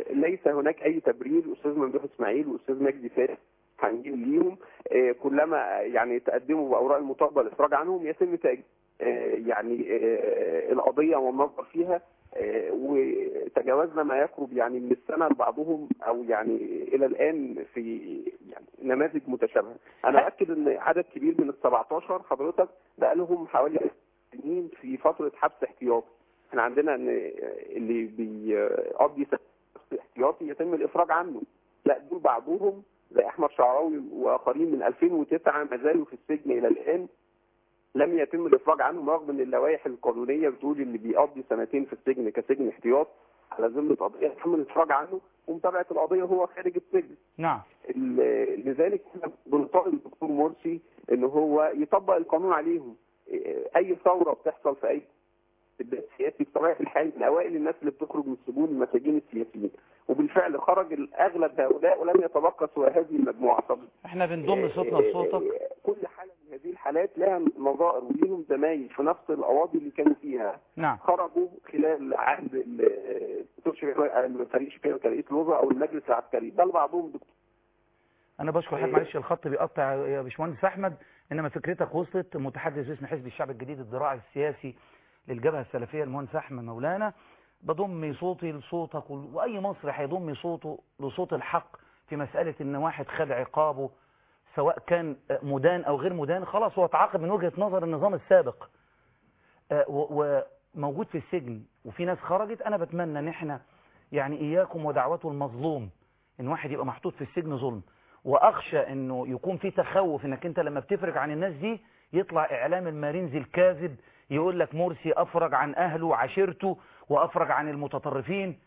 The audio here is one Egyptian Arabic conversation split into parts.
ليس هناك اي تبرير الاستاذ ممدوح اسماعيل والاستاذ مجدي فارس هنجيب ليهم آه، كلما يعني تقدموا باوراق المطالبه الافراج عنهم يتم تأجيل آه، يعني آه، القضيه والنظر فيها آه، وتجاوزنا ما يقرب يعني من السنه لبعضهم او يعني الى الان في يعني نماذج متشابهه انا اكد ان عدد كبير من ال 17 حضرتك بقى لهم حوالي سنين في فتره حبس احتياطي احنا عندنا ان اللي بيقضي حبس احتياطي يتم الافراج عنه لا دول بعضهم زي احمد شعراوي واخرين من 2009 ما زالوا في السجن الى الان لم يتم الافراج عنهم رغم ان اللوائح القانونيه بتقول اللي بيقضي سنتين في السجن كسجن احتياط على ذمه قضيه يتم الافراج عنه ومتابعه القضيه وهو خارج السجن نعم ال- لذلك احنا بنطالب الدكتور مرسي ان هو يطبق القانون عليهم إيه، اي ثوره بتحصل في اي استبداد سياسي بطبيعه الحال من اوائل الناس اللي بتخرج من السجون المساجين السياسيين وبالفعل خرج اغلب هؤلاء ولم يتبقى سوى هذه المجموعه طب احنا بنضم صوتنا لصوتك كل حاله من هذه الحالات لها نظائر وليهم زمايل في نفس القواضي اللي كانوا فيها نعم خرجوا خلال عهد ال- الدكتور شفيق فريق شفيق كرئيس الوزراء او المجلس العسكري بل بعضهم دكتور انا بشكر حضرتك معلش الخط بيقطع يا باشمهندس احمد انما فكرتك وصلت متحدث باسم حزب الشعب الجديد الذراع السياسي للجبهه السلفيه المهندس احمد مولانا بضم صوتي لصوتك و- واي مصري هيضم صوته لصوت الحق في مساله ان واحد خد عقابه سواء كان مدان او غير مدان خلاص هو اتعاقب من وجهه نظر النظام السابق آه، و- وموجود في السجن وفي ناس خرجت انا بتمنى ان احنا يعني اياكم ودعوته المظلوم ان واحد يبقى محطوط في السجن ظلم واخشى انه يكون في تخوف انك انت لما بتفرج عن الناس دي يطلع اعلام المارينز الكاذب يقول لك مرسي افرج عن اهله وعشيرته وافرج عن المتطرفين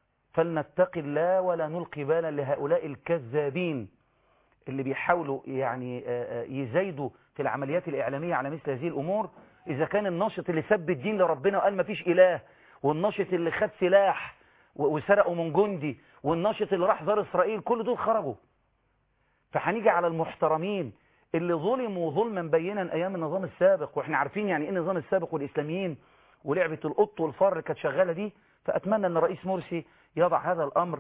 فلنتقي الله ولا نلقي بالا لهؤلاء الكذابين اللي بيحاولوا يعني آه، آه، يزايدوا في العمليات الإعلامية على مثل هذه الأمور إذا كان الناشط اللي سب الدين لربنا وقال ما فيش إله والناشط اللي خد سلاح و- وسرقه من جندي والناشط اللي راح زار إسرائيل كل دول خرجوا فهنيجي على المحترمين اللي ظلموا ظلما بينا أيام النظام السابق وإحنا عارفين يعني إيه النظام السابق والإسلاميين ولعبة القط والفار اللي كانت شغالة دي فأتمنى أن رئيس مرسي يضع هذا الأمر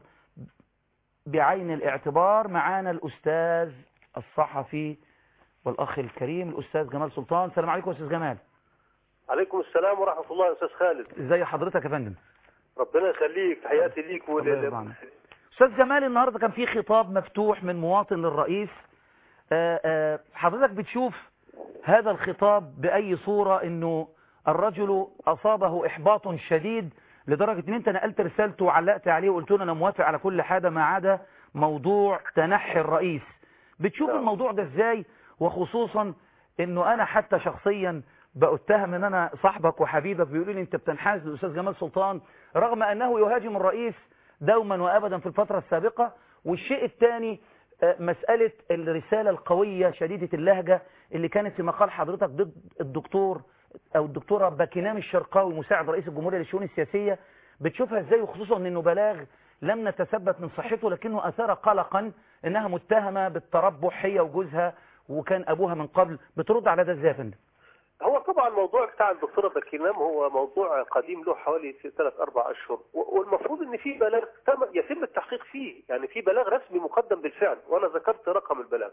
بعين الاعتبار معانا الأستاذ الصحفي والأخ الكريم الأستاذ جمال سلطان السلام عليكم يا أستاذ جمال عليكم السلام ورحمة الله يا أستاذ خالد ازي حضرتك يا فندم ربنا يخليك تحياتي ليك الله يرضى ولل... عنك. أستاذ جمال النهاردة كان في خطاب مفتوح من مواطن للرئيس آه، آه، حضرتك بتشوف هذا الخطاب بأي صورة أنه الرجل أصابه إحباط شديد لدرجة أن أنت نقلت رسالته وعلقت عليه وقلت له أنا موافق على كل حاجة ما عدا موضوع تنحي الرئيس بتشوف نعم. الموضوع ده إزاي وخصوصا أنه أنا حتى شخصيا بأتهم أن أنا صاحبك وحبيبك بيقولوا لي أنت بتنحاز للأستاذ جمال سلطان رغم أنه يهاجم الرئيس دوما وأبدا في الفترة السابقة والشيء الثاني آه، مسألة الرسالة القوية شديدة اللهجة اللي كانت في مقال حضرتك ضد الدكتور أو الدكتورة باكينام الشرقاوي مساعد رئيس الجمهورية للشؤون السياسية بتشوفها ازاي وخصوصا انه بلاغ لم نتثبت من صحته لكنه أثار قلقا انها متهمة بالتربح هي وجوزها وكان ابوها من قبل بترد على ده ازاي يا فندم هو طبعا الموضوع بتاع الدكتورة بكينام هو موضوع قديم له حوالي ثلاث أربع أشهر و- والمفروض إن في بلاغ تم يتم التحقيق فيه يعني في بلاغ رسمي مقدم بالفعل وأنا ذكرت رقم البلاغ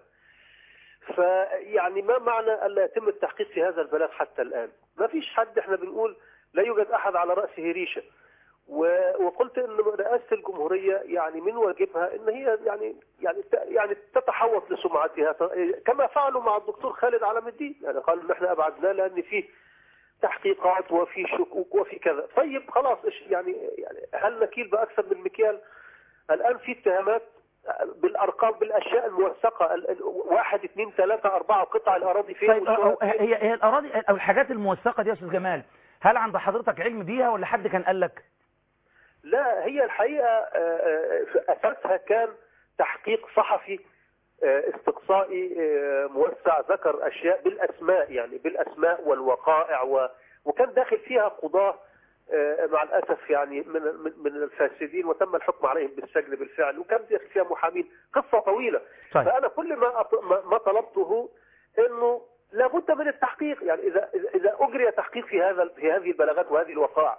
فيعني ما معنى ألا يتم التحقيق في هذا البلاغ حتى الآن ما فيش حد احنا بنقول لا يوجد أحد على رأسه ريشة و- وقلت ان رئاسه الجمهوريه يعني من واجبها ان هي يعني يعني ت- يعني تتحوط لسمعتها ت- كما فعلوا مع الدكتور خالد علم الدين يعني قالوا ان احنا ابعدناه لان فيه تحقيقات وفي شكوك وفي كذا طيب خلاص إيش يعني يعني هل نكيل باكثر من مكيال الان في اتهامات بالارقام بالاشياء الموثقه ال- ال- واحد اثنين ثلاثه اربعه قطع الاراضي فين طيب والشرط أو- هي هي الاراضي او الحاجات الموثقة دي يا استاذ جمال هل عند حضرتك علم بيها ولا حد كان قال لك لا هي الحقيقة آه، آه، في أساسها كان تحقيق صحفي آه، استقصائي آه، موسع ذكر أشياء بالأسماء يعني بالأسماء والوقائع و... وكان داخل فيها قضاة آه، مع الأسف يعني من من من الفاسدين وتم الحكم عليهم بالسجن بالفعل وكان داخل فيها محامين قصة طويلة طيب. فأنا كل ما أط- ما- ما طلبته إنه لابد من التحقيق يعني إذا إذا- إذا أجري تحقيق في هذا في هذه البلاغات وهذه الوقائع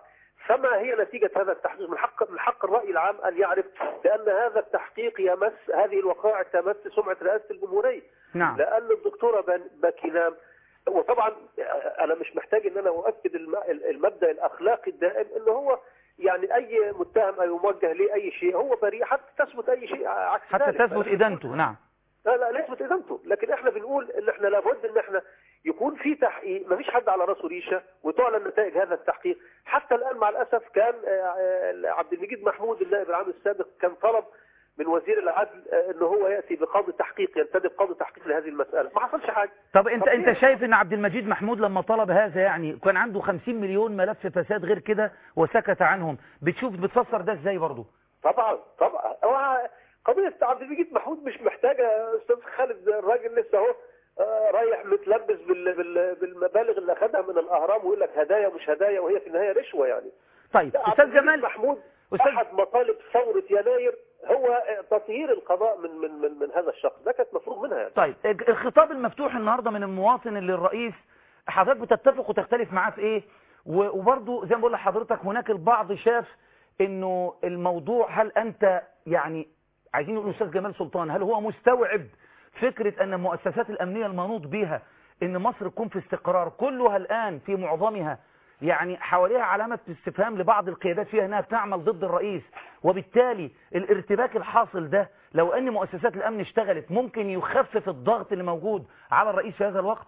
فما هي نتيجة هذا التحقيق من حق من حق الرأي العام أن يعرف لأن هذا التحقيق يمس هذه الوقائع تمس سمعة رئاسة الجمهورية نعم لأن الدكتورة بن- باكينام وطبعا أنا مش محتاج أن أنا أؤكد الم- المبدأ الأخلاقي الدائم أن هو يعني أي متهم أو موجه ليه أي شيء هو بريء حتى تثبت أي شيء عكس حتى ذلك. تثبت إدانته نعم لا لا لا يثبت ادانته لكن احنا بنقول ان احنا لابد ان احنا يكون في تحقيق مفيش حد على راسه ريشه وتعلن نتائج هذا التحقيق حتى الان مع الاسف كان آه، آه، عبد المجيد محمود النائب العام السابق كان طلب من وزير العدل آه، ان هو ياتي بقاضي تحقيق ينتدب قاضي تحقيق لهذه المساله ما حصلش حاجه طب انت طب انت ليه؟ شايف ان عبد المجيد محمود لما طلب هذا يعني كان عنده 50 مليون ملف فساد غير كده وسكت عنهم بتشوف بتفسر ده ازاي برضه طبعا طبعا هو قضيه عبد المجيد محمود مش محتاجه يا استاذ خالد الراجل لسه اهو آه، رايح متلبس بال- بال- بالمبالغ اللي اخذها من الاهرام ويقول لك هدايا ومش هدايا وهي في النهايه رشوه يعني طيب لا، عبد استاذ المجيد جمال محمود أستاذ- احد مطالب ثوره يناير هو تطهير القضاء من من من, من هذا الشخص ده كانت مفروغ منها يعني طيب الخطاب المفتوح النهارده من المواطن اللي الرئيس حضرتك بتتفق وتختلف معاه في ايه و- وبرضه زي ما بقول لحضرتك هناك البعض شاف انه الموضوع هل انت يعني عايزين نقول استاذ جمال سلطان هل هو مستوعب فكرة ان المؤسسات الامنية المنوط بها ان مصر تكون في استقرار كلها الان في معظمها يعني حواليها علامة استفهام لبعض القيادات فيها انها بتعمل ضد الرئيس وبالتالي الارتباك الحاصل ده لو ان مؤسسات الامن اشتغلت ممكن يخفف الضغط اللي موجود على الرئيس في هذا الوقت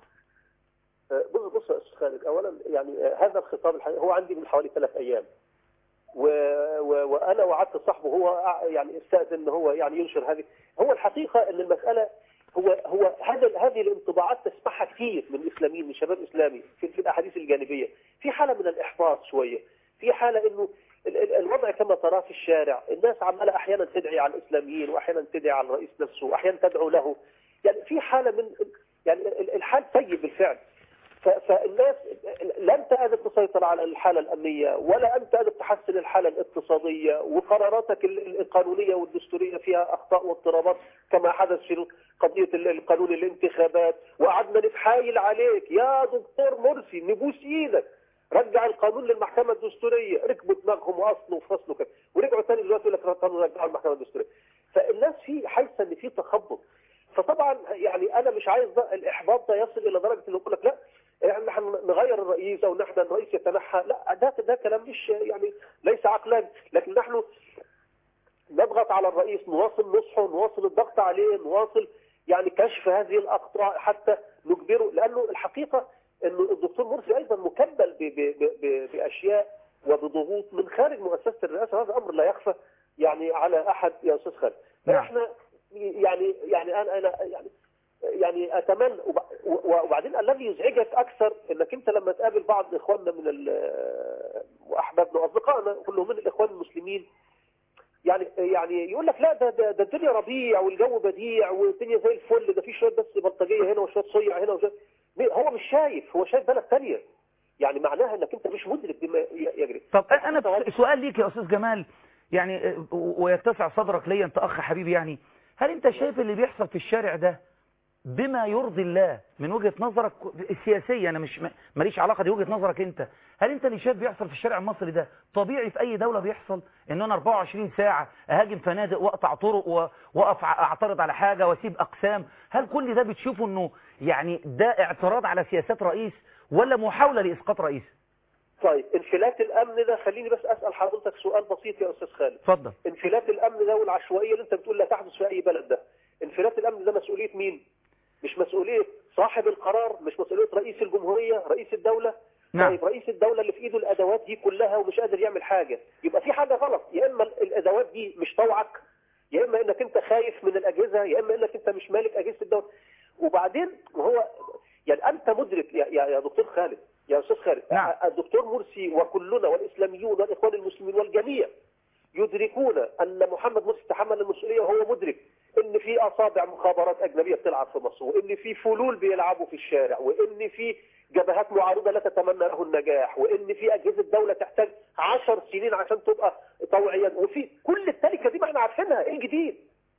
آه، بص بص يا استاذ خالد اولا يعني آه، هذا الخطاب الحقيقي هو عندي من حوالي ثلاث ايام و... و... وانا وعدت صاحبه هو أع- يعني استاذن ان هو يعني ينشر هذه هو الحقيقه ان المساله هو هو هذا هذه الانطباعات تسمعها كثير من الاسلاميين من شباب اسلامي في, في الاحاديث الجانبيه في حاله من الاحباط شويه في حاله انه ال- ال- الوضع كما تراه في الشارع الناس عماله احيانا تدعي على الاسلاميين واحيانا تدعي على الرئيس نفسه واحيانا تدعو له يعني في حاله من يعني ال- الحال سيء بالفعل ف- فالناس لا انت قادر تسيطر على الحاله الامنيه ولا انت قادر تحسن الحاله الاقتصاديه وقراراتك ال- ال- القانونيه والدستوريه فيها اخطاء واضطرابات كما حدث في قضيه ال- القانون الانتخابات وقعدنا نتحايل عليك يا دكتور مرسي نبوس ايدك رجع القانون للمحكمه الدستوريه ركبوا دماغهم واصلوا وفصلوا كده ورجعوا تاني دلوقتي يقول لك القانون رجعوا المحكمه الدستوريه فالناس في حاسه ان في تخبط فطبعا يعني انا مش عايز ده الاحباط ده يصل الى درجه انه يقول لك لا يعني نحن نغير الرئيس او نحن الرئيس يتنحى لا ده ده كلام مش يعني ليس عقلاني لكن نحن نضغط على الرئيس نواصل نصحه نواصل الضغط عليه نواصل يعني كشف هذه الاخطاء حتى نجبره لانه الحقيقه انه الدكتور مرسي ايضا مكبل ب- ب- ب- باشياء وبضغوط من خارج مؤسسه الرئاسه هذا امر لا يخفى يعني على احد يا استاذ خالد نعم. فاحنا يعني يعني انا انا يعني يعني اتمنى وب- و- وبعدين الذي يزعجك اكثر انك انت لما تقابل بعض اخواننا من ال- واحبابنا واصدقائنا كلهم من الاخوان المسلمين يعني يعني يقول لك لا ده ده, ده الدنيا ربيع والجو بديع والدنيا زي الفل ده في شويه بس بلطجيه هنا وشويه صيع هنا وشويه هو مش شايف هو شايف بلد ثانيه يعني معناها انك انت مش مدرك بما ي- يجري طب انا سؤال ليك يا استاذ جمال يعني آه، ويتسع صدرك ليا انت اخ حبيبي يعني هل انت شايف اللي بيحصل في الشارع ده بما يرضي الله من وجهة نظرك السياسية انا مش ماليش علاقة دي وجهة نظرك انت هل انت اللي شايف بيحصل في الشارع المصري ده طبيعي في اي دولة بيحصل ان انا 24 ساعة اهاجم فنادق واقطع طرق و- واقف ع- اعترض على حاجة واسيب اقسام هل كل ده بتشوفه انه يعني ده اعتراض على سياسات رئيس ولا محاولة لاسقاط رئيس طيب انفلات الامن ده خليني بس اسال حضرتك سؤال بسيط يا استاذ خالد اتفضل انفلات الامن ده والعشوائيه اللي انت بتقول لا تحدث في اي بلد ده انفلات الامن ده مسؤوليه مين مش مسؤوليه صاحب القرار مش مسؤوليه رئيس الجمهوريه رئيس الدوله نعم. طيب رئيس الدوله اللي في ايده الادوات دي كلها ومش قادر يعمل حاجه يبقى في حاجه غلط يا اما الادوات دي مش طوعك يا اما انك انت خايف من الاجهزه يا اما انك انت مش مالك اجهزه الدوله وبعدين وهو يعني انت مدرك يا, يا, يا دكتور خالد يا استاذ خالد نعم. الدكتور مرسي وكلنا والاسلاميون والاخوان المسلمين والجميع يدركون ان محمد مرسي تحمل المسؤوليه وهو مدرك ان في اصابع مخابرات اجنبيه بتلعب في مصر وان في فلول بيلعبوا في الشارع وان في جبهات معارضه لا تتمنى له النجاح وان في اجهزه دوله تحتاج عشر سنين عشان تبقى طوعيه وفي كل التلكه دي ما احنا عارفينها ايه الجديد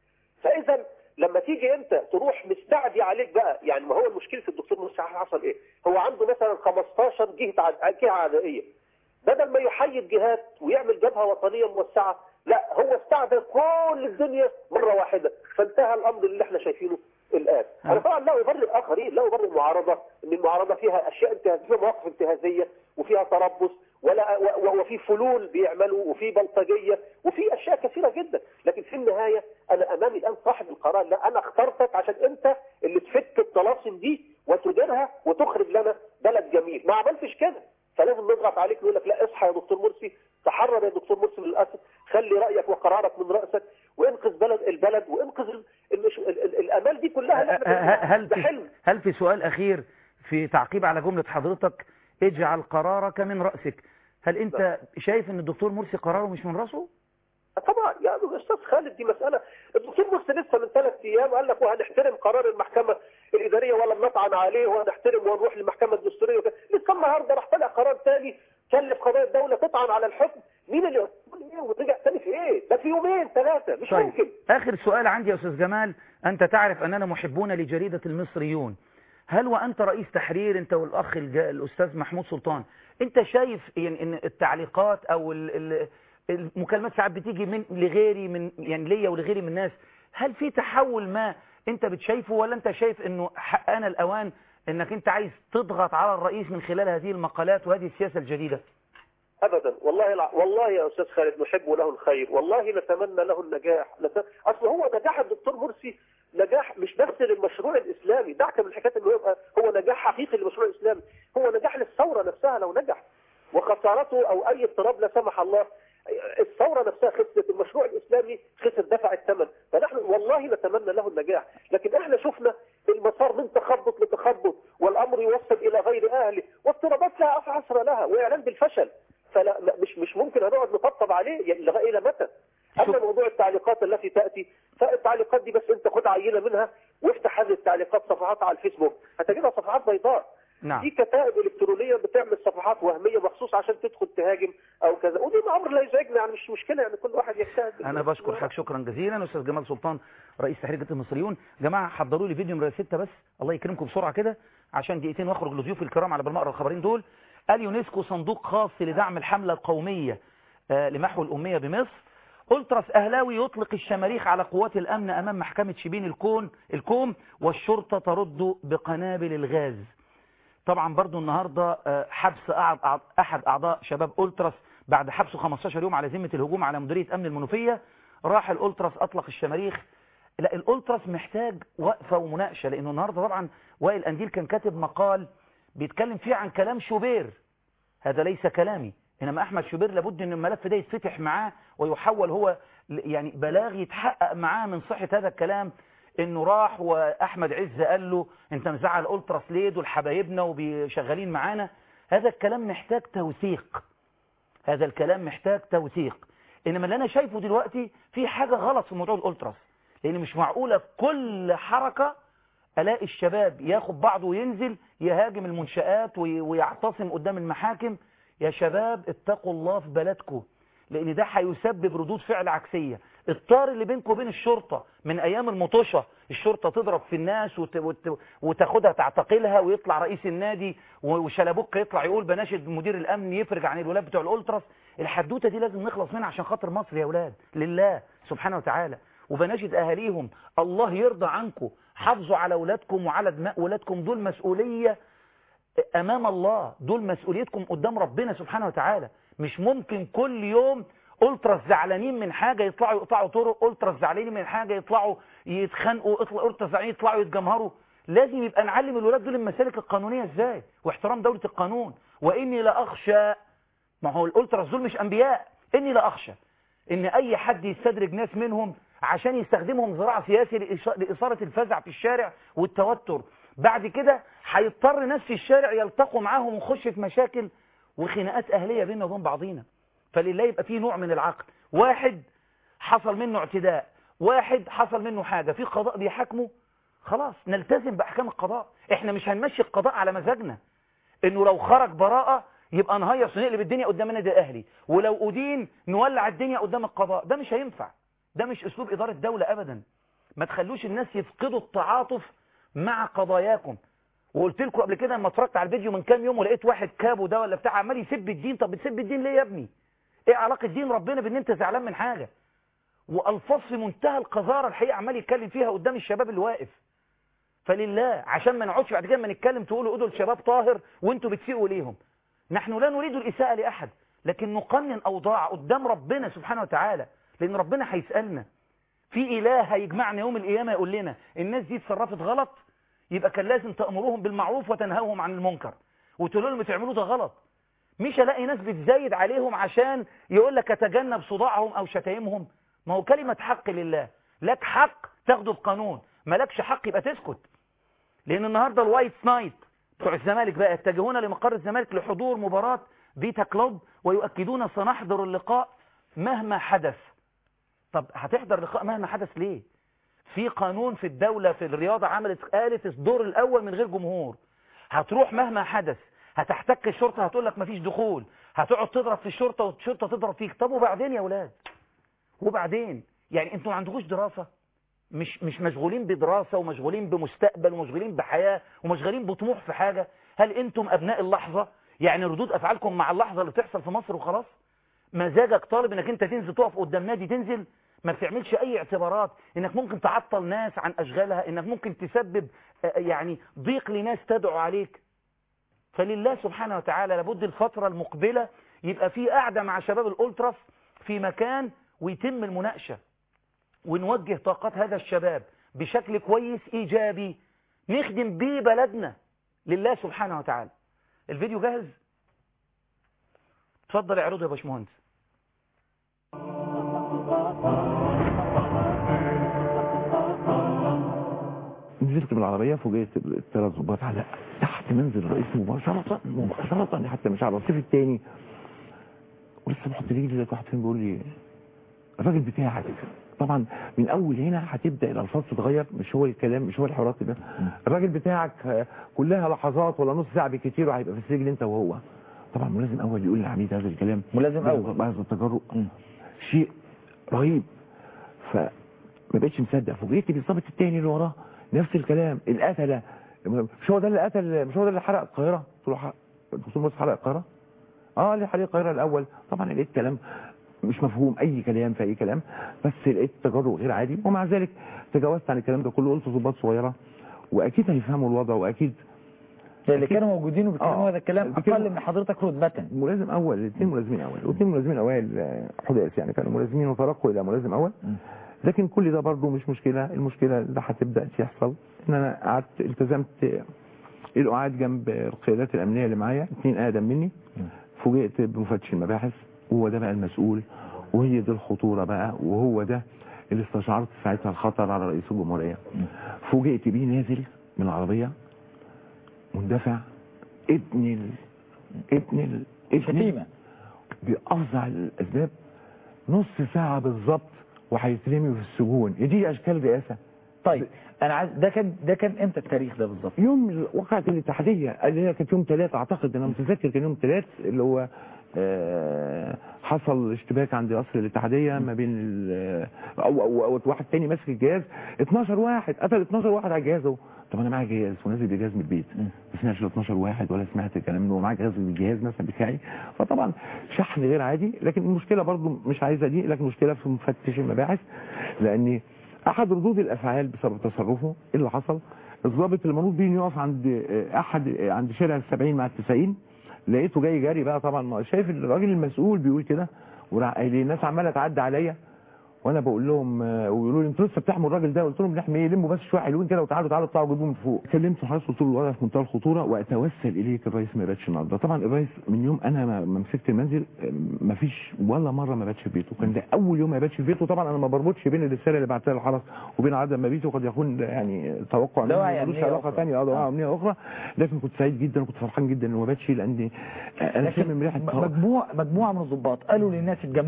فاذا لما تيجي انت تروح مستعدي عليك بقى يعني ما هو المشكله الدكتور مرسي حصل ايه هو عنده مثلا 15 جهه عد- جهه عدائيه بدل ما يحيد جهات ويعمل جبهه وطنيه موسعه لا هو استعدى كل الدنيا مره واحده فانتهى الامر اللي احنا شايفينه الان انا طبعا لا ابرر الاخرين لا ابرر المعارضه ان المعارضه فيها اشياء انتهازيه فيها مواقف انتهازيه وفيها تربص ولا و- و- وفي فلول بيعملوا وفي بلطجيه وفي اشياء كثيره جدا لكن في النهايه انا امامي الان صاحب القرار لا انا اخترتك عشان انت اللي تفك الطلاسم دي وتديرها وتخرج لنا بلد جميل ما عملتش كده فلازم نضغط عليك نقول لك لا اصحى يا دكتور مرسي تحرر يا دكتور مرسي من الاسد خلي رايك وقرارك من راسك وانقذ بلد البلد وانقذ ال- المش... ال... ال... الامال دي كلها اللي احنا ه- هل ده في حلم هل في سؤال أخير في تعقيب على جملة حضرتك اجعل قرارك من رأسك هل أنت شايف أن الدكتور مرسي قراره مش من رأسه؟ طبعا يا استاذ خالد دي مساله الدكتور مرسي لسه من ثلاث ايام قال لك وهنحترم قرار المحكمه الاداريه ولا نطعن عليه وهنحترم ونروح للمحكمه الدستوريه وكده لسه النهارده راح طلع قرار ثاني كلف قضايا الدوله تطعن على الحكم مين اللي يقول ايه ورجع تاني في ايه ده في يومين ثلاثه مش طيب ممكن آخر سؤال عندي يا أستاذ جمال أنت تعرف أننا محبون لجريدة المصريون هل وأنت رئيس تحرير أنت والأخ الج- الأستاذ محمود سلطان أنت شايف يعني أن التعليقات أو ال- ال- المكالمات ساعات بتيجي من لغيري من يعني ليا ولغيري من الناس هل في تحول ما أنت بتشايفه ولا أنت شايف أنه حقنا الأوان أنك أنت عايز تضغط على الرئيس من خلال هذه المقالات وهذه السياسة الجديدة ابدا والله الع... والله يا استاذ خالد نحب له الخير والله نتمنى له النجاح نت... اصل هو نجاح الدكتور مرسي نجاح مش بس للمشروع الاسلامي دعك من حكايه انه يبقى هو نجاح حقيقي للمشروع الاسلامي هو نجاح للثوره نفسها لو نجح وخسارته او اي اضطراب لا سمح الله الثوره نفسها خسرت المشروع الاسلامي خسر دفع الثمن فنحن والله نتمنى له النجاح لكن احنا شفنا المسار من تخبط لتخبط والامر يوصل الى غير اهله واضطرابات لا عصر لها واعلان بالفشل فلا لا- مش مش ممكن هنقعد نطبطب عليه يعني لغايه الى متى؟ اما موضوع التعليقات التي تاتي فالتعليقات دي بس انت خد عينه منها وافتح هذه التعليقات صفحاتها على الفيسبوك هتجدها صفحات بيضاء نعم دي كتائب الكترونيه بتعمل صفحات وهميه مخصوص عشان تدخل تهاجم او كذا ودي امر لا يزعجنا يعني مش مشكله يعني كل واحد يجتهد انا بشكر حضرتك شكرا جزيلا استاذ جمال سلطان رئيس تحرير جريده المصريون جماعه حضروا لي فيديو نمره 6 بس الله يكرمكم بسرعه كده عشان دقيقتين واخرج لضيوف الكرام على بال ما اقرا الخبرين دول اليونسكو صندوق خاص لدعم الحمله القوميه آه، لمحو الاميه بمصر ألتراس أهلاوي يطلق الشماريخ على قوات الأمن أمام محكمة شبين الكون الكوم والشرطة ترد بقنابل الغاز طبعا برضو النهاردة آه، حبس أعض- أعض- أحد أعضاء شباب ألتراس بعد حبسه 15 يوم على ذمة الهجوم على مديرية أمن المنوفية راح الألتراس أطلق الشماريخ لا الألتراس محتاج وقفة ومناقشة لأنه النهاردة طبعا وائل أنديل كان كاتب مقال بيتكلم فيه عن كلام شوبير هذا ليس كلامي إنما أحمد شوبير لابد أن الملف ده يتفتح معاه ويحول هو ل- يعني بلاغ يتحقق معاه من صحة هذا الكلام انه راح واحمد عز قال له انت مزعل التراس ليه دول حبايبنا وبيشغالين معانا هذا الكلام محتاج توثيق هذا الكلام محتاج توثيق انما اللي انا شايفه دلوقتي في حاجة غلط في موضوع الالتراس لان مش معقولة كل حركة الاقي الشباب ياخد بعضه وينزل يهاجم المنشآت وي- ويعتصم قدام المحاكم يا شباب اتقوا الله في بلدكم لان ده هيسبب ردود فعل عكسية الطار اللي بينكم وبين الشرطة من ايام المطوشة الشرطة تضرب في الناس وت... وت... وتاخدها تعتقلها ويطلع رئيس النادي و- وشلبوك يطلع يقول بناشد مدير الامن يفرج عن الولاد بتوع الالتراس الحدوتة دي لازم نخلص منها عشان خاطر مصر يا اولاد لله سبحانه وتعالى وبناشد اهاليهم الله يرضى عنكم حافظوا على اولادكم وعلى دماء اولادكم دول مسؤولية امام الله دول مسؤوليتكم قدام ربنا سبحانه وتعالى مش ممكن كل يوم التراس زعلانين من حاجة يطلعوا يقطعوا طرق التراس زعلانين من حاجة يطلعوا يتخانقوا اطلع- التراس زعلانين يطلعوا يتجمهروا لازم يبقى نعلم الولاد دول المسالك القانونية ازاي واحترام دولة القانون واني لا اخشى ما هو الالتراس دول مش انبياء اني لا اخشى ان اي حد يستدرج ناس منهم عشان يستخدمهم زراعة سياسي لإش- لإثارة الفزع في الشارع والتوتر بعد كده هيضطر ناس في الشارع يلتقوا معاهم ونخش في مشاكل وخناقات أهلية بيننا وبين بعضينا فلله يبقى فيه نوع من العقل واحد حصل منه اعتداء واحد حصل منه حاجة في قضاء بيحاكمه خلاص نلتزم بأحكام القضاء احنا مش هنمشي القضاء على مزاجنا انه لو خرج براءة يبقى نهيص ونقلب الدنيا قدام النادي الاهلي ولو ادين نولع الدنيا قدام القضاء ده مش هينفع ده مش اسلوب اداره دوله ابدا ما تخلوش الناس يفقدوا التعاطف مع قضاياكم وقلت لكم قبل كده لما اتفرجت على الفيديو من كام يوم ولقيت واحد كابو ده ولا بتاع عمال يسب الدين طب بتسب الدين ليه يا ابني ايه علاقه دين ربنا بان انت زعلان من حاجه والفاظ في منتهى القذاره الحقيقه عمال يتكلم فيها قدام الشباب اللي واقف فلله عشان ما نقعدش بعد كده ما نتكلم تقولوا ادوا الشباب طاهر وانتوا بتسيئوا ليهم نحن لا نريد الاساءه لاحد لكن نقنن اوضاع قدام ربنا سبحانه وتعالى لان ربنا هيسالنا في اله هيجمعنا يوم القيامه يقول لنا الناس دي اتصرفت غلط يبقى كان لازم تامروهم بالمعروف وتنهوهم عن المنكر وتقولوا لهم تعملوا ده غلط مش الاقي ناس بتزايد عليهم عشان يقول لك اتجنب صداعهم او شتايمهم ما هو كلمه حق لله لك حق تاخده بقانون مالكش حق يبقى تسكت لان النهارده الوايت نايت بتوع الزمالك بقى يتجهون لمقر الزمالك لحضور مباراه بيتا كلوب ويؤكدون سنحضر اللقاء مهما حدث طب هتحضر لقاء مهما حدث ليه في قانون في الدولة في الرياضة عملت قالت الدور الأول من غير جمهور هتروح مهما حدث هتحتك الشرطة هتقول لك مفيش دخول هتقعد تضرب في الشرطة والشرطة تضرب فيك طب وبعدين يا ولاد وبعدين يعني انتوا ما عندكوش دراسة مش مش مشغولين بدراسة ومشغولين بمستقبل ومشغولين بحياة ومشغولين بطموح في حاجة هل انتم ابناء اللحظة يعني ردود افعالكم مع اللحظة اللي بتحصل في مصر وخلاص مزاجك طالب انك انت تنزل تقف قدام نادي تنزل ما بتعملش اي اعتبارات انك ممكن تعطل ناس عن اشغالها انك ممكن تسبب يعني ضيق لناس تدعو عليك فلله سبحانه وتعالى لابد الفترة المقبلة يبقى في قاعدة مع شباب الالتراس في مكان ويتم المناقشة ونوجه طاقات هذا الشباب بشكل كويس ايجابي نخدم بيه بلدنا لله سبحانه وتعالى الفيديو جاهز اتفضل اعرضه يا باشمهندس نزلت بالعربية فوجئت الثلاث ظباط على تحت منزل الرئيس مباشرة مباشرة حتى مش على الرصيف الثاني ولسه بحط رجلي لقيت واحد فيهم بيقول لي الراجل بتاعك طبعا من اول هنا هتبدا الالفاظ تتغير مش هو الكلام مش هو الحوارات ده الراجل بتاعك كلها لحظات ولا نص ساعه بالكثير وهيبقى في السجن انت وهو طبعا ملازم اول يقول للعميد هذا الكلام ملازم اول بعد التجرؤ شيء رهيب فما بقتش مصدق فوجئت بالظابط الثاني اللي وراه نفس الكلام القتله مش هو ده اللي قتل مش هو ده اللي حرق القاهره قلت له حرق الدكتور مرسي حرق القاهره اه اللي حرق القاهره الاول طبعا لقيت كلام مش مفهوم اي كلام في اي كلام بس لقيت تجرؤ غير عادي ومع ذلك تجاوزت عن الكلام ده كله قلت ضباط صغيره واكيد هيفهموا الوضع واكيد اللي كانوا موجودين وبيتكلموا هذا الكلام اقل من حضرتك رتبه ملازم اول الاثنين ملازمين اول واثنين ملازمين اوائل حداث يعني كانوا ملازمين وترقوا الى ملازم اول لكن كل ده برضه مش مشكله المشكله اللي هتبدا تحصل ان انا قعدت التزمت القعاد جنب القيادات الامنيه اللي معايا اثنين اقدم مني فوجئت بمفتش المباحث وهو ده بقى المسؤول وهي دي الخطوره بقى وهو ده اللي استشعرت ساعتها الخطر على رئيس الجمهوريه فوجئت بيه نازل من العربيه مندفع ابن ال... ابن ال... شتيمه بافظع الاسباب نص ساعه بالظبط وهيترمي في السجون دي اشكال رئاسه طيب انا عايز ده كان ده كان امتى التاريخ ده بالظبط يوم وقعت الاتحاديه اللي هي كانت يوم ثلاثة اعتقد انا متذكر كان يوم ثلاث اللي هو آه حصل اشتباك عند قصر الاتحاديه ما بين أو, أو, أو واحد تاني ماسك الجهاز 12 واحد قتل 12 واحد على جهازه طب انا معايا جهاز ونازل بجهاز من البيت ما سمعتش ال 12 واحد ولا سمعت الكلام انه معايا جهاز الجهاز مثلا بتاعي فطبعا شحن غير عادي لكن المشكله برضو مش عايزه دي لكن المشكله في مفتش المباحث لان احد ردود الافعال بسبب تصرفه ايه اللي حصل الضابط اللي منوط بيه يقف عند احد عند شارع السبعين مع التسعين لقيته جاي جاري بقى طبعا شايف الراجل المسؤول بيقول كده وراح قايل الناس عماله تعدي عليا وانا بقول لهم ويقولوا لي انتوا لسه بتحموا الراجل ده قلت لهم بنحمي ايه لموا بس شويه حلوين كده وتعالوا تعالوا اطلعوا جيبوه من فوق كلمت حضرتك قلت له الوضع في منتهى الخطوره واتوسل اليك الرئيس ما يباتش النهارده طبعا الرئيس من يوم انا ما مسكت المنزل ما فيش ولا مره ما باتش في بيته كان ده اول يوم ما باتش في بيته طبعا انا ما بربطش بين الرساله اللي بعتها للحرس وبين عدم مبيته قد يكون يعني توقع ملوش علاقه ثانيه اه دواعي امنيه اخرى لكن كنت سعيد جدا وكنت فرحان جدا انه ما باتش لان انا شامم ريحه مجموعه مجموعه من الضباط قالوا للناس اتجمعوا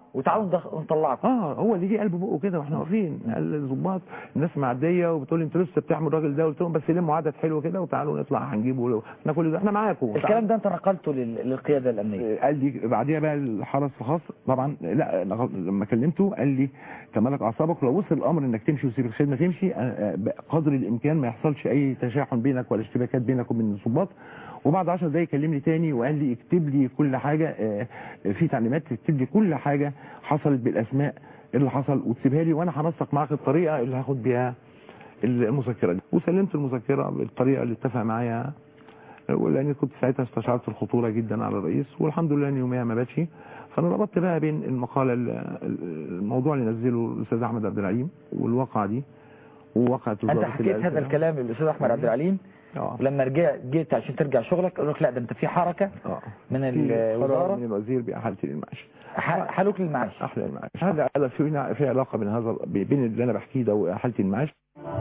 وتعالوا ندخ- نطلعكم اه هو اللي جه قلب بقه كده واحنا واقفين قال الظباط الناس معديه وبتقول لي انتوا لسه بتعملوا الراجل ده قلت لهم بس لموا عدد حلو كده وتعالوا نطلع هنجيبه احنا كل ده احنا معاكم الكلام ده انت نقلته لل- للقياده الامنيه قال لي بعديها بقى الحرس الخاص طبعا لا لما كلمته قال لي تمالك اعصابك ولو وصل الامر انك تمشي وتسيب الخدمه تمشي آه، آه، بقدر الامكان ما يحصلش اي تشاحن بينك ولا اشتباكات بينك وبين الضباط وبعد 10 دقايق كلمني تاني وقال لي اكتب لي كل حاجه آه، في تعليمات تكتب لي كل حاجه حصلت بالاسماء إيه اللي حصل وتسيبها لي وانا هنسق معاك الطريقه اللي هاخد بيها المذكره دي وسلمت المذكره بالطريقه اللي اتفق معايا ولاني كنت ساعتها استشعرت الخطوره جدا على الرئيس والحمد لله ان يوميها ما باتش فانا ربطت بقى بين المقاله ال- ال- الموضوع اللي نزله الاستاذ احمد عبد العليم والواقعه دي وواقعه انت وزارة حكيت الألف هذا ده. الكلام للاستاذ احمد عبد العليم اه ولما رجع جيت عشان ترجع شغلك قالوا لك لا ده انت في حركه اه من في قرار الوزاره من الوزير باحاله المعاش ح- حالوك للمعاش احلى المعاش هذا هذا في في علاقه بين هذا بين اللي انا بحكيه ده واحاله المعاش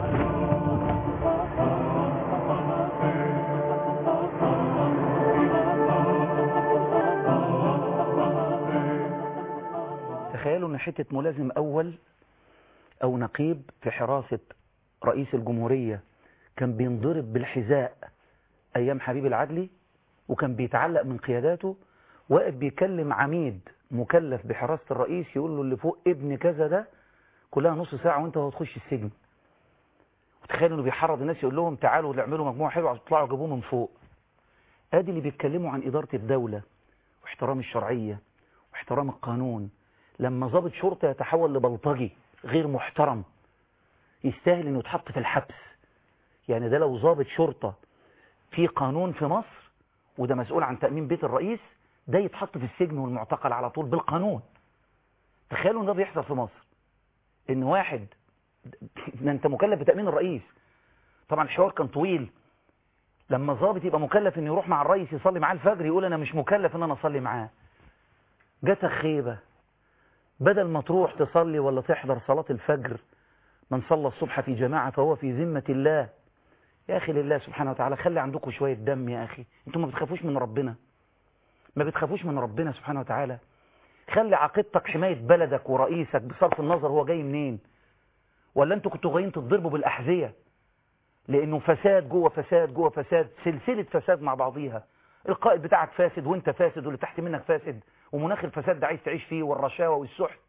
تخيلوا ان حتة ملازم اول او نقيب في حراسة رئيس الجمهورية كان بينضرب بالحذاء ايام حبيب العدلي وكان بيتعلق من قياداته واقف بيكلم عميد مكلف بحراسة الرئيس يقول له اللي فوق ابن كذا ده كلها نص ساعة وانت هتخش السجن وتخيلوا انه بيحرض الناس يقول لهم تعالوا نعملوا مجموعة حلوة عشان تطلعوا جابوه من فوق ادي اللي بيتكلموا عن ادارة الدولة واحترام الشرعية واحترام القانون لما ضابط شرطة يتحول لبلطجي غير محترم يستاهل انه يتحط في الحبس يعني ده لو ضابط شرطة في قانون في مصر وده مسؤول عن تأمين بيت الرئيس ده يتحط في السجن والمعتقل على طول بالقانون تخيلوا ان ده بيحصل في مصر ان واحد ده انت مكلف بتأمين الرئيس طبعا الحوار كان طويل لما ضابط يبقى مكلف انه يروح مع الرئيس يصلي معاه الفجر يقول انا مش مكلف ان انا اصلي معاه جاتك خيبة بدل ما تروح تصلي ولا تحضر صلاة الفجر من صلى الصبح في جماعة فهو في ذمة الله يا أخي لله سبحانه وتعالى خلي عندكم شوية دم يا أخي انتم ما بتخافوش من ربنا ما بتخافوش من ربنا سبحانه وتعالى خلي عقيدتك حماية بلدك ورئيسك بصرف النظر هو جاي منين ولا انتوا كنتوا جايين تتضربوا بالأحذية لأنه فساد جوه فساد جوه فساد سلسلة فساد مع بعضيها القائد بتاعك فاسد وانت فاسد واللي تحت منك فاسد ومناخ الفساد ده عايز تعيش فيه والرشاوى والسحت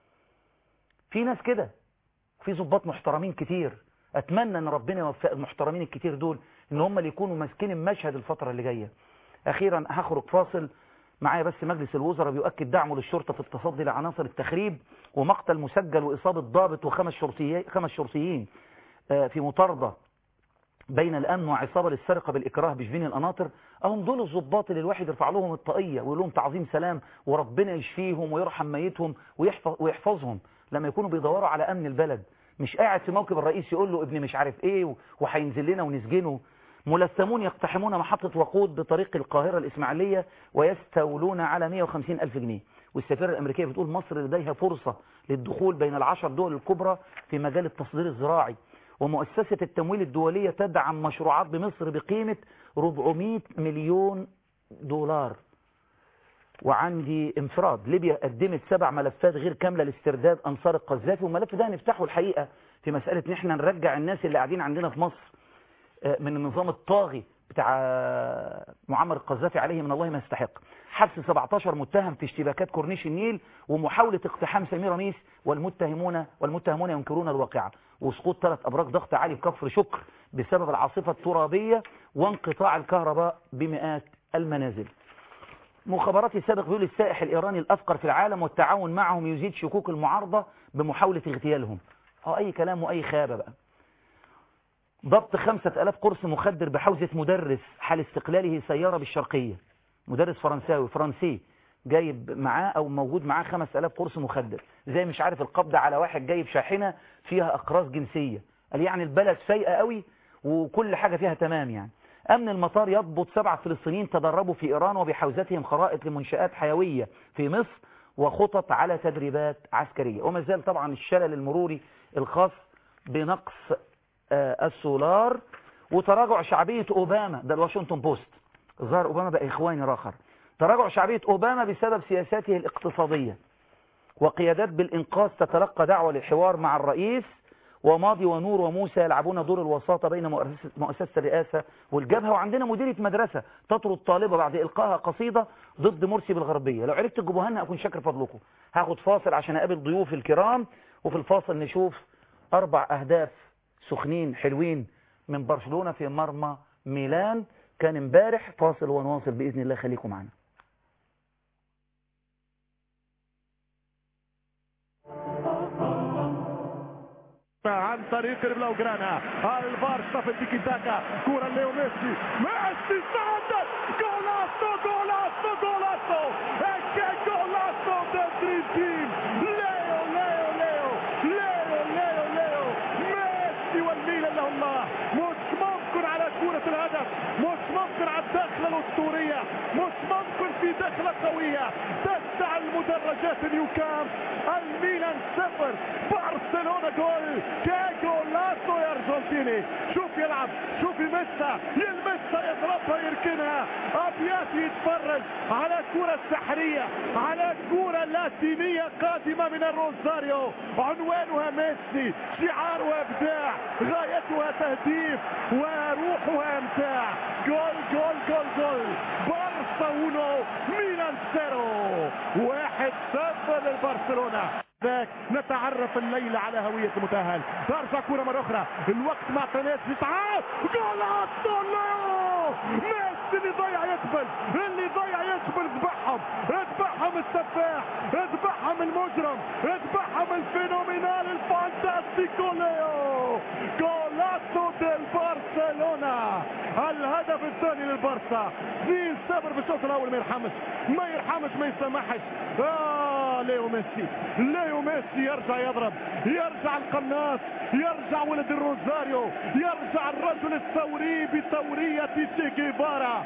في ناس كده في ضباط محترمين كتير اتمنى ان ربنا يوفق المحترمين الكتير دول ان هم اللي يكونوا ماسكين المشهد الفتره اللي جايه اخيرا هخرج فاصل معايا بس مجلس الوزراء بيؤكد دعمه للشرطه في التصدي لعناصر التخريب ومقتل مسجل واصابه ضابط وخمس شرطيين خمس شرطيين آه، في مطارده بين الامن وعصابه للسرقه بالاكراه بشبين القناطر اهم دول الضباط اللي الواحد يرفع لهم الطاقيه ويقول لهم تعظيم سلام وربنا يشفيهم ويرحم ميتهم ويحفظ ويحفظهم لما يكونوا بيدوروا على امن البلد مش قاعد في موكب الرئيس يقول له ابني مش عارف ايه وهينزل لنا ونسجنه ملثمون يقتحمون محطة وقود بطريق القاهرة الإسماعيلية ويستولون على 150 ألف جنيه والسفيرة الأمريكية بتقول مصر لديها فرصة للدخول بين العشر دول الكبرى في مجال التصدير الزراعي ومؤسسة التمويل الدولية تدعم مشروعات بمصر بقيمة 400 مليون دولار وعندي انفراد ليبيا قدمت سبع ملفات غير كاملة لاسترداد أنصار القذافي والملف ده هنفتحه الحقيقة في مسألة ان احنا نرجع الناس اللي قاعدين عندنا في مصر آه، من النظام الطاغي بتاع آه، معمر القذافي عليه من الله ما يستحق حبس 17 متهم في اشتباكات كورنيش النيل ومحاولة اقتحام سمير رميس والمتهمون والمتهمون ينكرون الواقعة وسقوط ثلاث أبراج ضغط عالي بكفر شكر بسبب العاصفة الترابية وانقطاع الكهرباء بمئات المنازل مخابرات السابق بيقول السائح الإيراني الأفقر في العالم والتعاون معهم يزيد شكوك المعارضة بمحاولة اغتيالهم اه أي كلام وأي خابة بقى ضبط خمسة ألاف قرص مخدر بحوزة مدرس حال استقلاله سيارة بالشرقية مدرس فرنساوي فرنسي جايب معاه أو موجود معاه خمس ألاف قرص مخدر زي مش عارف القبض على واحد جايب شاحنة فيها أقراص جنسية قال يعني البلد فايقة قوي وكل حاجة فيها تمام يعني أمن المطار يضبط سبعة فلسطينيين تدربوا في إيران وبحوزتهم خرائط لمنشآت حيوية في مصر وخطط على تدريبات عسكرية وما زال طبعا الشلل المروري الخاص بنقص آه، السولار وتراجع شعبية أوباما ده الواشنطن بوست ظهر أوباما بقى إخواني راخر تراجع شعبية أوباما بسبب سياساته الاقتصادية وقيادات بالإنقاذ تتلقى دعوة للحوار مع الرئيس وماضي ونور وموسى يلعبون دور الوساطة بين مؤسسة, مؤسسة الرئاسة والجبهة وعندنا مديرة مدرسة تطرد طالبة بعد إلقائها قصيدة ضد مرسي بالغربية لو عرفت تجيبوها لنا أكون شاكر فضلكم هاخد فاصل عشان أقابل ضيوفي الكرام وفي الفاصل نشوف أربع أهداف سخنين حلوين من برشلونة في مرمى ميلان كان امبارح فاصل ونواصل بإذن الله خليكم معنا عن طريق البلاوغرانا البارسا في التيكي تاكا كرة ليو ميسي ميسي سدد جولاسو جولاسو جولاسو اكي جولاسو del Dream Team ليو ليو ليو ليو ليو ليو ميسي والميلان له الله مش ممكن على كرة الهدف مش ممكن على الدخلة الأسطورية مش ممكن في دخلة قوية تدفع المدرجات نيوكام الميلان صفر برشلونة جول كاجولاسو يا ارجنتيني شوف يلعب شوف يمسها يلمسها يضربها يركنها ابياتي يتفرج على كرة سحرية على كرة لاتينية قادمة من الروزاريو عنوانها ميسي شعارها ابداع غايتها تهديف وروحها امتاع جول جول جول جول بارسا اونو ميلان سيرو واحد صفر للبرشلونة ذاك نتعرف الليلة على هوية المتأهل ترجع كرة مرة أخرى الوقت مع تناس تعال جول ليو ميسي اللي ضيع يقبل اللي ضيع يقبل ذبحهم ذبحهم السفاح ذبحهم المجرم ذبحهم الفينومينال الفانتاستيكو ليو جولاتو ديل برشلونة الهدف الثاني للبارسا 2-0 في الشوط الاول ما يرحمش ما يرحمش ما يسامحش آه ليو ميسي ليو ميسي يرجع يضرب يرجع القناص يرجع ولد الروزاريو يرجع الرجل الثوري بثورية تشي جيفارا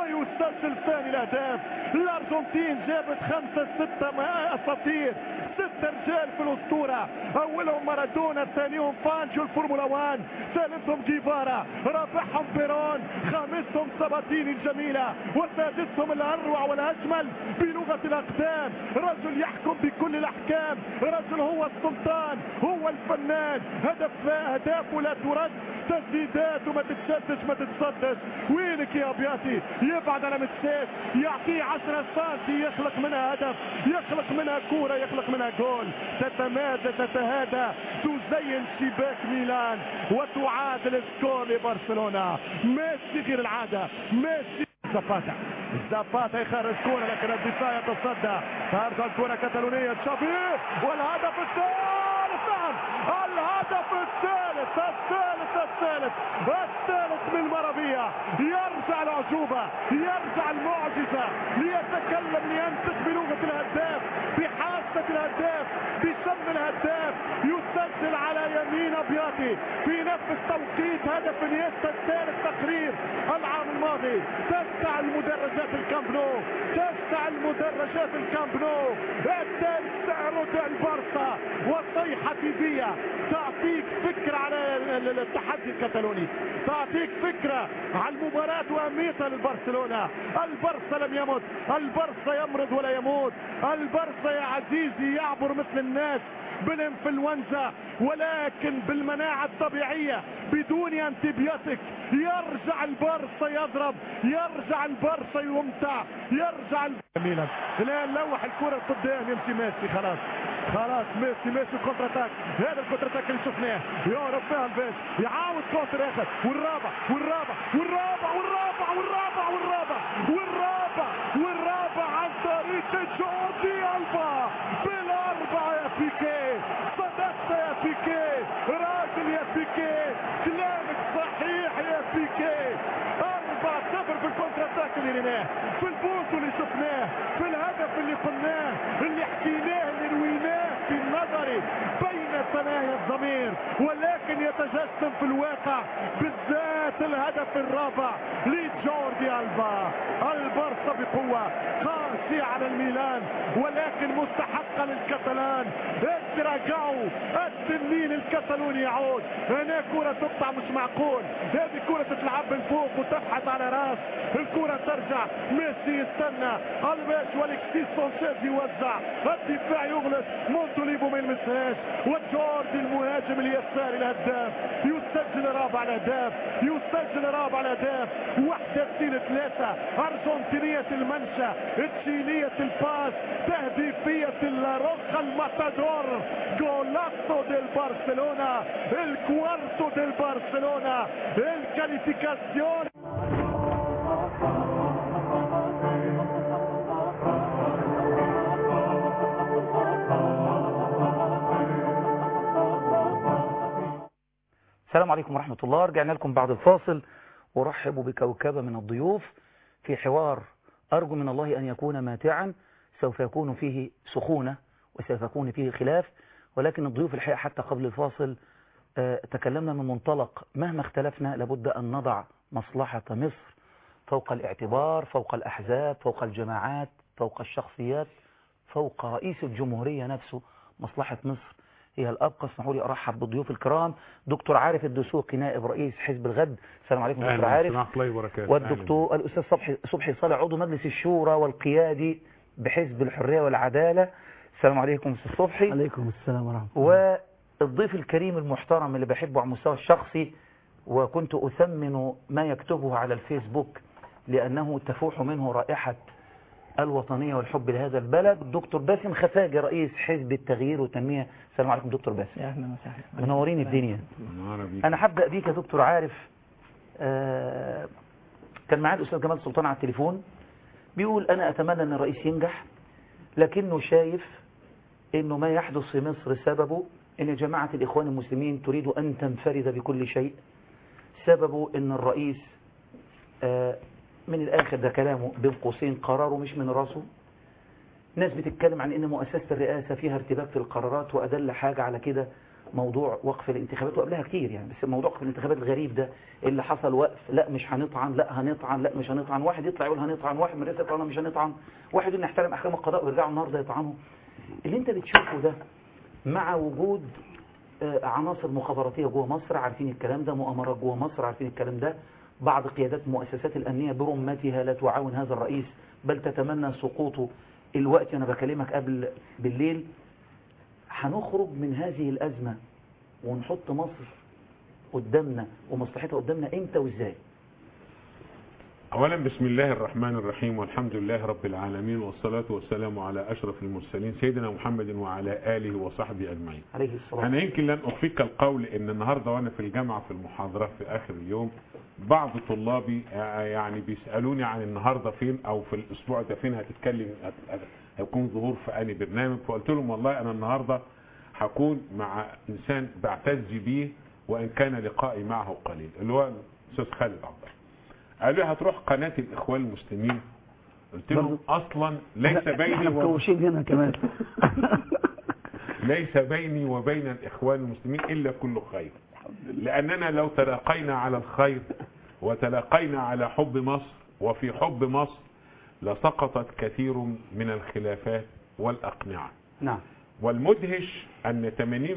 ويسجل ثاني الاهداف الارجنتين جابت خمسة ستة اساطير ست رجال في الاسطورة اولهم مارادونا ثانيهم فانشو الفورمولا 1 ثالثهم جيفارا رابعهم بيرون خامسهم سباتيني الجميلة وسادسهم الاروع والاجمل بلغة الاقدام رجل يحكم بكل الاحكام رجل هو السلطان هو الفنان هدف اهدافه لا ترد تسديدات وما تتشدش ما تتصدش وينك يا ابياتي يبعد على متسيس يعطيه 10 سنتي يخلق منها هدف يخلق منها كورة يخلق منها جول تتمادى تتهادى تزين شباك ميلان وتعادل سكور لبرشلونة ميسي غير العادة ميسي زاباتا زاباتا يخرج كورة لكن الدفاع يتصدى ترجع الكورة كتالونية تشافي والهدف الثالث نعم الهدف الثالث الثالث الثالث الثالث من المربية يرجع العجوبة يرجع المعجزة ليتكلم لينطق بلغة الهداف بحاسة الهداف بسم الهداف يسجل على يمين ابياتي في نفس التوقيت هدف انيستا الثالث تقرير العام الماضي تسع المدرجات الكامب نو تسع المدرجات الكامب نو الثالث سعر البارسا وصيحة تيفية تعطيك فكرة على التحدي الكتالوني تعطيك فكرة على المباراة وأهميتها للبرشلونة البرسا لم يمت البرسا يمرض ولا يموت البرسا يا عزيزي يعبر مثل الناس بالانفلونزا ولكن بالمناعة الطبيعية بدون انتبيوتك يرجع البرصة يضرب يرجع البرصة يمتع يرجع جميلا لا نلوح الكرة قدام يمشي ميسي خلاص خلاص ميسي ميسي كونتر اتاك هذا الكونتر اتاك اللي شفناه يعرف فيها البيت يعاود كونتر اخر والرابع والرابع والرابع والرابع والرابع والرابع والرابع والرابع عن طريق جوردي البا بالاربعه يا بيكي صدقت يا بيكي راجل يا بيكي كلامك صحيح يا بيكي أربعة صفر في الكونتر اتاك اللي لقيناه في البوت اللي شفناه في الهدف اللي قلناه اللي حكيناه اللي رويناه في نظري بين ثنايا الضمير ولكن يتجسم في الواقع بالذات الهدف الرابع لجوردي ألبا البرصة بقوة خاش بنالتي على الميلان ولكن مستحقة للكتالان الدراجاو التنين الكتالوني يعود هنا كرة تقطع مش معقول هذه كرة تتلعب من فوق وتبحث على راس الكرة ترجع ميسي يستنى الباش والكسيس سانشيز يوزع الدفاع يغلط مونتوليفو ما يلمسهاش وجوردي المهاجم اليساري الهداف يسجل رابع الاهداف يسجل رابع الاهداف وحده تسيل ثلاثه ارجنتينيه المنشا تشيليه الباس تهديفيه الروخا الماتادور جولاتو ديل برشلونه الكوارتو ديل برشلونه الكاليفيكاسيون السلام عليكم ورحمة الله رجعنا لكم بعد الفاصل ورحبوا بكوكبة من الضيوف في حوار أرجو من الله أن يكون ماتعا سوف يكون فيه سخونة وسوف يكون فيه خلاف ولكن الضيوف الحقيقة حتى قبل الفاصل آه، تكلمنا من منطلق مهما اختلفنا لابد أن نضع مصلحة مصر فوق الاعتبار فوق الأحزاب فوق الجماعات فوق الشخصيات فوق رئيس الجمهورية نفسه مصلحة مصر هي الأبقى اسمحوا لي أرحب بالضيوف الكرام دكتور عارف الدسوقي نائب رئيس حزب الغد السلام عليكم دكتور عارف ورحمة الله وبركاته والدكتور الأستاذ صبحي صبحي صالح عضو مجلس الشورى والقيادي بحزب الحرية والعدالة السلام عليكم أستاذ صبحي عليكم السلام ورحمة الله والضيف الكريم المحترم اللي بحبه على المستوى الشخصي وكنت أثمن ما يكتبه على الفيسبوك لأنه تفوح منه رائحة الوطنية والحب لهذا البلد دكتور باسم خفاجي رئيس حزب التغيير والتنمية السلام عليكم دكتور باسم يا أهلا وسهلا منورين الدنيا منورة بيك. أنا هبدأ بيك يا دكتور عارف آه كان معاه الأستاذ جمال سلطان على التليفون بيقول أنا أتمنى أن الرئيس ينجح لكنه شايف أنه ما يحدث في مصر سببه أن جماعة الإخوان المسلمين تريد أن تنفرد بكل شيء سببه أن الرئيس آه من الآخر ده كلامه بين قوسين قراره مش من راسه ناس بتتكلم عن ان مؤسسة الرئاسة فيها ارتباك في القرارات وأدل حاجة على كده موضوع وقف الانتخابات وقبلها كتير يعني بس موضوع وقف الانتخابات الغريب ده اللي حصل وقف لا مش هنطعن لا هنطعن لا مش هنطعن واحد يطلع يقول هنطعن واحد من الرئاسة يطلع مش هنطعن واحد يقول نحترم احكام القضاء ويرجعوا النهارده يطعنوا اللي انت بتشوفه ده مع وجود آه، عناصر مخابراتية جوه مصر عارفين الكلام ده مؤامرات جوه مصر عارفين الكلام ده بعض قيادات مؤسسات الأمنية برمتها لا تعاون هذا الرئيس بل تتمنى سقوطه الوقت أنا بكلمك قبل بالليل هنخرج من هذه الأزمة ونحط مصر قدامنا ومصلحتها قدامنا امتى وازاي أولا بسم الله الرحمن الرحيم والحمد لله رب العالمين والصلاة والسلام على أشرف المرسلين سيدنا محمد وعلى آله وصحبه أجمعين عليه الصلاة أنا يمكن لن أخفيك القول إن النهاردة وأنا في الجامعة في المحاضرة في آخر اليوم بعض طلابي آه، يعني بيسألوني عن النهاردة فين أو في الأسبوع ده فين هتتكلم هت- هت- هيكون ظهور في أني برنامج فقلت لهم والله أنا النهاردة هكون مع إنسان بعتز بيه وإن كان لقائي معه قليل اللي هو الأستاذ خالد عبد الله قالوا لي هتروح قناة الإخوان المسلمين قلت لهم أصلا ليس بيني احنا وبين مكوشين هنا كمان ليس بيني وبين الإخوان المسلمين إلا كل خير لأننا لو تلاقينا على الخير وتلاقينا على حب مصر وفي حب مصر لسقطت كثير من الخلافات والأقنعة نعم والمدهش أن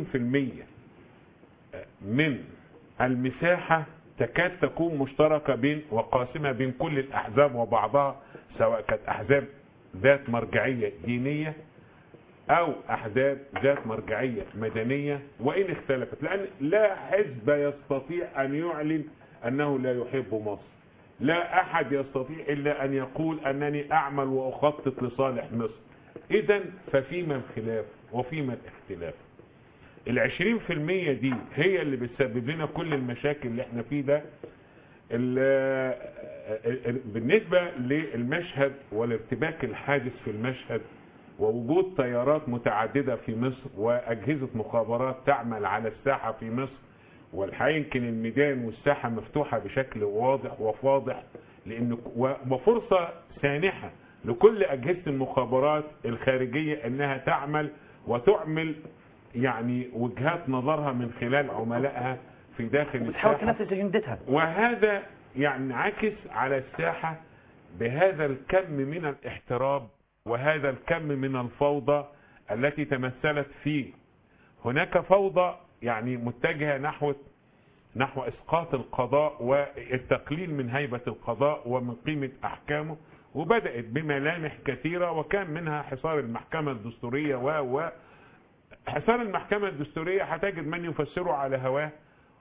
80% من المساحة تكاد تكون مشتركة بين وقاسمة بين كل الأحزاب وبعضها سواء كانت أحزاب ذات مرجعية دينية أو أحزاب ذات مرجعية مدنية وإن اختلفت لأن لا حزب يستطيع أن يعلن أنه لا يحب مصر لا أحد يستطيع إلا أن يقول أنني أعمل وأخطط لصالح مصر إذا ففيما الخلاف وفيما الاختلاف العشرين في المية دي هي اللي بتسبب لنا كل المشاكل اللي احنا فيه ده ال- ال- بالنسبة للمشهد والارتباك الحادث في المشهد ووجود طيارات متعددة في مصر وأجهزة مخابرات تعمل على الساحة في مصر والحقيقة يمكن الميدان والساحة مفتوحة بشكل واضح وفاضح لأن و- وفرصة سانحة لكل أجهزة المخابرات الخارجية أنها تعمل وتعمل يعني وجهات نظرها من خلال عملائها في داخل بتحاول الساحة تنفذ اجندتها وهذا ينعكس على الساحة بهذا الكم من الاحتراب وهذا الكم من الفوضى التي تمثلت فيه هناك فوضى يعني متجهة نحو نحو اسقاط القضاء والتقليل من هيبة القضاء ومن قيمة احكامه وبدأت بملامح كثيرة وكان منها حصار المحكمة الدستورية و و حصار المحكمة الدستورية هتجد من يفسره على هواه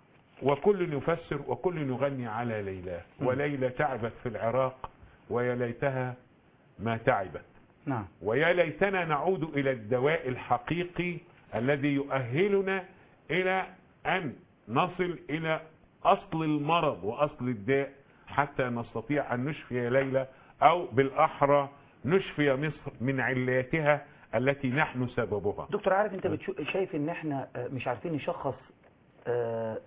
وكل يفسر وكل يغني على ليلى وليلى تعبت في العراق ويا ليتها ما تعبت نعم ويا ليتنا نعود إلى الدواء الحقيقي الذي يؤهلنا إلى أن نصل إلى أصل المرض وأصل الداء حتى نستطيع أن نشفي ليلى أو بالأحرى نشفي مصر من علاتها التي نحن سببها دكتور عارف انت بتشو... شايف ان احنا آه، مش عارفين نشخص آه،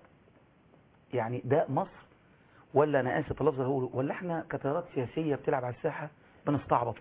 يعني داء مصر ولا انا اسف اللفظ اللي هقوله ولا احنا كتيارات سياسيه بتلعب على الساحه بنستعبط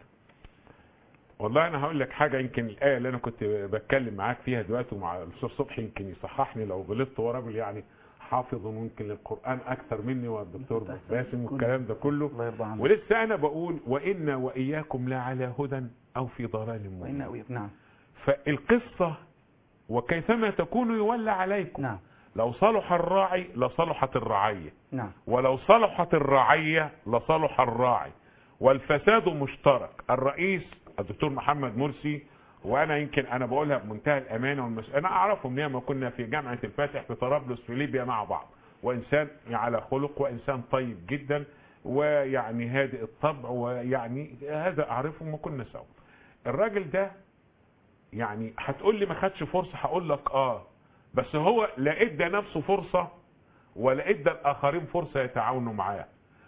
والله انا هقول لك حاجه يمكن الايه اللي انا كنت بتكلم معاك فيها دلوقتي ومع الاستاذ صبحي يمكن يصححني لو غلطت هو راجل يعني حافظ ممكن للقران اكثر مني والدكتور باسم والكلام ده كله الله يرضى عنك ولسه انا بقول وإنا وإياكم لعلى هدى أو في ضلال مبين وإنا وإياك نعم فالقصة وكيفما تكون يولى عليكم نعم لو صلح الراعي لصلحت الرعية نعم ولو صلحت الرعية لصلح الراعي والفساد مشترك الرئيس الدكتور محمد مرسي وانا يمكن انا بقولها بمنتهى الامانه والمس... انا اعرفه من ما كنا في جامعه الفاتح في طرابلس في ليبيا مع بعض وانسان على خلق وانسان طيب جدا ويعني هادئ الطبع ويعني هذا اعرفه ما كنا سوا الراجل ده يعني هتقول لي ما خدش فرصه هقول لك اه بس هو لا ادى نفسه فرصه ولا ادى الاخرين فرصه يتعاونوا معاه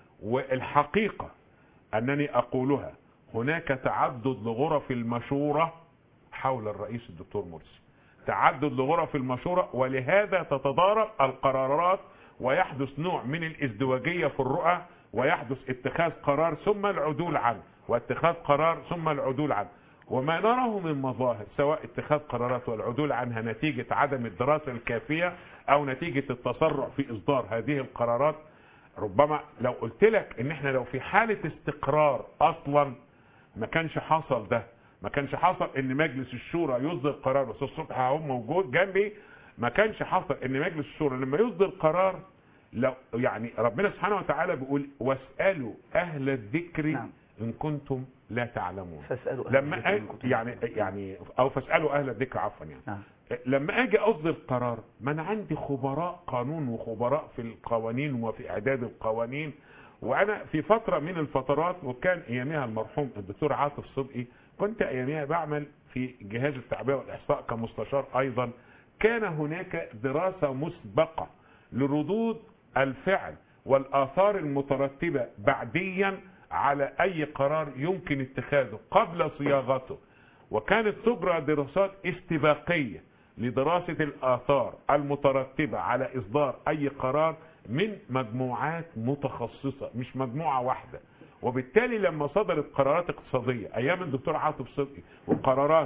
والحقيقه انني اقولها هناك تعدد لغرف المشوره حول الرئيس الدكتور مرسي تعدد لغرف المشورة ولهذا تتضارب القرارات ويحدث نوع من الازدواجية في الرؤى ويحدث اتخاذ قرار ثم العدول عنه واتخاذ قرار ثم العدول عنه وما نراه من مظاهر سواء اتخاذ قرارات والعدول عنها نتيجة عدم الدراسة الكافية او نتيجة التسرع في اصدار هذه القرارات ربما لو قلت لك ان احنا لو في حالة استقرار اصلا ما كانش حصل ده ما كانش حصل ان مجلس الشورى يصدر قرار واستاذ صبحي اهو موجود جنبي ما كانش حصل ان مجلس الشورى لما يصدر قرار لو يعني ربنا سبحانه وتعالى بيقول واسالوا اهل الذكر نعم. ان كنتم لا تعلمون فاسألوا أهل لما الذكر إن أ... كنتم يعني يعني او فاسالوا اهل الذكر عفوا يعني نعم لما اجي اصدر قرار ما انا عندي خبراء قانون وخبراء في القوانين وفي اعداد القوانين وانا في فتره من الفترات وكان ايامها المرحوم الدكتور عاطف صدقي كنت ايامها بعمل في جهاز التعبئه والاحصاء كمستشار ايضا كان هناك دراسه مسبقه لردود الفعل والاثار المترتبه بعديا على اي قرار يمكن اتخاذه قبل صياغته وكانت تجرى دراسات استباقيه لدراسه الاثار المترتبه على اصدار اي قرار من مجموعات متخصصه مش مجموعه واحده وبالتالي لما صدرت قرارات اقتصاديه ايام الدكتور عاطف صدقي وقرارات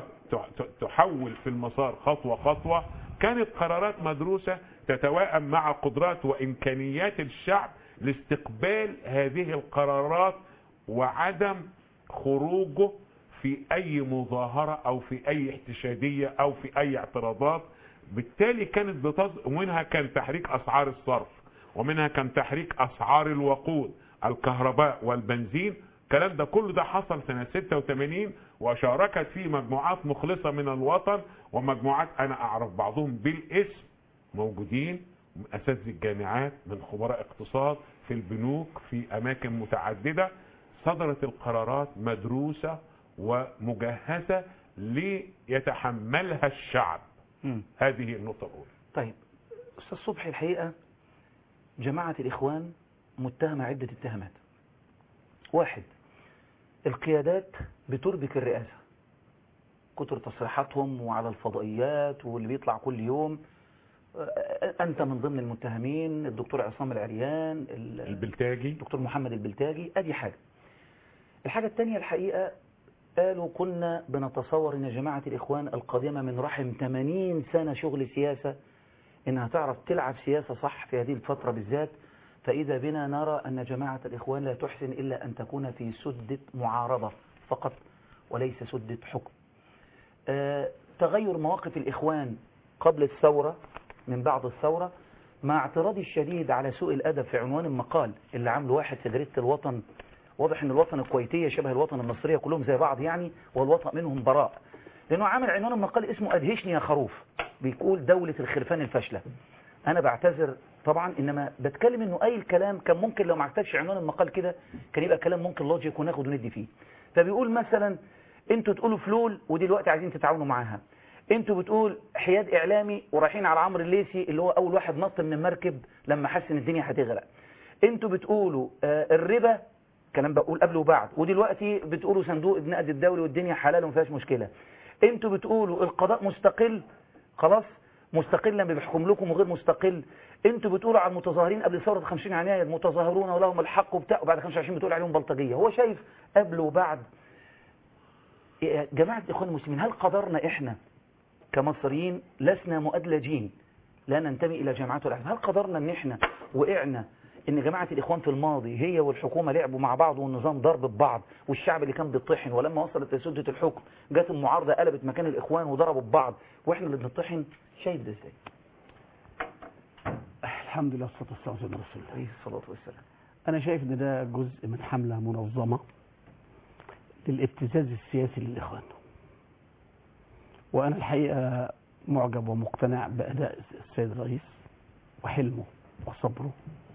تحول في المسار خطوه خطوه كانت قرارات مدروسه تتوائم مع قدرات وامكانيات الشعب لاستقبال هذه القرارات وعدم خروجه في اي مظاهره او في اي احتشاديه او في اي اعتراضات بالتالي كانت بتص... ومنها كان تحريك اسعار الصرف ومنها كان تحريك اسعار الوقود الكهرباء والبنزين الكلام ده كله ده حصل سنة 86 وشاركت فيه مجموعات مخلصة من الوطن ومجموعات انا اعرف بعضهم بالاسم موجودين من اساتذه الجامعات من خبراء اقتصاد في البنوك في اماكن متعددة صدرت القرارات مدروسة ومجهزة ليتحملها الشعب مم. هذه النقطة الأولى طيب أستاذ صبحي الحقيقة جماعة الإخوان متهمة عدة اتهامات واحد القيادات بتربك الرئاسة كتر تصريحاتهم وعلى الفضائيات واللي بيطلع كل يوم آه، أنت من ضمن المتهمين الدكتور عصام العريان ال- البلتاجي الدكتور محمد البلتاجي ادي حاجة الحاجة الثانية الحقيقة قالوا كنا بنتصور ان جماعة الاخوان القادمة من رحم 80 سنة شغل سياسة انها تعرف تلعب سياسة صح في هذه الفترة بالذات فاذا بنا نرى ان جماعة الاخوان لا تحسن الا ان تكون في سدة معارضة فقط وليس سدة حكم آه، تغير مواقف الإخوان قبل الثورة من بعد الثورة مع اعتراضي الشديد على سوء الأدب في عنوان المقال اللي عامله واحد في جريدة الوطن واضح ان الوطن الكويتية شبه الوطن المصرية كلهم زي بعض يعني والوطن منهم براء لانه عامل عنوان المقال اسمه ادهشني يا خروف بيقول دولة الخرفان الفاشلة انا بعتذر طبعا انما بتكلم انه اي الكلام كان ممكن لو ما عكتبش عنوان المقال كده كان يبقى كلام ممكن لوجيك وناخد وندي فيه فبيقول مثلا انتوا تقولوا فلول ودلوقتي عايزين تتعاونوا معاها انتوا بتقول حياد اعلامي ورايحين على عمرو الليثي اللي هو اول واحد نط من المركب لما حس ان الدنيا هتغرق انتوا بتقولوا آه الربا كلام بقول قبل وبعد ودلوقتي بتقولوا صندوق النقد الدولي والدنيا حلال وما فيهاش مشكله انتوا بتقولوا القضاء مستقل خلاص مستقلا بيحكم لكم وغير مستقل انتوا بتقولوا على المتظاهرين قبل ثوره 50 يناير المتظاهرون ولهم الحق وبتاع وبعد 25 بتقول عليهم بلطجيه هو شايف قبل وبعد يا جماعه الاخوان المسلمين هل قدرنا احنا كمصريين لسنا مؤدلجين لا ننتمي الى جماعات الاحزاب هل قدرنا ان احنا وقعنا ان جماعه الاخوان في الماضي هي والحكومه لعبوا مع بعض والنظام ضرب ببعض والشعب اللي كان بيطحن ولما وصلت لسده الحكم جت المعارضه قلبت مكان الاخوان وضربوا ببعض واحنا اللي بنطحن شايف ده ازاي الحمد لله والصلاه والسلام على سيدنا رسول الله عليه الصلاه والسلام انا شايف ان ده جزء من حمله منظمه للابتزاز السياسي للاخوان وانا الحقيقه معجب ومقتنع باداء السيد الرئيس وحلمه وصبره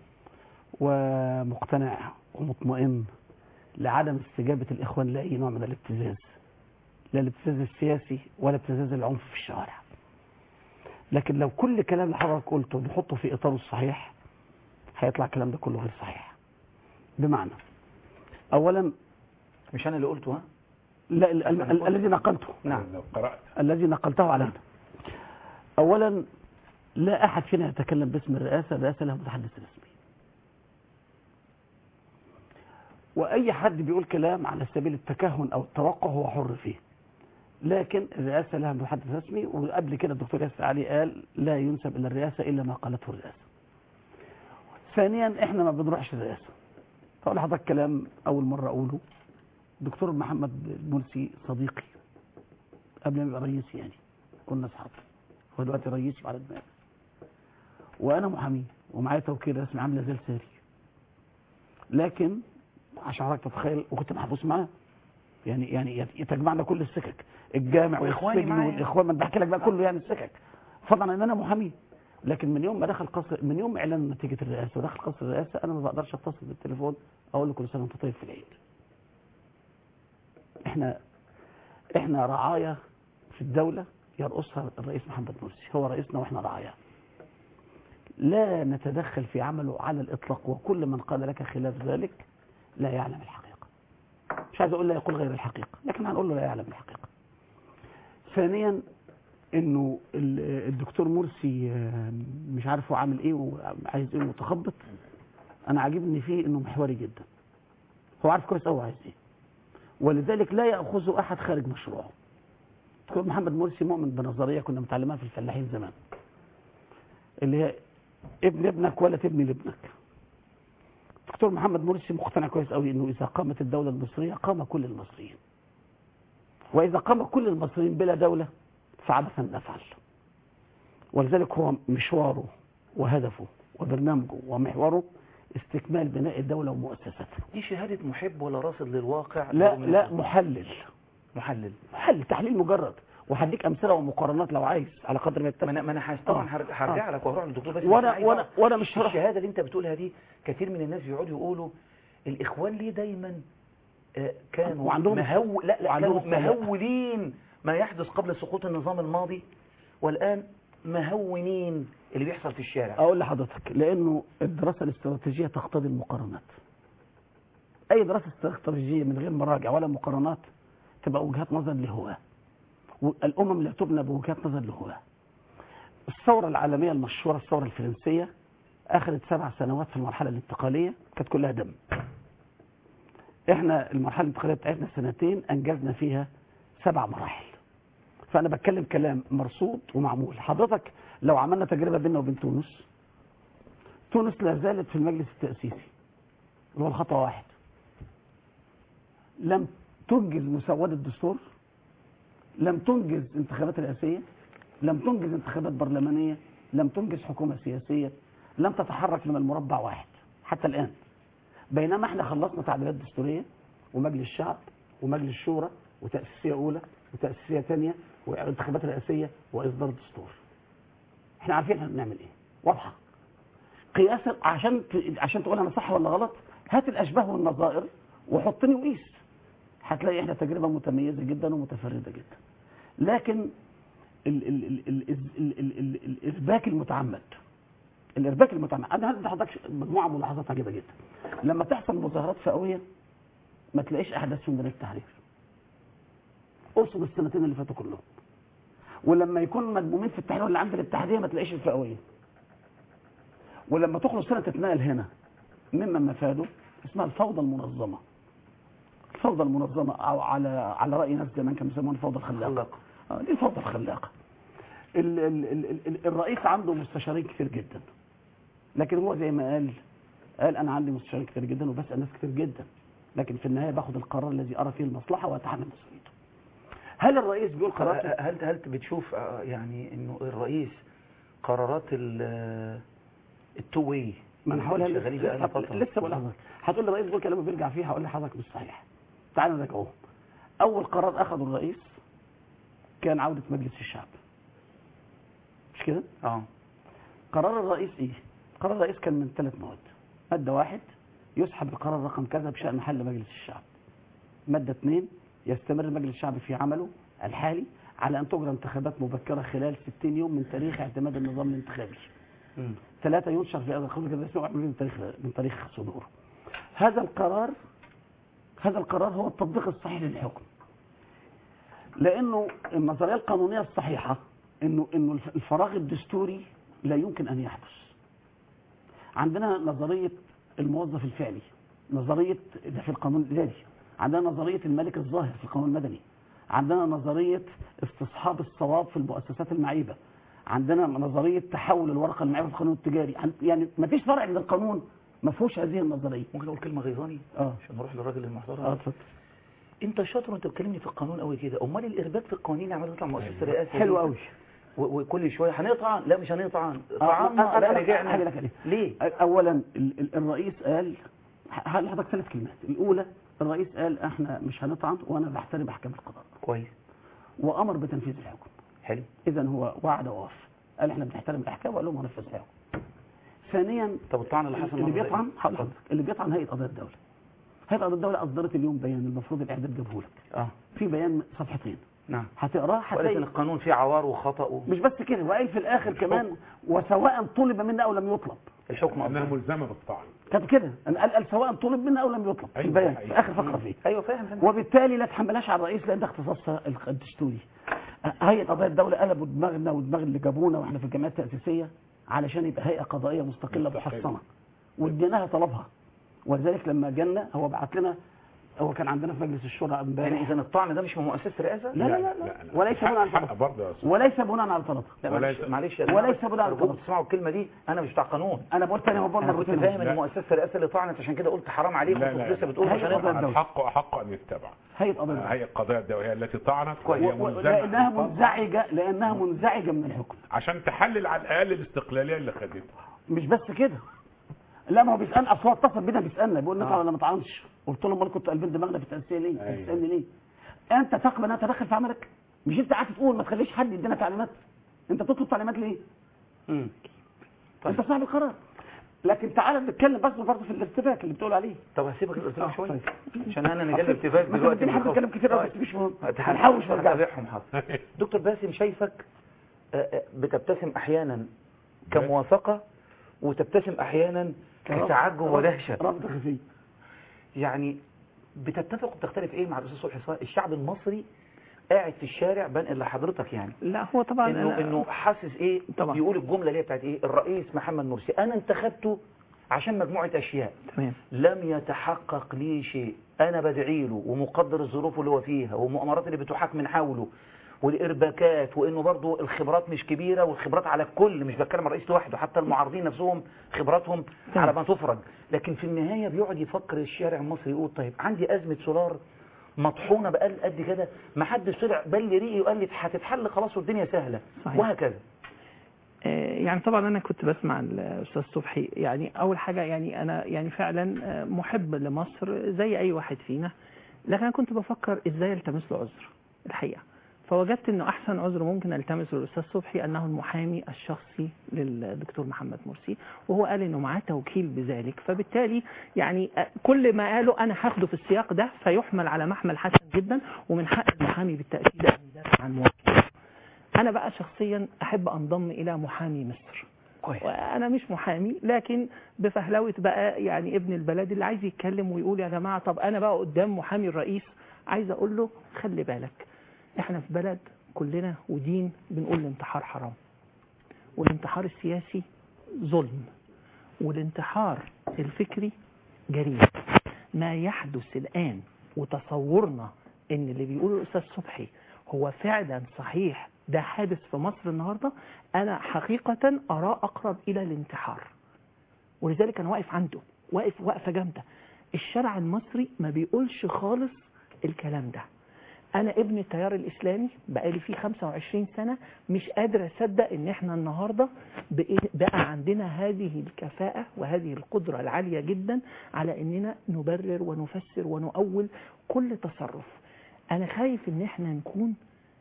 ومقتنع ومطمئن لعدم استجابة الإخوان لأي نوع من الابتزاز لا الابتزاز السياسي ولا ابتزاز العنف في الشوارع لكن لو كل كلام اللي حضرتك قلته نحطه في إطاره الصحيح هيطلع الكلام ده كله غير صحيح بمعنى أولا مش أنا اللي قلته ها لا ال- ال- ال- الذي نقلته نعم لو قرأت الذي نقلته علينا أولا لا أحد فينا يتكلم باسم الرئاسة الرئاسة لها متحدث رسمي وأي حد بيقول كلام على سبيل التكهن أو التوقع هو حر فيه لكن الرئاسة لها متحدث رسمي وقبل كده الدكتور ياسر علي قال لا ينسب إلى الرئاسة إلا ما قالته الرئاسة ثانيا احنا ما بنروحش الرئاسة فأقول لحضرتك كلام أول مرة أقوله دكتور محمد مرسي صديقي قبل ما يبقى رئيس يعني كنا أصحاب هو دلوقتي رئيسي على دماغي وأنا محامي ومعايا توكيل رسمي عامل زي ساري لكن عشان حضرتك تتخيل وكنت محبوس معاه يعني يعني يتجمعنا كل السكك الجامع وإخواني والسجن معايا. والاخوان ما أنا بحكي لك بقى كله يعني السكك فضلا ان انا محامي لكن من يوم ما دخل قصر من يوم اعلان نتيجه الرئاسه ودخل قصر الرئاسه انا ما بقدرش اتصل بالتليفون اقول له كل سنه وانت طيب في العيد احنا احنا رعايا في الدوله يرأسها الرئيس محمد مرسي هو رئيسنا واحنا رعايا لا نتدخل في عمله على الاطلاق وكل من قال لك خلاف ذلك لا يعلم الحقيقه مش عايز اقول لا يقول غير الحقيقه لكن هنقول له لا يعلم الحقيقه ثانيا انه ال- الدكتور مرسي آه، مش عارف هو عامل ايه وعايز ايه متخبط انا عاجبني فيه انه محوري جدا هو عارف كويس قوي عايز ايه ولذلك لا ياخذه احد خارج مشروعه دكتور محمد مرسي مؤمن بنظريه كنا متعلمها في الفلاحين زمان اللي هي ابن ابنك ولا تبني لابنك دكتور محمد مرسي مقتنع كويس قوي انه اذا قامت الدوله المصريه قام كل المصريين واذا قام كل المصريين بلا دوله فعبثا نفعل ولذلك هو مشواره وهدفه وبرنامجه ومحوره استكمال بناء الدولة ومؤسساتها دي شهادة محب ولا راصد للواقع لا لا محلل محلل محلل تحليل مجرد وهديك امثله ومقارنات لو عايز على قدر ما ما يتفق انا ما انا حاس- طبعا آه. هر- هرجع آه. لك وهروح للدكتور بس وأنا- مش عايز وأنا- أعرف. وأنا مش هروح- الشهاده اللي انت بتقولها دي كثير من الناس بيقعدوا يقولوا الاخوان ليه دايما آه، كانوا وعندهم- مهو لا لا وعندهم كانوا استعلاء. مهولين ما يحدث قبل سقوط النظام الماضي والان مهونين اللي بيحصل في الشارع اقول لحضرتك لانه الدراسه الاستراتيجيه تقتضي المقارنات اي دراسه استراتيجيه من غير مراجع ولا مقارنات تبقى وجهات نظر لهواه والامم لا تبنى بوجهات نظر لهواه الثوره العالميه المشهوره الثوره الفرنسيه اخذت سبع سنوات في المرحله الانتقاليه كانت كلها دم احنا المرحله الانتقاليه بتاعتنا سنتين انجزنا فيها سبع مراحل فانا بتكلم كلام مرصود ومعمول حضرتك لو عملنا تجربه بيننا وبين تونس تونس لا زالت في المجلس التاسيسي اللي هو الخطوه واحد لم تنجز مسودة الدستور لم تنجز انتخابات رئاسية لم تنجز انتخابات برلمانية لم تنجز حكومة سياسية لم تتحرك من المربع واحد حتى الآن بينما احنا خلصنا تعديلات دستورية ومجلس الشعب ومجلس الشورى وتأسيسية أولى وتأسيسية ثانية وانتخابات رئاسية وإصدار دستور احنا عارفين احنا بنعمل ايه واضحة قياسا عشان ت- عشان تقول انا صح ولا غلط هات الاشباه والنظائر وحطني وقيس هتلاقي احنا تجربه متميزه جدا ومتفرده جدا لكن ال ال ال ال ال ال ال الارباك المتعمد الارباك المتعمد انا هدي حضرتك مجموعه ملاحظات عجيبه جدا لما تحصل مظاهرات فئويه ما تلاقيش احداث في ميدان التحرير ارصد السنتين اللي فاتوا كلهم ولما يكون مدمومين في التحرير اللي عند الاتحاديه ما تلاقيش الفئويه ولما تخلص سنه تتنقل هنا مما مفاده اسمها الفوضى المنظمه الفوضى المنظمه او على على راي ناس زمان كانوا بيسموها الفوضى الخلاقه آه، دي الفوضى الخلاقه ال ال ال ال الرئيس عنده مستشارين كتير جدا لكن هو زي ما قال قال انا عندي مستشارين كتير جدا وبسال ناس كتير جدا لكن في النهايه باخد القرار الذي ارى فيه المصلحه واتحمل مسؤوليته هل الرئيس بيقول قرار هل هل بتشوف آه، يعني انه الرئيس قرارات التو واي ما انا هقولها شغالين بقى لنا لسه فترة. لسه بقول لحضرتك هتقول لي الرئيس بيقول كلامه بيرجع فيه هقول لحضرتك مش صحيح تعالوا نراجعوهم اول قرار اخذه الرئيس كان عوده مجلس الشعب مش كده اه قرار الرئيس ايه قرار الرئيس كان من ثلاث مواد ماده واحد يسحب القرار رقم كذا بشان حل مجلس الشعب ماده اثنين يستمر مجلس الشعب في عمله الحالي على ان تجرى انتخابات مبكره خلال 60 يوم من تاريخ اعتماد النظام الانتخابي مم. ثلاثة ينشر في هذا القانون كده اسمه من تاريخ من تاريخ صدوره. هذا القرار هذا القرار هو التطبيق الصحيح للحكم. لأنه النظرية القانونية الصحيحة إنه إنه الف- الفراغ الدستوري لا يمكن أن يحدث. عندنا نظرية الموظف الفعلي، نظرية ده في القانون الإداري، عندنا نظرية الملك الظاهر في القانون المدني، عندنا نظرية استصحاب الصواب في المؤسسات المعيبة، عندنا نظريه تحول الورقه المعيبه في القانون التجاري عن- يعني ما فيش فرع من القانون ما فيهوش هذه النظريه ممكن اقول كلمه غيظاني اه عشان نروح للراجل المحترم اه اتفضل انت شاطر وانت بتكلمني في القانون قوي كده امال الارباك في القوانين اللي عماله تطلع من مؤسسه الرئاسه حلو دي؟ قوي و- وكل شويه هنقطع لا مش هنقطع آه، طعنا أنا- لا أنا- رجعنا هاجي لك عليه. ليه اولا ال- ال- الرئيس قال هقول لحضرتك ثلاث كلمات الاولى الرئيس قال احنا مش هنطعن وانا بحترم احكام القضاء كويس وامر بتنفيذ الحكم حلو اذا هو وعد ووفى قال احنا بنحترم الاحكام وقال لهم هنفذ الحكم ثانيا طب الطعن اللي حصل اللي مرة بيطعن زي- هقول لحضرتك اللي بيطعن هيئه قضايا الدوله هيئه قضايا الدوله اصدرت اليوم بيان المفروض الاعداد جابه لك اه في بيان صفحتين نعم هتقراه وقالت ان هتلاقي القانون فيه عوار وخطا و... مش بس كده وقال في الاخر كمان وسواء طلب منا او لم يطلب الحكم انها أصلاً. ملزمه بالطعن كانت كده أنا قال, قال سواء طلب منا او لم يطلب في أيوة، البيان حقيقي. في اخر فقره فيه ايوه فاهم فاهم وبالتالي لا تحملهاش على الرئيس لان ده اختصاصها الدستوري هيئه قضايا الدوله قلبوا دماغنا ودماغ اللي جابونا واحنا في الجمعيات التاسيسيه علشان يبقى هيئه قضائيه مستقله مستقلة. محصنه واديناها طلبها ولذلك لما جالنا هو بعت لنا هو كان عندنا في مجلس الشورى يعني امبارح اذا الطعن ده مش من مؤسسه الرئاسه لا لا لا, لا. وليس بناء على حق طلبها برضه يا أستاذ. وليس بناء على طلبها لا ولا معلش يت- معلش يا وليس جماعة، بناء على أرجوكم طلب. تسمعوا الكلمه دي انا مش بتاع قانون انا بقول تاني وبقول انا كنت مرتين فاهم ان لا. مؤسسه الرئاسه اللي طعنت عشان كده قلت حرام عليكم لا كنت لا لسه بتقول هي مش قضايا هنقطع الدولة. الحق احق ان يتبع هيئه قضايا الدولة. هي القضايا الدوليه التي طعنت كويس. وهي و- و- ملزمه لانها بالطعن منزعجه لانها منزعجه من الحكم عشان تحلل على الاقل الاستقلاليه اللي خدتها مش بس كده لا ما هو بيسال اصل هو اتصل بينا بيسالنا بيقول نطلع آه. ولا ما طعنش قلت له امال كنتوا قلبين دماغنا في التاسيس ليه؟ أيوة. بتسالني ليه؟ انت تقبل ان اتدخل في عملك؟ مش انت قاعد تقول ما تخليش حد يدينا تعليمات انت بتطلب تعليمات ليه؟ مم. انت صاحب القرار لكن تعالى نتكلم بس برضه في الارتباك اللي بتقول عليه طب هسيبك الارتباك آه، شويه طيب. عشان انا نجال ارتباك ما دلوقتي تديني حد بالخوف. يتكلم كتير قوي طيب. بس مش مهم هنحاول هنحوش ونرجع هتابعهم حاضر دكتور باسم شايفك آه، آه، بتبتسم احيانا كموافقه وتبتسم احيانا كتعجب ودهشه رفض خفي يعني بتتفق وبتختلف ايه مع الاستاذ صبحي صالح الشعب المصري قاعد في الشارع بنقل لحضرتك يعني لا هو طبعا انه أنا- انه حاسس ايه طبعا. يقول الجمله اللي هي بتاعت ايه الرئيس محمد مرسي انا انتخبته عشان مجموعه اشياء تمام لم يتحقق لي شيء انا بدعي له ومقدر الظروف اللي هو فيها والمؤامرات اللي بتحاك من حوله والارباكات وانه برضو الخبرات مش كبيره والخبرات على الكل مش بتكلم عن الرئيس لوحده حتى المعارضين نفسهم خبراتهم على ما تفرج لكن في النهايه بيقعد يفكر الشارع المصري يقول طيب عندي ازمه سولار مطحونه بقال قد كده ما حدش طلع بل ريقي وقال لي هتتحل خلاص والدنيا سهله صحيح. وهكذا آه، يعني طبعا انا كنت بسمع الاستاذ صبحي يعني اول حاجه يعني انا يعني فعلا آه، محب لمصر زي اي واحد فينا لكن انا كنت بفكر ازاي التمس له عذر الحقيقه فوجدت انه احسن عذر ممكن التمسه للاستاذ صبحي انه المحامي الشخصي للدكتور محمد مرسي وهو قال انه معاه توكيل بذلك فبالتالي يعني آه، كل ما قاله انا هاخده في السياق ده فيحمل على محمل حسن جدا ومن حق المحامي بالتاكيد ان يدافع عن موكله انا بقى شخصيا احب انضم الى محامي مصر كويس وانا مش محامي لكن بفهلوه بقى يعني ابن البلد اللي عايز يتكلم ويقول يا جماعه طب انا بقى قدام محامي الرئيس عايز اقول له خلي بالك احنا في بلد كلنا ودين بنقول الانتحار حرام والانتحار السياسي ظلم والانتحار الفكري جريمه ما يحدث الان وتصورنا ان اللي بيقوله الاستاذ صبحي هو فعلا صحيح ده حادث في مصر النهارده انا حقيقه اراه اقرب الى الانتحار ولذلك انا واقف عنده واقف وقفه جامده الشارع المصري ما بيقولش خالص الكلام ده انا ابن التيار الاسلامي بقالي فيه 25 سنه مش قادر اصدق ان احنا النهارده بقي- بقى عندنا هذه الكفاءه وهذه القدره العاليه جدا على اننا نبرر ونفسر ونؤول كل تصرف انا خايف ان احنا نكون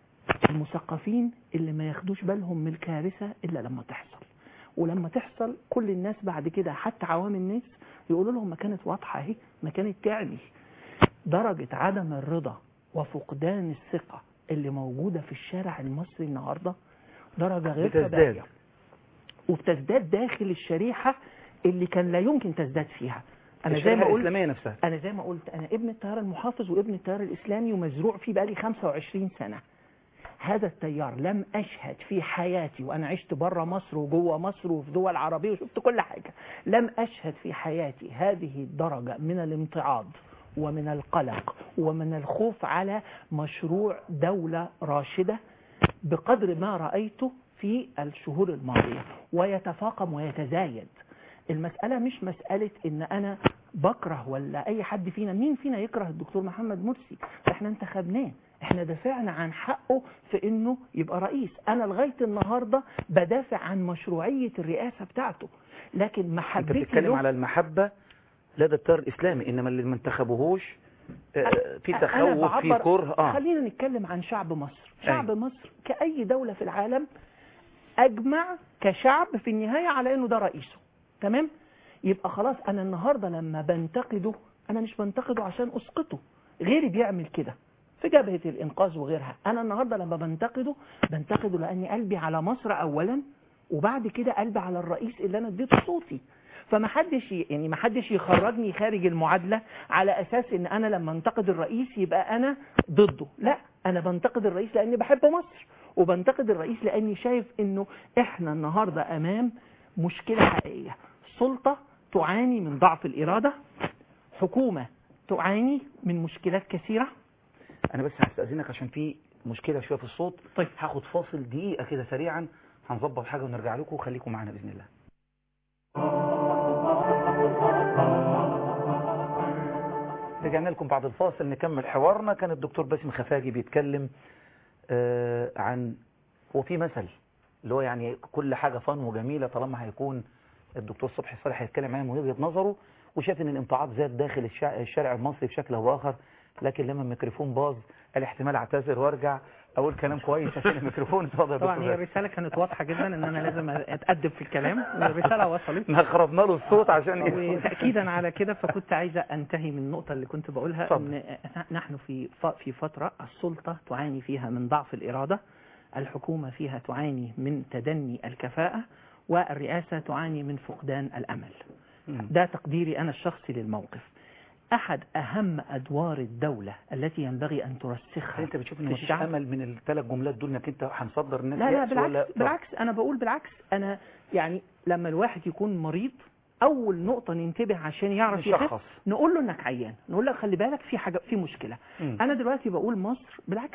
المثقفين اللي ما ياخدوش بالهم من الكارثه الا لما تحصل ولما تحصل كل الناس بعد كده حتى عوام الناس يقولوا لهم ما كانت واضحه اهي ما كانت تعني درجه عدم الرضا وفقدان الثقه اللي موجوده في الشارع المصري النهارده درجه غير بتزداد. طبيعيه وبتزداد داخل الشريحه اللي كان لا يمكن تزداد فيها انا زي الشريحة ما قلت الإسلامية نفسها انا زي ما قلت انا ابن التيار المحافظ وابن التيار الاسلامي ومزروع فيه بقالي 25 سنه هذا التيار لم اشهد في حياتي وانا عشت بره مصر وجوه مصر وفي دول عربيه وشفت كل حاجه لم اشهد في حياتي هذه الدرجه من الامتعاض ومن القلق ومن الخوف على مشروع دوله راشده بقدر ما رايته في الشهور الماضيه ويتفاقم ويتزايد المسألة مش مسألة إن أنا بكره ولا أي حد فينا مين فينا يكره الدكتور محمد مرسي احنا انتخبناه احنا دافعنا عن حقه في انه يبقى رئيس انا لغايه النهارده بدافع عن مشروعيه الرئاسه بتاعته لكن انت محبتي بتتكلم له على المحبة لدى التيار الإسلامي إنما اللي ما انتخبوهوش آه، في أنا تخوف في بعبر- كره اه خلينا نتكلم عن شعب مصر شعب أيوة. مصر كأي دولة في العالم أجمع كشعب في النهاية على أنه ده رئيسه تمام يبقى خلاص أنا النهاردة لما بنتقده أنا مش بنتقده عشان أسقطه غيري بيعمل كده في جبهة الإنقاذ وغيرها أنا النهاردة لما بنتقده بنتقده لأني قلبي على مصر أولا وبعد كده قلبي على الرئيس اللي أنا اديته صوتي فما حدش ي- يعني ما حدش يخرجني خارج المعادله على اساس ان انا لما انتقد الرئيس يبقى انا ضده لا انا بنتقد الرئيس لاني بحب مصر وبنتقد الرئيس لاني شايف انه احنا النهارده امام مشكله حقيقيه سلطه تعاني من ضعف الاراده حكومه تعاني من مشكلات كثيره انا بس هستأذنك عشان في مشكلة شوية في الصوت طيب هاخد فاصل دقيقة كده سريعا هنظبط حاجة ونرجع لكم وخليكم معانا بإذن الله رجعنا لكم بعد الفاصل نكمل حوارنا كان الدكتور باسم خفاجي بيتكلم آه عن هو في مثل اللي هو يعني كل حاجة فن وجميلة طالما هيكون الدكتور صبحي صالح هيتكلم عنها من وجهة نظره وشاف ان الامتعاض زاد داخل الشع- الشارع المصري بشكل او باخر لكن لما الميكروفون باظ قال احتمال اعتذر وارجع اقول كلام كويس عشان الميكروفون اتفضل يا طبعا دكتور هي باسم. الرساله كانت واضحه جدا ان انا لازم اتادب في الكلام والرساله وصلت احنا خربنا له الصوت عشان وتاكيدا على كده فكنت عايزه انتهي من النقطه اللي كنت بقولها اتفضل. ان نحن في ف- في فتره السلطه تعاني فيها من ضعف الاراده الحكومه فيها تعاني من تدني الكفاءه والرئاسه تعاني من فقدان الامل مم. ده تقديري انا الشخصي للموقف احد اهم ادوار الدوله التي ينبغي ان ترسخها انت بتشوف ان في مفيش الشعب امل من الثلاث جملات دول انك انت هنصدر الناس لا لا يأس ولا بالعكس بالعكس انا بقول بالعكس انا يعني لما الواحد يكون مريض اول نقطه ننتبه عشان يعرف يخف نشخص نقول له انك عيان نقول له خلي بالك في حاجه في مشكله مم. انا دلوقتي بقول مصر بالعكس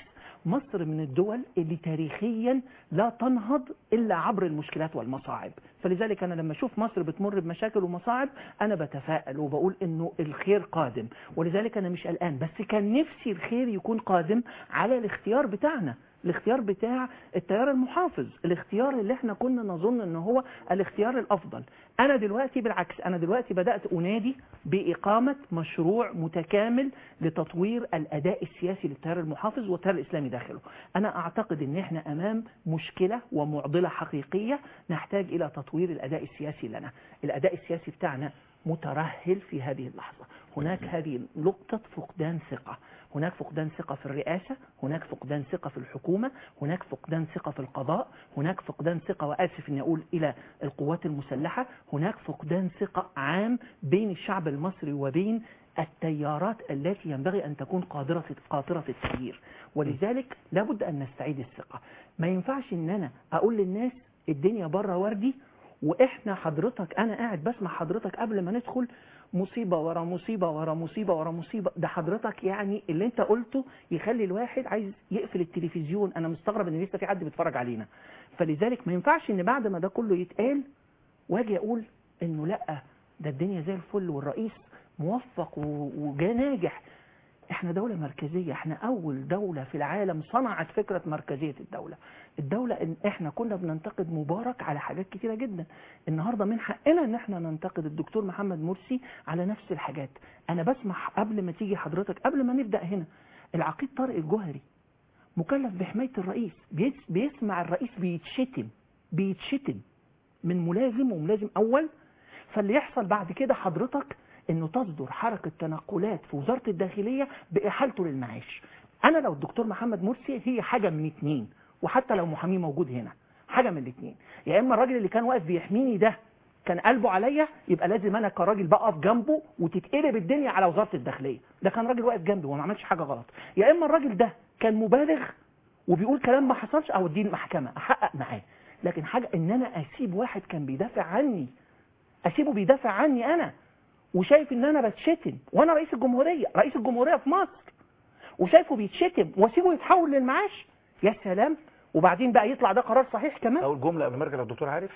مصر من الدول اللي تاريخيا لا تنهض إلا عبر المشكلات والمصاعب فلذلك أنا لما أشوف مصر بتمر بمشاكل ومصاعب أنا بتفائل وبقول إنه الخير قادم ولذلك أنا مش قلقان بس كان نفسي الخير يكون قادم على الاختيار بتاعنا الاختيار بتاع التيار المحافظ الاختيار اللي احنا كنا نظن ان هو الاختيار الافضل انا دلوقتي بالعكس انا دلوقتي بدأت انادي باقامة مشروع متكامل لتطوير الاداء السياسي للتيار المحافظ والتيار الاسلامي داخله انا اعتقد ان احنا امام مشكلة ومعضلة حقيقية نحتاج الى تطوير الاداء السياسي لنا الاداء السياسي بتاعنا مترهل في هذه اللحظة هناك هذه نقطة فقدان ثقة هناك فقدان ثقة في الرئاسة هناك فقدان ثقة في الحكومة هناك فقدان ثقة في القضاء هناك فقدان ثقة وآسف أني أقول إلى القوات المسلحة هناك فقدان ثقة عام بين الشعب المصري وبين التيارات التي ينبغي أن تكون قادرة قاطرة التغيير ولذلك لابد أن نستعيد الثقة ما ينفعش أن أنا أقول للناس الدنيا بره وردي وإحنا حضرتك أنا قاعد بسمع حضرتك قبل ما ندخل مصيبة ورا مصيبة ورا مصيبة ورا مصيبة ده حضرتك يعني اللي انت قلته يخلي الواحد عايز يقفل التلفزيون انا مستغرب ان لسه في حد بيتفرج علينا فلذلك ما ينفعش ان بعد ما ده كله يتقال واجي اقول انه لا ده الدنيا زي الفل والرئيس موفق وجا ناجح احنا دولة مركزية احنا اول دولة في العالم صنعت فكرة مركزية الدولة الدولة ان احنا كنا بننتقد مبارك على حاجات كتيرة جدا النهاردة من حقنا ان احنا ننتقد الدكتور محمد مرسي على نفس الحاجات انا بسمح قبل ما تيجي حضرتك قبل ما نبدأ هنا العقيد طارق الجوهري مكلف بحماية الرئيس بيسمع الرئيس بيتشتم بيتشتم من ملازم وملازم اول فاللي يحصل بعد كده حضرتك انه تصدر حركة تنقلات في وزارة الداخلية باحالته للمعاش انا لو الدكتور محمد مرسي هي حاجة من اتنين وحتى لو محامي موجود هنا حاجة من الاتنين يا اما الراجل اللي كان واقف بيحميني ده كان قلبه عليا يبقى لازم انا كراجل بقف جنبه وتتقلب الدنيا على وزارة الداخلية ده كان راجل واقف جنبي وما عملش حاجة غلط يا اما الراجل ده كان مبالغ وبيقول كلام ما حصلش او اديه المحكمة احقق معاه لكن حاجة ان انا اسيب واحد كان بيدافع عني اسيبه بيدافع عني انا وشايف ان انا بتشتم وانا رئيس الجمهورية رئيس الجمهورية في مصر وشايفه بيتشتم واسيبه يتحول للمعاش يا سلام وبعدين بقى يطلع ده قرار صحيح كمان اول جملة قبل ما ارجع للدكتور عارف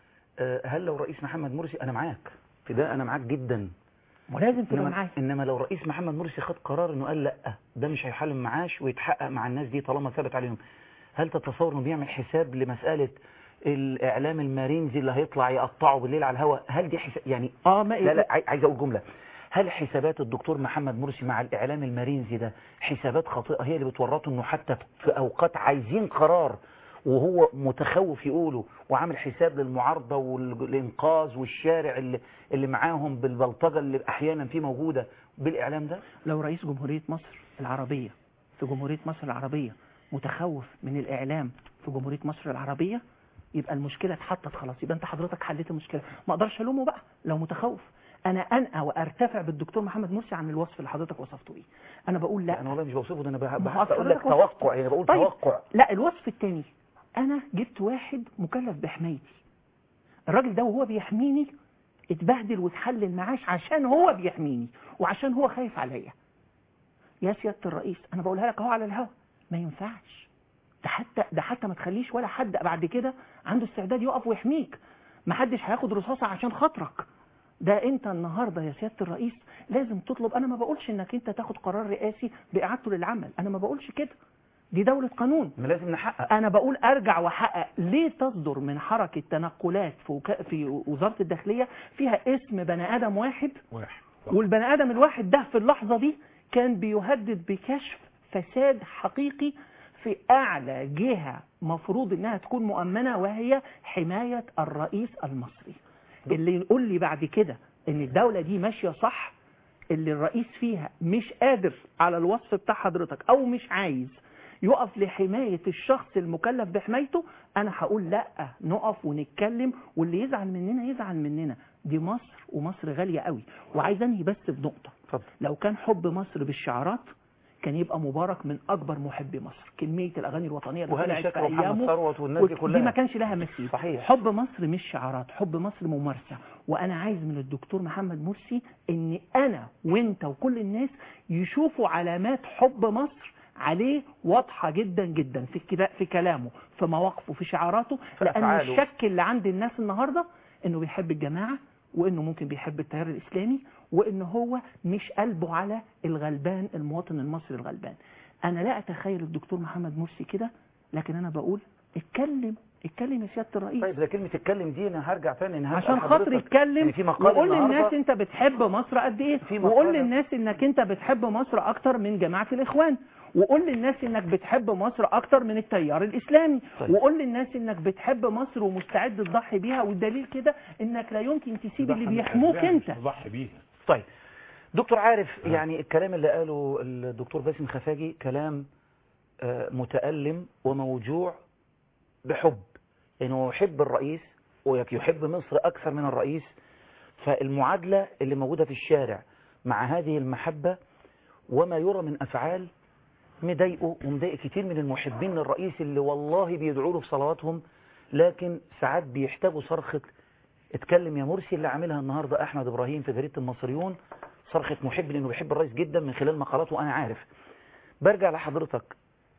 هل لو رئيس محمد مرسي انا معاك في ده انا معاك جدا ولازم تبقى إنما, معايا انما لو رئيس محمد مرسي خد قرار انه قال لا ده مش هيحل معاش ويتحقق مع الناس دي طالما ثابت عليهم هل تتصور انه بيعمل حساب لمسألة الاعلام المارينزي اللي هيطلع يقطعه بالليل على الهواء هل دي حساب يعني اه ما لا لا عايز اقول جملة هل حسابات الدكتور محمد مرسي مع الاعلام المارينزي ده حسابات خاطئة هي اللي بتورطه انه حتى في اوقات عايزين قرار وهو متخوف يقوله وعامل حساب للمعارضة والإنقاذ والشارع اللي, اللي معاهم بالبلطجة اللي أحيانا فيه موجودة بالإعلام ده لو رئيس جمهورية مصر العربية في جمهورية مصر العربية متخوف من الإعلام في جمهورية مصر العربية يبقى المشكلة اتحطت خلاص يبقى انت حضرتك حليت المشكلة ما اقدرش الومه بقى لو متخوف انا انقى وارتفع بالدكتور محمد مرسي عن الوصف اللي حضرتك وصفته بيه انا بقول لا انا والله مش بوصفه ده انا ما هو بحث اقول لك حضرتك توقع يعني بقول طيب. توقع لا الوصف الثاني انا جبت واحد مكلف بحمايتي الراجل ده وهو بيحميني اتبهدل واتحل المعاش عشان هو بيحميني وعشان هو خايف عليا يا سيادة الرئيس انا بقولها لك اهو على الهوا ما ينفعش ده حتى ده حتى ما تخليش ولا حد بعد كده عنده استعداد يقف ويحميك ما حدش هياخد رصاصة عشان خاطرك ده انت النهاردة يا سيادة الرئيس لازم تطلب انا ما بقولش انك انت تاخد قرار رئاسي باعادته للعمل انا ما بقولش كده دي دولة قانون ما لازم نحقق انا بقول ارجع واحقق ليه تصدر من حركة تنقلات في, وكا في وزارة الداخلية فيها اسم بني ادم واحد واحد والبني ادم الواحد ده في اللحظة دي كان بيهدد بكشف فساد حقيقي في اعلى جهة مفروض انها تكون مؤمنة وهي حماية الرئيس المصري اللي يقول لي بعد كده ان الدولة دي ماشية صح اللي الرئيس فيها مش قادر على الوصف بتاع حضرتك او مش عايز يقف لحماية الشخص المكلف بحمايته انا هقول لا نقف ونتكلم واللي يزعل مننا يزعل مننا دي مصر ومصر غالية قوي وعايز انهي بس بنقطة اتفضل. لو كان حب مصر بالشعارات كان يبقى مبارك من اكبر محبي مصر كمية الاغاني الوطنية اللي وهاني طلعت في شاكر ومحمد ايامه ثروت والناس دي وك- كلها دي ما كانش لها مثيل صحيح. حب مصر مش شعارات حب مصر ممارسة وانا عايز من الدكتور محمد مرسي ان انا وانت وكل الناس يشوفوا علامات حب مصر عليه واضحة جدا جدا في كلا- في كلامه في مواقفه في شعاراته لأن أفعاله. الشك اللي عند الناس النهاردة إنه بيحب الجماعة وإنه ممكن بيحب التيار الإسلامي وإنه هو مش قلبه على الغلبان المواطن المصري الغلبان أنا لا أتخيل الدكتور محمد مرسي كده لكن أنا بقول اتكلم اتكلم يا سيادة الرئيس طيب ده كلمة اتكلم دي انا هرجع تاني إن هسأل عشان خاطر حضرتك يتكلم إن في مقال وقول النهاردة للناس انت بتحب مصر قد ايه في وقول مقالة- للناس انك انت بتحب مصر اكتر من جماعة الاخوان وقول للناس انك بتحب مصر اكتر من التيار الاسلامي طيب. وقول للناس انك بتحب مصر ومستعد تضحي بيها والدليل كده انك لا يمكن تسيب اللي بيحموك انت ضحي بيها طيب دكتور عارف يعني الكلام اللي قاله الدكتور باسم خفاجي كلام آه، متألم وموجوع بحب يعني هو يحب الرئيس ويحب مصر أكثر من الرئيس فالمعادلة اللي موجودة في الشارع مع هذه المحبة وما يرى من أفعال مضايقه ومضايق كتير من المحبين للرئيس اللي والله بيدعوا له في صلواتهم لكن ساعات بيحتاجوا صرخة اتكلم يا مرسي اللي عاملها النهاردة أحمد إبراهيم في جريدة المصريون صرخة محب لأنه بيحب الرئيس جدا من خلال مقالاته وأنا عارف برجع لحضرتك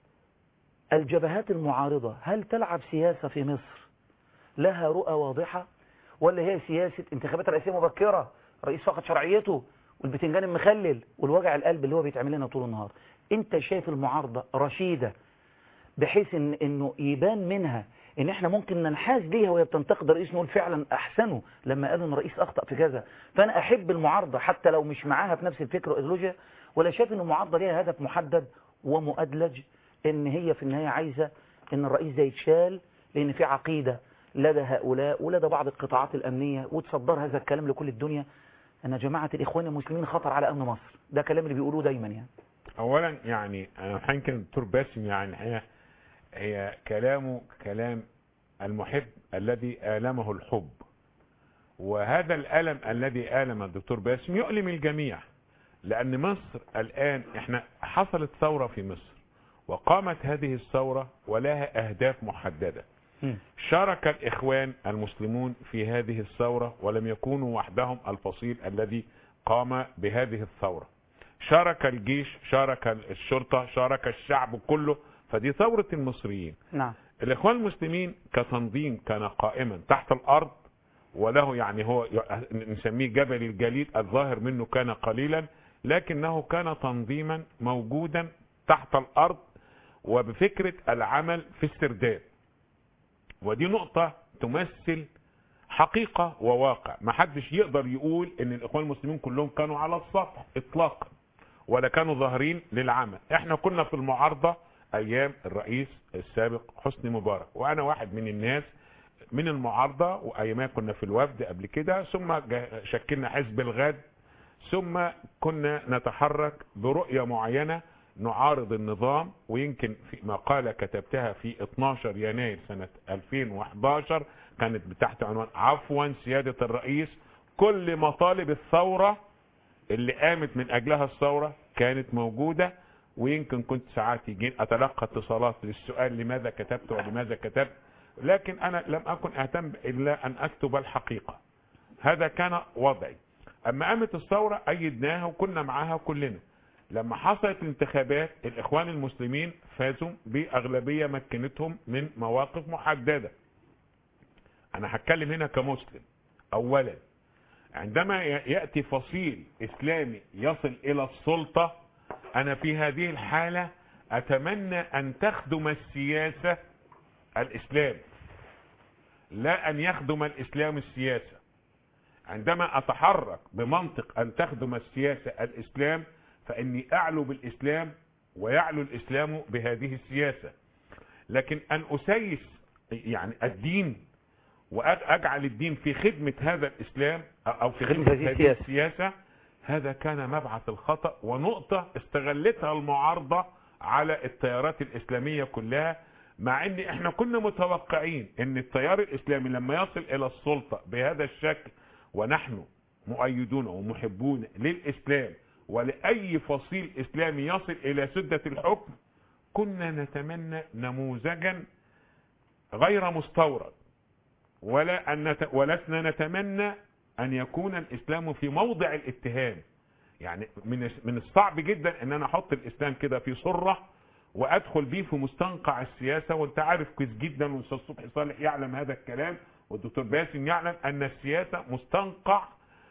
الجبهات المعارضة هل تلعب سياسة في مصر لها رؤى واضحة ولا هي سياسة انتخابات رئاسية مبكرة رئيس فقد شرعيته والبتنجان المخلل والوجع القلب اللي هو بيتعمل لنا طول النهار انت شايف المعارضة رشيدة بحيث ان انه يبان منها ان احنا ممكن ننحاز ليها وهي بتنتقد الرئيس نقول فعلا احسنوا لما قالوا ان الرئيس اخطأ في كذا فانا احب المعارضة حتى لو مش معاها في نفس الفكر والايديولوجيا ولا شايف ان المعارضة ليها هدف محدد ومؤدلج ان هي في النهاية عايزة ان الرئيس ده يتشال لان في عقيدة لدى هؤلاء ولدى بعض القطاعات الامنية وتصدر هذا الكلام لكل الدنيا ان جماعة الاخوان المسلمين خطر على امن مصر ده كلام اللي بيقولوه دايما يعني اولا يعني انا يمكن الدكتور باسم يعني هي هي كلامه كلام المحب الذي آلمه الحب وهذا الألم الذي آلم الدكتور باسم يؤلم الجميع لأن مصر الآن احنا حصلت ثورة في مصر وقامت هذه الثورة ولها أهداف محددة شارك الإخوان المسلمون في هذه الثورة ولم يكونوا وحدهم الفصيل الذي قام بهذه الثورة شارك الجيش شارك الشرطة شارك الشعب كله فدي ثورة المصريين نعم الإخوان المسلمين كتنظيم كان قائما تحت الأرض وله يعني هو نسميه جبل الجليد الظاهر منه كان قليلا لكنه كان تنظيما موجودا تحت الأرض وبفكرة العمل في السرداب ودي نقطة تمثل حقيقة وواقع ما حدش يقدر يقول ان الاخوان المسلمين كلهم كانوا على السطح اطلاقا ولا كانوا ظاهرين للعمل احنا كنا في المعارضة ايام الرئيس السابق حسني مبارك وانا واحد من الناس من المعارضة وايامها كنا في الوفد قبل كده ثم جا- شكلنا حزب الغد ثم كنا نتحرك برؤية معينة نعارض النظام ويمكن في مقالة كتبتها في 12 يناير سنة 2011 كانت تحت عنوان عفوا سيادة الرئيس كل مطالب الثورة اللي قامت من أجلها الثورة كانت موجودة ويمكن كنت ساعات يجين أتلقى اتصالات للسؤال لماذا كتبت ولماذا كتبت لكن أنا لم أكن أهتم إلا أن أكتب الحقيقة هذا كان وضعي أما قامت الثورة أيدناها وكنا معاها كلنا لما حصلت الانتخابات الإخوان المسلمين فازوا بأغلبية مكنتهم من مواقف محددة أنا هتكلم هنا كمسلم أولا عندما يأتي فصيل إسلامي يصل إلى السلطة أنا في هذه الحالة أتمنى أن تخدم السياسة الإسلام لا أن يخدم الإسلام السياسة عندما أتحرك بمنطق أن تخدم السياسة الإسلام فإني أعلو بالإسلام ويعلو الإسلام بهذه السياسة لكن أن أسيس يعني الدين وأجعل الدين في خدمة هذا الإسلام أو في خدمة هذه السياسة, السياسة هذا كان مبعث الخطأ ونقطة استغلتها المعارضة على التيارات الإسلامية كلها مع ان احنا كنا متوقعين ان التيار الإسلامي لما يصل إلى السلطة بهذا الشكل ونحن مؤيدون ومحبون للإسلام ولأي فصيل إسلامي يصل إلى سدة الحكم كنا نتمنى نموذجا غير مستورد ولا أن نت... ولسنا نتمنى أن يكون الإسلام في موضع الاتهام يعني من من الصعب جدا أن أنا أحط الإسلام كده في صرة وادخل بيه في مستنقع السياسه وانت عارف كويس جدا والاستاذ صبحي صالح يعلم هذا الكلام والدكتور باسم يعلم ان السياسه مستنقع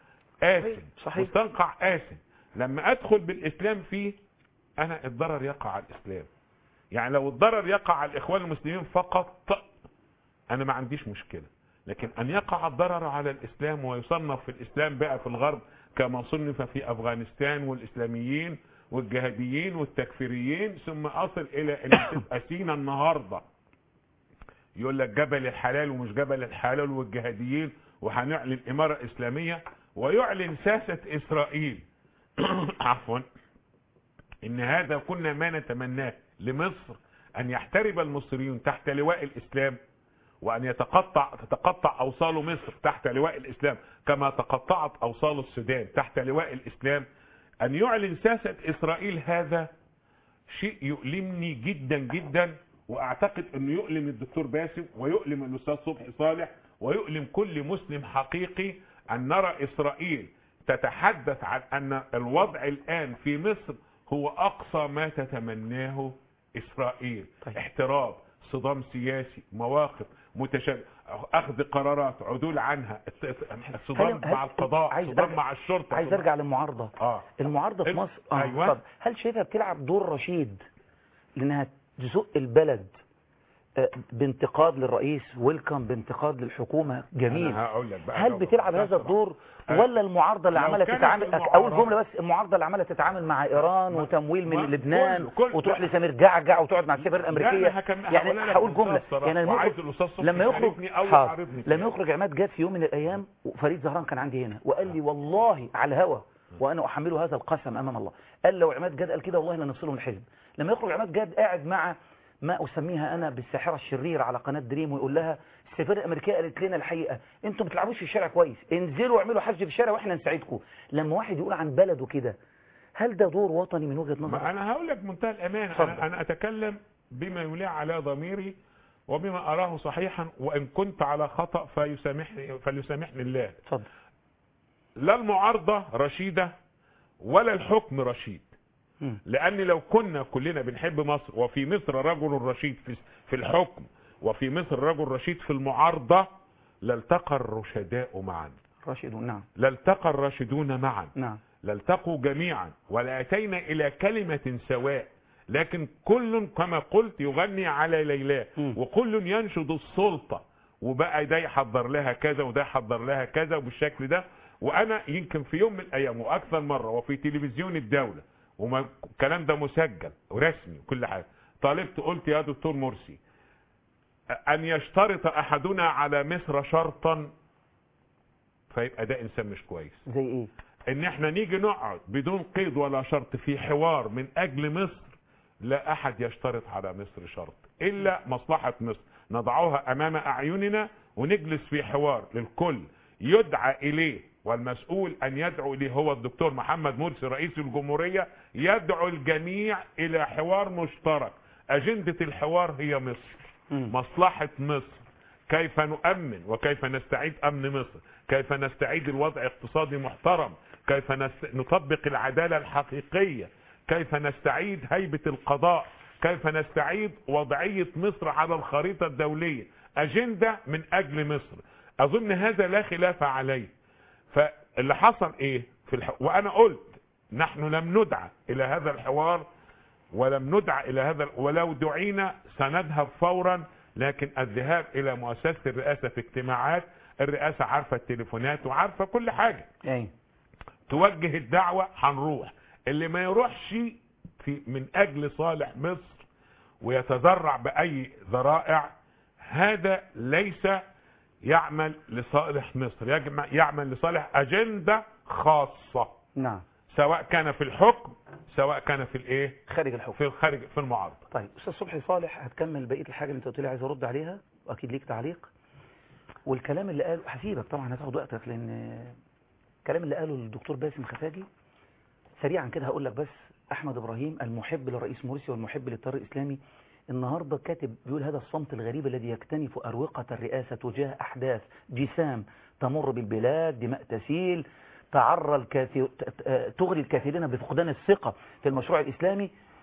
آسن صحيح. مستنقع آسن لما ادخل بالاسلام فيه انا الضرر يقع على الاسلام يعني لو الضرر يقع على الاخوان المسلمين فقط انا ما عنديش مشكله لكن ان يقع الضرر على الاسلام ويصنف في الاسلام بقى في الغرب كما صنف في افغانستان والاسلاميين والجهاديين والتكفيريين ثم اصل الى ان تبقى سينا النهارده يقول لك جبل الحلال ومش جبل الحلال والجهاديين وهنعلن اماره اسلاميه ويعلن ساسه اسرائيل عفوا ان هذا كنا ما نتمناه لمصر ان يحترب المصريون تحت لواء الاسلام وان يتقطع تتقطع اوصال مصر تحت لواء الاسلام كما تقطعت اوصال السودان تحت لواء الاسلام ان يعلن ساسة اسرائيل هذا شيء يؤلمني جدا جدا واعتقد انه يؤلم الدكتور باسم ويؤلم الاستاذ صبحي صالح ويؤلم كل مسلم حقيقي ان نرى اسرائيل تتحدث عن ان الوضع الان في مصر هو اقصى ما تتمناه اسرائيل طيب. احتراب صدام سياسي مواقف متشابهه اخذ قرارات عدول عنها الصدام هل- مع هل- القضاء عايز صدام أرجع- مع الشرطه عايز ارجع للمعارضه اه المعارضه في ال- مصر اه أيوة. اتفضل. هل شايفها بتلعب دور رشيد لانها تزق البلد آه، بانتقاد للرئيس ويلكم بانتقاد للحكومه جميل أنا هقول لك بقى هل طبعاً. بتلعب لا هذا طبعاً. الدور أه. ولا المعارضه اللي لو عماله كانت تتعامل المعارضة- اول جمله بس المعارضه اللي عماله تتعامل مع ايران ما- وتمويل من ما- لبنان كله- كله- وتروح لا. لسمير جعجع وتقعد مع السفير لا، الامريكيه أنا هكمل- هقول يعني لك هقول بمنتهى جمله الصراحة. يعني لما وعايز يخرج الأستاذ صبحي لما يخرج يحاربني أو حاضر. يعارضني لما كمان. يخرج عماد جاد في يوم من الايام وفريد زهران كان عندي هنا وقال لي والله على الهوى وانا احمله هذا القسم امام الله قال لو عماد جاد قال كده والله لنفصله من الحزب لما يخرج عماد جاد قاعد مع ما اسميها انا بالساحره الشريره على قناه دريم ويقول لها السفيره الامريكيه قالت لنا الحقيقه انتوا ما بتلعبوش في الشارع كويس انزلوا واعملوا حشد في الشارع واحنا نساعدكم لما واحد يقول عن بلده كده هل ده دور وطني من وجهه نظرك ما انا هقول لك بمنتهى الامانه اتفضل. انا, أنا اتكلم بما يليق على ضميري وبما اراه صحيحا وان كنت على خطا فيسامحني فليسامحني الله اتفضل لا المعارضه رشيده ولا الحكم رشيد مم. لان لو كنا كلنا بنحب مصر وفي مصر رجل رشيد في في الحكم وفي مصر رجل رشيد في المعارضه لالتقى الرشداء معا راشد نعم لالتقى الراشدون معا نعم لالتقوا جميعا ولاتينا الى كلمه سواء لكن كل كما قلت يغني على ليلاه مم. وكل ينشد السلطه وبقى ده يحضر لها كذا وده يحضر لها كذا وبالشكل ده وانا يمكن في يوم من الايام واكثر مره وفي تلفزيون الدوله وما الكلام ده مسجل ورسمي وكل حاجه طالبت قلت يا دكتور مرسي ان يشترط احدنا على مصر شرطا فيبقى ده انسان مش كويس زي ايه ان احنا نيجي نقعد بدون قيد ولا شرط في حوار من اجل مصر لا احد يشترط على مصر شرط الا مصلحة مصر نضعها امام اعيننا ونجلس في حوار للكل يدعى اليه والمسؤول ان يدعو اليه هو الدكتور محمد مرسي رئيس الجمهورية يدعو الجميع الى حوار مشترك اجندة الحوار هي مصر مم. مصلحة مصر كيف نؤمن وكيف نستعيد امن مصر كيف نستعيد الوضع اقتصادي محترم كيف نست... نطبق العدالة الحقيقية كيف نستعيد هيبة القضاء كيف نستعيد وضعية مصر على الخريطة الدولية أجندة من أجل مصر أظن هذا لا خلاف عليه فاللي حصل إيه في الح... وأنا قلت نحن لم ندعى إلى هذا الحوار ولم ندعى إلى هذا ولو دعينا سنذهب فورا لكن الذهاب إلى مؤسسة الرئاسة في اجتماعات الرئاسة عارفة التليفونات وعارفة كل حاجة ايه توجه الدعوة هنروح اللي ما يروحش في من اجل صالح مصر ويتذرع باي ذرائع هذا ليس يعمل لصالح مصر يجمع يعمل لصالح اجندة خاصة نعم سواء كان في الحكم سواء كان في الايه خارج الحكم في الخارج في المعارضة طيب استاذ صبحي صالح هتكمل بقيه الحاجه اللي انت قلت لي عايز ارد عليها واكيد ليك تعليق والكلام اللي قاله هسيبك طبعا هتاخد وقتك لان الكلام اللي قاله الدكتور باسم خفاجي سريعا كده هقول لك بس احمد ابراهيم المحب لرئيس مرسي والمحب للتيار الاسلامي النهارده كاتب بيقول هذا الصمت الغريب الذي يكتنف اروقه الرئاسه تجاه احداث جسام تمر بالبلاد دماء تسيل تعرى الكثير تغري الكثيرين بفقدان الثقه في المشروع الاسلامي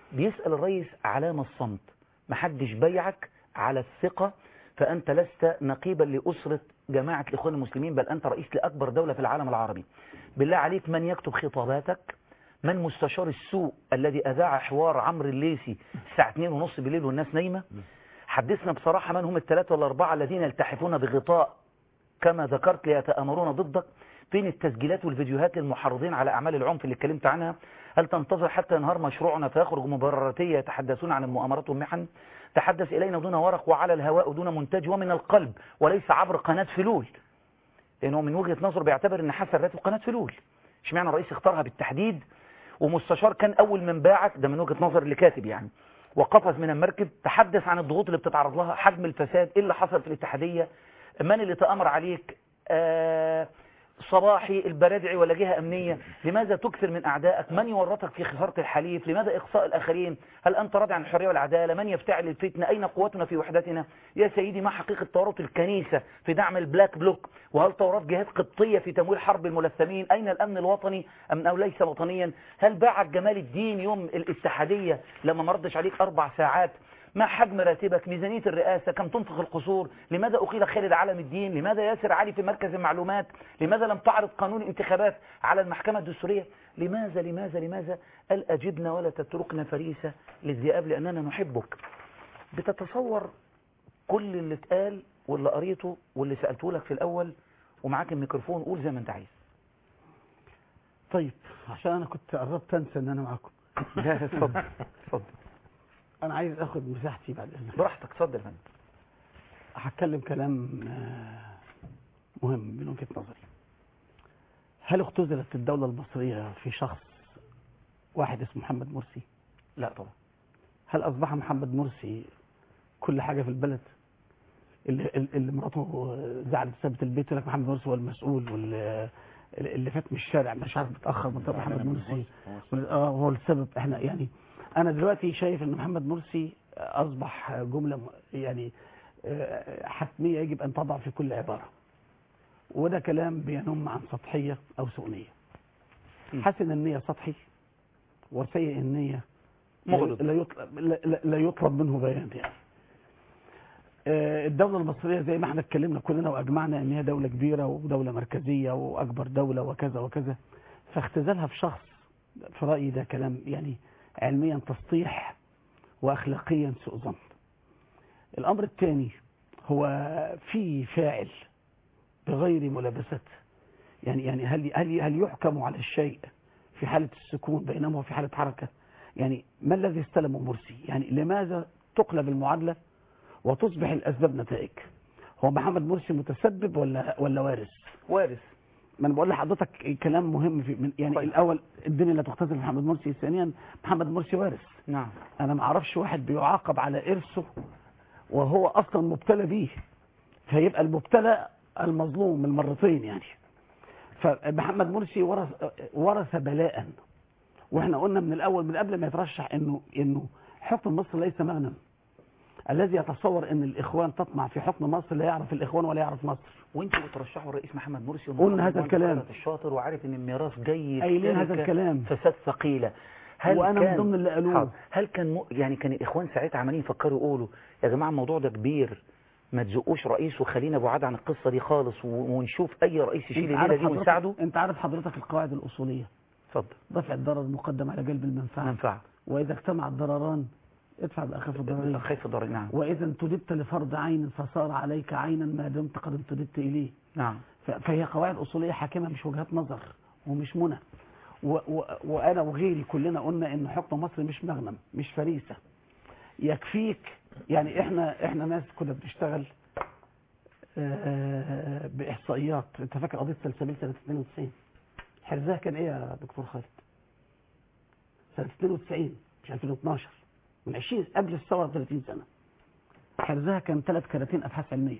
بيسأل الرئيس علامة الصمت محدش بيعك على الثقة فأنت لست نقيبا لأسرة جماعة الإخوان المسلمين بل أنت رئيس لأكبر دولة في العالم العربي بالله عليك من يكتب خطاباتك من مستشار السوء الذي أذاع حوار عمرو الليسي الساعة 2 ونص بالليل والناس نايمة حدثنا بصراحة من هم الثلاثة والأربعة الذين يلتحفون بغطاء كما ذكرت ليتآمرون ضدك فين التسجيلات والفيديوهات للمحرضين على أعمال العنف اللي اتكلمت عنها هل تنتظر حتى ينهار مشروعنا فيخرج مبرراتية يتحدثون عن المؤامرات والمحن تحدث إلينا دون ورق وعلى الهواء دون منتج ومن القلب وليس عبر قناة فلول لأنه من وجهة نظره بيعتبر أن حسن راتب قناة فلول اشمعنى الرئيس اختارها بالتحديد ومستشار كان أول من باعك ده من وجهة نظر اللي كاتب يعني وقفز من المركب تحدث عن الضغوط اللي بتتعرض لها حجم الفساد ايه اللي حصل في الاتحادية من اللي تأمر عليك آه صباحي البرادعي ولا جهة أمنية لماذا تكثر من أعدائك من يورطك في خسارة الحليف لماذا إقصاء الآخرين هل أنت راضي عن الحرية والعدالة من يفتعل الفتنة أين قوتنا في وحدتنا يا سيدي ما حقيقة تورط الكنيسة في دعم البلاك بلوك وهل تورط جهات قبطية في تمويل حرب الملثمين أين الأمن الوطني أم أو ليس وطنيا هل باعك جمال الدين يوم الاتحادية لما مردش عليك أربع ساعات ما حجم راتبك ميزانية الرئاسة كم تنفق القصور لماذا أقيل خالد علم الدين لماذا ياسر علي في مركز المعلومات لماذا لم تعرض قانون الانتخابات على المحكمة الدستورية لماذا لماذا لماذا قال أجبنا ولا تتركنا فريسة للذئاب لأننا نحبك بتتصور كل اللي اتقال واللي قريته واللي سألته لك في الأول ومعاك الميكروفون قول زي ما انت عايز طيب عشان أنا كنت قربت أنسى إن أنا معاكم لا اتفضل اتفضل أنا عايز أخد مساحتي بعد إذنك براحتك اتفضل يا فندم هتكلم كلام آه، مهم من وجهة نظري هل اختزلت الدولة المصرية في شخص واحد اسمه محمد مرسي لا طبعا هل أصبح محمد مرسي كل حاجة في البلد اللي, اللي مراته زعلت سابت البيت يقول لك محمد مرسي هو المسؤول واللي اللي فات من الشارع مش عارف بتأخر من طرف محمد مرسي اه هو السبب احنا يعني انا دلوقتي شايف ان محمد مرسي اصبح جملة م- يعني آه، حتمية يجب ان تضع في كل عبارة وده كلام بينم عن سطحية او سؤنية حسن النية سطحي وسيء النية مغلق. لا يطلب, لا, لا- لا يطلب منه بيان يعني آه، الدولة المصرية زي ما احنا اتكلمنا كلنا واجمعنا ان هي دولة كبيرة ودولة مركزية واكبر دولة وكذا وكذا فاختزالها في شخص في رأيي ده كلام يعني علميا تسطيح واخلاقيا سوء ظن الامر الثاني هو في فاعل بغير ملابسات يعني يعني هل هل هل يحكم على الشيء في حالة السكون بينما هو في حالة حركة يعني ما الذي استلمه مرسي يعني لماذا تقلب المعادلة وتصبح الأسباب نتائج هو محمد مرسي متسبب ولا ولا وارث وارث ما انا بقول لحضرتك كلام مهم في من يعني طيب. الاول الدنيا لا تختزل محمد مرسي ثانيا محمد مرسي وارث نعم انا ما اعرفش واحد بيعاقب على ارثه وهو اصلا مبتلى بيه فيبقى المبتلى المظلوم المرتين يعني فمحمد مرسي ورث ورث بلاء واحنا قلنا من الاول من قبل ما يترشح انه انه حكم مصر ليس مغنم الذي يتصور ان الاخوان تطمع في حكم مصر لا يعرف الاخوان ولا يعرف مصر وانتوا بترشحوا الرئيس محمد مرسي قلنا هذا الكلام. الشاطر وعارف ان الميراث جاي قايلين هذا شركة الكلام. فساد ثقيله هل وأنا من كان ضمن اللي قالوه. حاضر. هل كان م... يعني كان الاخوان ساعتها عمالين يفكروا يقولوا يا جماعه الموضوع ده كبير ما تزقوش رئيس وخلينا بعاد عن القصه دي خالص و... ونشوف اي رئيس يشيل انت الليله عارف دي حضرتك ونساعده انت عارف حضرتك القواعد الاصوليه اتفضل دفع الضرر مقدم على جلب المنفعه منفعه واذا اجتمع الضرران ادفع باخف الضررين خايف الضرر نعم واذا انتدبت لفرض عين فصار عليك عينا ما دمت قد انتدبت اليه نعم ف- فهي قواعد اصوليه حاكمه مش وجهات نظر ومش منى و و وانا وغيري كلنا قلنا ان حكم مصر مش مغنم مش فريسه يكفيك يعني احنا احنا ناس كنا بنشتغل آه، باحصائيات انت فاكر قضيه سلسبيل سنه 92 حرزها كان ايه يا دكتور خالد سنه 92 مش 2012 من 20 قبل الثوره ب 30 سنه حرزها كان ثلاث كراتين ابحاث علميه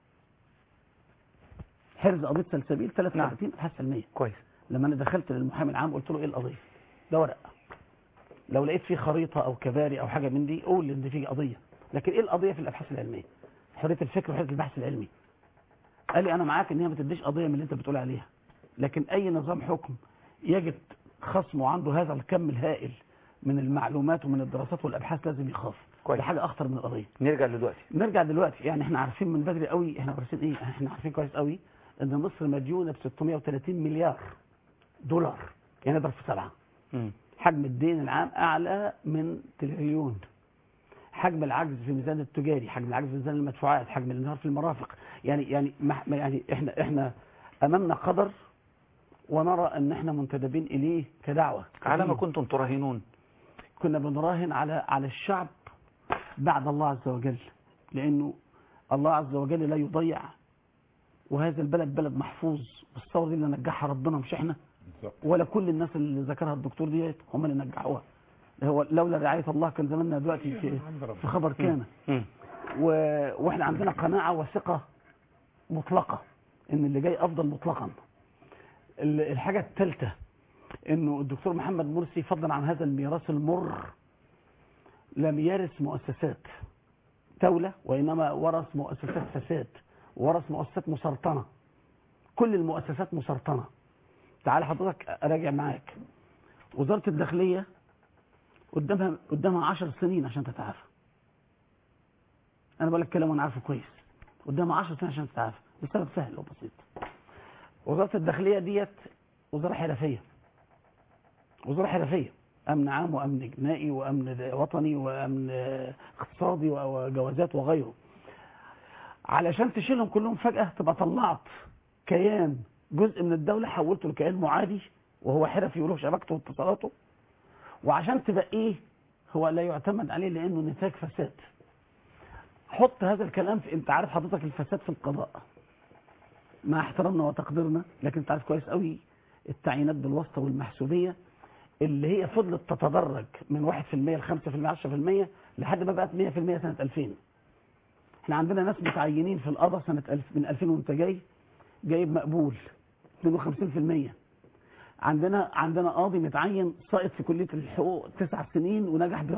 حرز قضيه سلسبيل ثلاث نعم. كراتين ابحاث علميه كويس لما انا دخلت للمحامي العام قلت له ايه القضيه ده ورق لو لقيت فيه خريطه او كباري او حاجه من دي قول ان في قضيه لكن ايه القضيه في الابحاث العلميه حريه الفكر وحريه البحث العلمي قال لي انا معاك ان هي ما تديش قضيه من اللي انت بتقول عليها لكن اي نظام حكم يجد خصمه عنده هذا الكم الهائل من المعلومات ومن الدراسات والابحاث لازم يخاف كويس. دي حاجه اخطر من القضيه نرجع لدلوقتي نرجع دلوقتي يعني احنا عارفين من بدري قوي احنا عارفين ايه احنا عارفين كويس قوي ان مصر مديونه ب 630 مليار دولار يعني اضرب في سبعه مم. حجم الدين العام اعلى من تريليون حجم العجز في الميزان التجاري حجم العجز في ميزان المدفوعات حجم الانهيار في المرافق يعني يعني ما ما- يعني احنا احنا امامنا قدر ونرى ان احنا منتدبين اليه كدعوه على ما كدين. كنتم تراهنون كنا بنراهن على على الشعب بعد الله عز وجل لانه الله عز وجل لا يضيع وهذا البلد بلد محفوظ الثوره دي اللي نجحها ربنا مش احنا بالظبط ولا كل الناس اللي ذكرها الدكتور ديت هم اللي نجحوها هو لولا رعايه الله كان زماننا دلوقتي في في خبر كان مم. و... واحنا عندنا قناعه وثقه مطلقه ان اللي جاي افضل مطلقا ال- الحاجه الثالثه انه الدكتور محمد مرسي فضلا عن هذا الميراث المر لم يرث مؤسسات دولة وإنما ورث مؤسسات فساد ورث مؤسسات مسرطنة كل المؤسسات مسرطنة تعال حضرتك أراجع معاك وزارة الداخلية قدامها قدامها 10 سنين عشان تتعافى أنا بقول لك كلام وأنا عارفه كويس قدامها 10 سنين عشان تتعافى بسبب سهل وبسيط وزارة الداخلية ديت وزارة حرفية وزارة حرفية أمن عام وأمن جنائي وأمن وطني وأمن اقتصادي وجوازات وغيره علشان تشيلهم كلهم فجأة تبقى طلعت كيان جزء من الدولة حولته لكيان معادي وهو حرفي وله شبكته واتصالاته وعشان تبقيه هو لا يعتمد عليه لأنه نتاج فساد حط هذا الكلام في انت عارف حضرتك الفساد في القضاء مع احترامنا وتقديرنا لكن انت عارف كويس قوي التعيينات بالواسطه والمحسوبيه اللي هي فضلت تتدرج من 1% ل 5% 10% لحد ما بقت 100% سنه 2000 احنا عندنا ناس متعينين في القضاء سنه 1000 من 2000 وانت جاي جايب مقبول 52% عندنا عندنا قاضي متعين ساقط في كليه الحقوق تسع سنين ونجح ب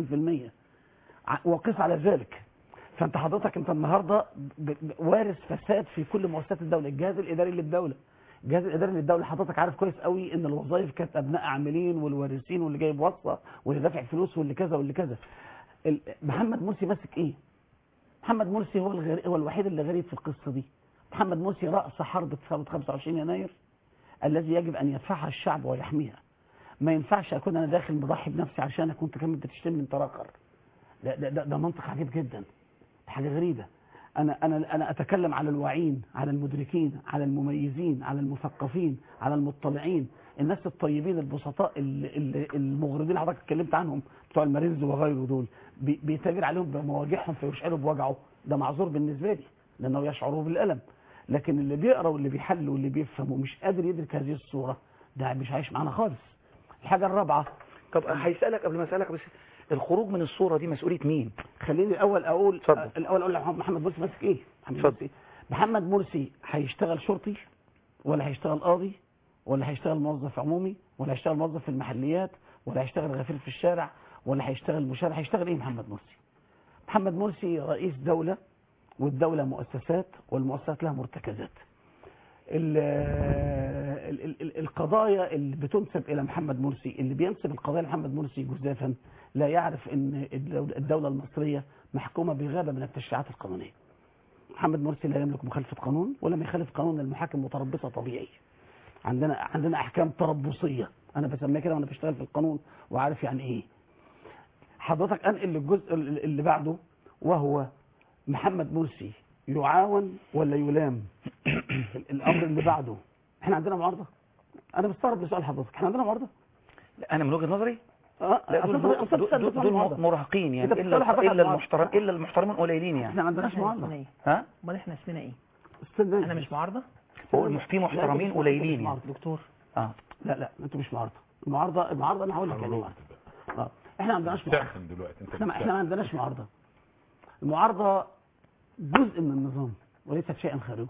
51% ع- وقس على ذلك فانت حضرتك انت النهارده ب- ب- وارث فساد في كل مؤسسات الدوله الجهاز الاداري للدوله الجهاز الاداري للدوله حضرتك عارف كويس قوي ان الوظائف كانت ابناء عاملين والوارثين واللي جايب وصفه واللي دافع فلوس واللي كذا واللي كذا ال- محمد مرسي ماسك ايه محمد مرسي هو الغري... هو الوحيد اللي غريب في القصه دي محمد مرسي راس حرب ثوره 25 يناير الذي يجب ان يدفعها الشعب ويحميها ما ينفعش اكون انا داخل مضحي بنفسي عشان كنت كمان بتشتمني انت راخر ده, ده, ده, ده منطق عجيب جدا حاجه غريبه انا انا انا اتكلم على الواعين على المدركين على المميزين على المثقفين على المطلعين الناس الطيبين البسطاء ال- ال- المغرضين اللي حضرتك اتكلمت عنهم بتوع المارينز وغيره دول بي- بيتاجر عليهم بمواجعهم فيشعروا بوجعه ده معذور بالنسبه لي لانه يشعر بالالم لكن اللي بيقرا واللي بيحل واللي بيفهم ومش قادر يدرك هذه الصوره ده مش عايش معانا خالص الحاجه الرابعه طب هيسألك قبل ما أسألك بس الخروج من الصورة دي مسؤولية مين؟ خليني الاول اقول اتفضل. الاول اقول لك محمد مرسي ماسك ايه محمد اتفضل. مرسي محمد مرسي هيشتغل شرطي ولا هيشتغل قاضي ولا هيشتغل موظف عمومي ولا هيشتغل موظف في المحليات ولا هيشتغل غفير في الشارع ولا هيشتغل مشارع هيشتغل ايه محمد مرسي محمد مرسي رئيس دولة والدولة مؤسسات والمؤسسات لها مرتكزات ال- ال- ال- ال- القضايا اللي بتنسب الى محمد مرسي اللي بينسب القضايا لمحمد مرسي جزافا لا يعرف ان الدولة- الدولة المصرية محكومة بغابة من التشريعات القانونية محمد مرسي لا يملك مخالفة قانون ولم يخالف قانون المحاكم متربصة طبيعي عندنا عندنا احكام تربصية انا بسميها كده وانا بشتغل في القانون وعارف يعني ايه حضرتك انقل للجزء ال- اللي بعده وهو محمد مرسي يعاون ولا يلام ال- الامر اللي بعده احنا عندنا معارضه انا مستغرب لسؤال حضرتك احنا عندنا معارضه لا، أنا من وجهة نظري اه لا دول, أصل دول, أنت- أنت بتسأل دول, بتسأل دول معارضة. مراهقين يعني أنت بتسأل حضرتك إلا, عن إلا, معارضة. المحترم إلا المحترمين قليلين يعني احنا ما عندناش احنا معارضه اسمنا ايه؟ ها؟ امال احنا اسمنا ايه؟ استنى انا مش معارضه؟ هو المح- في محترمين لا، أنت مش قليلين يعني معارضة. دكتور اه لا لا انتوا مش معارضه المعارضه المعارضه انا هقول لك يعني إيه معارضه اه احنا ما عندناش معارضه بتحسن دلوقتي انت احنا ما احنا ما بتحسن. عندناش معارضه المعارضه جزء من النظام وليست شيئا خارجه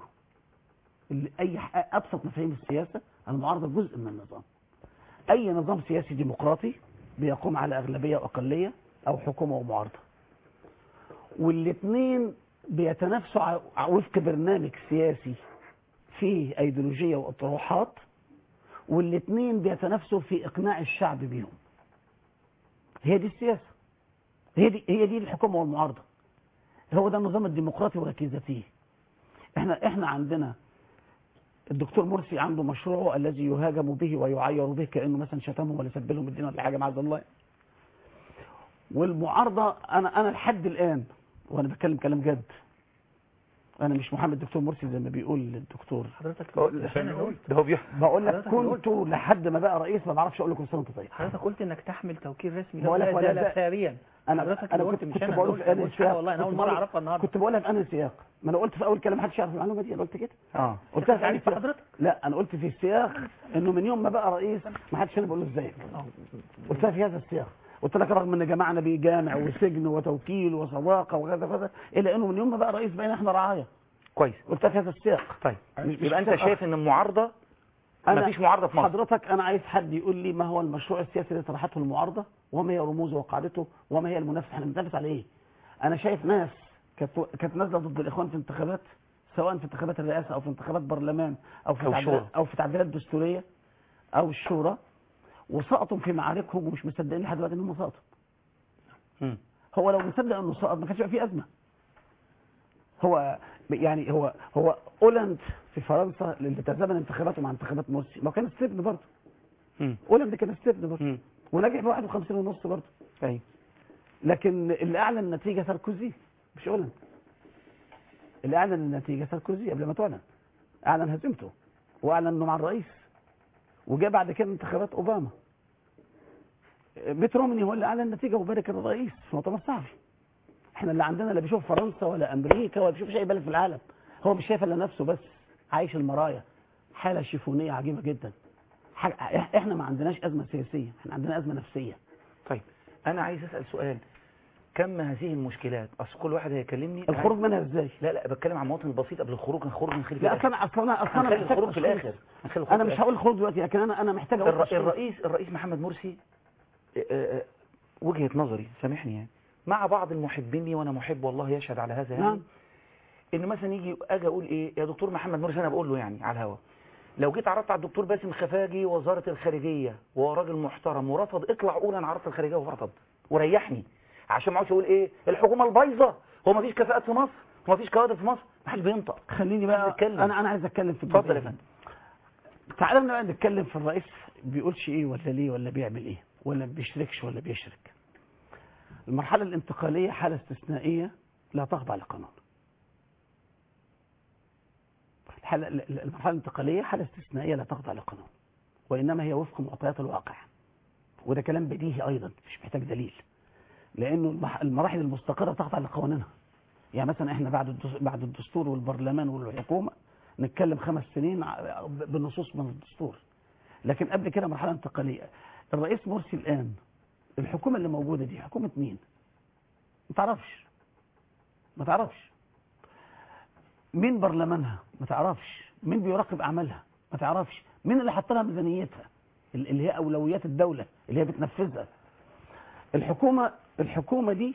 اللي اي ح- ابسط مفاهيم السياسه المعارضه جزء من النظام اي نظام سياسي ديمقراطي بيقوم على اغلبيه واقليه او حكومه ومعارضه والاثنين بيتنافسوا ع- ع- وفق برنامج سياسي فيه ايديولوجيه واطروحات والاثنين بيتنافسوا في اقناع الشعب بيهم هي دي السياسة هي دي هي دي الحكومة والمعارضة هو ده النظام الديمقراطي وركيزته احنا احنا عندنا الدكتور مرسي عنده مشروعه الذي يهاجم به ويعير به كانه مثلا شتمهم ولا سب لهم الدين ولا حاجه معاذ الله والمعارضه انا انا لحد الان وانا بتكلم كلام جد انا مش محمد دكتور مرسي زي ما بيقول الدكتور حضرتك هو- قلت أنا قلت ده هو بيح بقول لك حضرتك قلت. كنت لحد ما بقى رئيس ما بعرفش اقول لكم سنه وانت طيب حضرتك قلت انك تحمل توكيل رسمي بقول لا لك ولا زال ده- ثانيا انا حضرتك انا اللي كنت قلت مش كنت انا بقول اللي في قلت أنهي مش حاجة سياق والله انا كنت اول مره بقول- اعرفها النهارده كنت بقولها في انهي سياق ما انا قلت في اول كلام محدش يعرف المعلومه دي انا قلت كده اه قلتها في أنهي عرفت سياق؟ حضرتك لا انا قلت في السياق انه من يوم ما بقى رئيس ما حدش هنا بيقول له ازيك قلتها في هذا السياق قلت لك رغم ان جماعنا بجامع وسجن وتوكيل وصداقه وكذا كذا الا انه من يوم ما بقى رئيس بقينا احنا رعايه كويس قلتها في هذا السياق طيب مش- يبقى انت مش- شايف ان المعارضه أنا مفيش معارضه في مصر حضرتك انا عايز حد يقول لي ما هو المشروع السياسي اللي طرحته المعارضه وما هي رموزه وقاعدته وما هي المنافسه احنا بنتنافس على ايه انا شايف ناس كانت كانت نازله ضد الاخوان في انتخابات سواء في انتخابات الرئاسه او في انتخابات برلمان او في أو تعديلات الشورى. او في تعديلات دستوريه او الشورى وسقطوا في معاركهم ومش مصدقين لحد دلوقتي انهم سقطوا مم. هو لو مصدق انه سقط ما كانش يبقى فيه ازمه هو يعني هو هو اولاند في فرنسا اللي تزامن انتخاباته مع انتخابات مرسي ما كان استبن برضه مم. اولاند كان استبن برضه مم. ونجح ب 51 ونص برضه ايوه لكن اللي اعلن النتيجه ساركوزي مش اولاند اللي اعلن النتيجه ساركوزي قبل ما تعلن اعلن هزيمته واعلن انه مع الرئيس وجاء بعد كده انتخابات اوباما ميت رومني هو اللي اعلن النتيجه وبارك الرئيس في مؤتمر صحفي احنا اللي عندنا لا بيشوف فرنسا ولا امريكا ولا بيشوف اي بلد في العالم هو مش شايف الا نفسه بس عايش المرايا حاله شيفونيه عجيبه جدا حاجة احنا ما عندناش ازمه سياسيه احنا عندنا ازمه نفسيه طيب انا عايز اسال سؤال كم هذه المشكلات اصل كل واحد هيكلمني الخروج منها ازاي لا لا بتكلم عن المواطن البسيط قبل الخروج هنخرج من خلف لا اصل انا اصل انا اصل انا هنخلي محتاج الخروج في تشخيص. الاخر هنخلي الخروج انا في مش الآخر. هقول خروج دلوقتي لكن انا انا محتاج اقول الر- تشخيص. الرئيس الرئيس محمد مرسي آه، آه، وجهة نظري سامحني يعني مع بعض المحبين لي وانا محب والله يشهد على هذا يعني نعم. ان مثلا يجي اجي اقول ايه يا دكتور محمد مرسي انا بقول له يعني على الهوا لو جيت عرضت على الدكتور باسم خفاجي وزاره الخارجيه وهو راجل محترم ورفض اطلع قول انا عرضت الخارجيه ورفض وريحني عشان ما اقعدش اقول ايه الحكومه البايظه هو ما فيش كفاءات في مصر وما فيش كوادر في مصر ما حدش بينطق خليني بقى نتكلم. انا انا عايز اتكلم في اتفضل يا الجزئية دي. فندم تعالى بقى نتكلم في الرئيس بيقولش ايه ولا ليه ولا بيعمل ايه ولا بيشركش ولا بيشرك المرحله الانتقاليه حاله استثنائيه لا تخضع لقانون الحالة المرحله الانتقاليه حاله استثنائيه لا تخضع لقانون وانما هي وفق معطيات الواقع وده كلام بديهي ايضا مش محتاج دليل لانه المح- المراحل المستقره تخضع لقوانينها يعني مثلا احنا بعد الدس- بعد الدستور والبرلمان والحكومه نتكلم خمس سنين ع- بنصوص من الدستور لكن قبل كده مرحله انتقاليه الرئيس مرسي الان الحكومه اللي موجوده دي حكومه مين ما تعرفش ما تعرفش مين برلمانها ما تعرفش مين بيراقب اعمالها ما تعرفش مين اللي حط لها ميزانيتها اللي هي اولويات الدوله اللي هي بتنفذها الحكومه الحكومه دي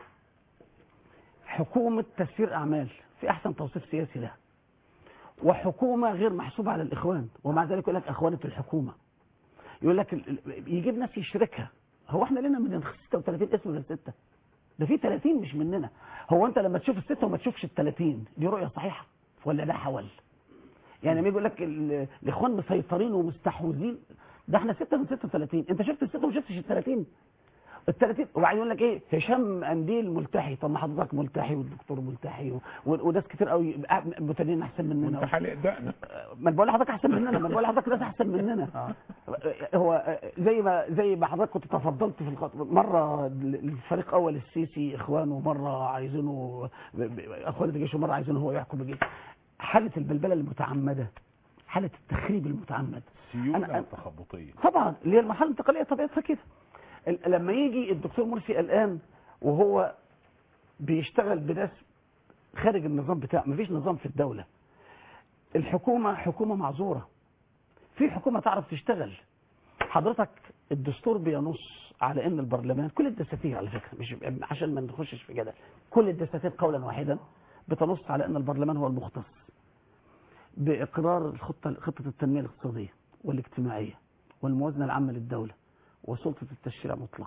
حكومه تسيير اعمال في احسن توصيف سياسي لها وحكومه غير محسوبه على الاخوان ومع ذلك يقول لك اخوانه الحكومه يقول لك ال- ال- يجيب ناس يشركها هو احنا لنا من 36 اسم ولا سته ده في 30 مش مننا هو انت لما تشوف السته وما تشوفش ال 30 دي رؤيه صحيحه ولا ده حول يعني لما يقول لك ال- الاخوان مسيطرين ومستحوذين ده احنا سته من 36 انت شفت السته وما شفتش ال 30 ال 30 وبعدين يقول لك ايه هشام انديل ملتحي طب ما حضرتك ملتحي والدكتور ملتحي و- و- وناس كتير قوي متدينين احسن مننا وانت حالق دقنك ما أنا بقول لحضرتك احسن مننا ما أنا بقول لحضرتك ناس احسن مننا هو زي ما زي ما حضرتك كنت تفضلت في الخط مره الفريق اول السيسي اخوانه مره عايزينه اخوان الجيش ومره عايزينه هو يحكم الجيش حاله البلبله المتعمده حاله التخريب المتعمد سيولة أنا- تخبطية طبعا اللي هي المرحله الانتقاليه طبيعتها كده ال- لما يجي الدكتور مرسي الان وهو بيشتغل بناس خارج النظام بتاعه مفيش نظام في الدوله الحكومه حكومه معذوره في حكومه تعرف تشتغل حضرتك الدستور بينص على ان البرلمان كل الدساتير على فكره مش عشان ما نخشش في جدل كل الدساتير قولا واحدا بتنص على ان البرلمان هو المختص باقرار الخطه خطه التنميه الاقتصاديه والاجتماعيه والموازنه العامه للدوله وسلطه التشريع مطلقه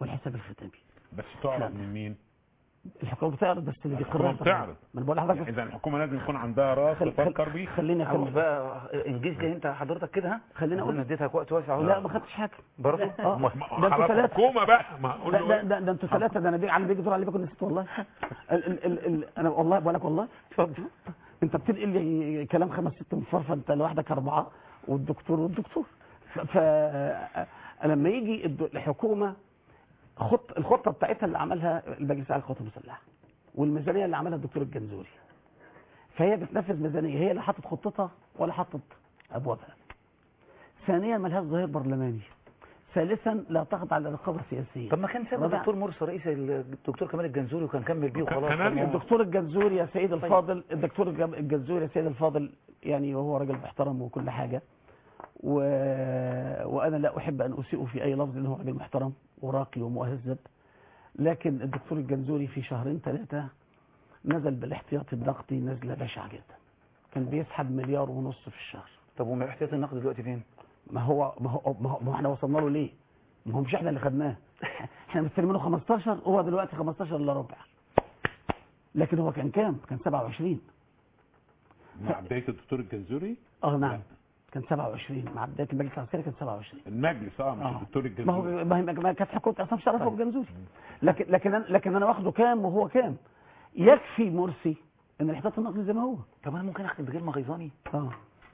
والحساب الختامي بس تعرض من مين؟ الحكومه بتعرض بس اللي الحكومة بيقررها بتعرض. ما انا بقول لحضرتك اذا الحكومه لازم يكون عندها راس خل- تفكر بيه خليني عاوز اكمل بقى انجز لي انت حضرتك كده ها خليني اقول انا اديتك وقت واسع اهو لا ما خدتش حاجه برضه اه ما- ده انتوا خلاص ثلاثه حكومه بقى ما اقول ده له ده, إيه؟ ده, ده انتوا ثلاثه ده انا بيجي على بيجي دور عليكم نسيت والله ال ال ال ال انا والله بقول لك والله اتفضل انت بتنقل لي كلام خمس ست مصفر فانت لوحدك اربعه والدكتور والدكتور ف ف- لما يجي الد- الحكومه خط الخطه بتاعتها اللي عملها المجلس الاعلى للقوات المسلحه والميزانيه اللي عملها الدكتور الجنزوري فهي بتنفذ ميزانيه هي لا حطت خطتها ولا حطت ابوابها ثانيا ملهاش ظهير برلماني ثالثا لا تخضع للرقابه السياسيه طب ما كان ساب رابعاً، الدكتور مرسي رئيس الدكتور كمال الجنزوري وكان كمل بيه وخلاص كان قال الدكتور الجنزوري يا سيد الفاضل الدكتور الج- الجنزوري يا سيد الفاضل يعني وهو راجل محترم وكل حاجة و... وأنا لا أحب أن أسيء في أي لفظ لأنه هو راجل محترم وراقي ومهذب لكن الدكتور الجنزوري في شهرين ثلاثة نزل بالاحتياطي النقدي نزلة بشعة جدا كان بيسحب مليار ونص في الشهر طب وما احتياط النقد دلوقتي فين؟ ما هو ما هو ما, هو ما هو احنا وصلنا له ليه؟ ما هو مش احنا اللي خدناه احنا مستلمينه 15 هو دلوقتي 15 الا ربع لكن هو كان كام؟ كان 27 مع بدايه الدكتور الجنزوري اه نعم كان 27 مع بدايه المجلس العسكري كان 27 المجلس اه مش آه. الدكتور ما هو الجنزوري ما هي ما كانت حكومه عصام شرف والجنزوري لكن لكن أنا لكن انا واخده كام وهو كام يكفي مرسي ان الاحتياط النقدي زي ما هو طب انا ممكن اختم بكلمه غيظاني اه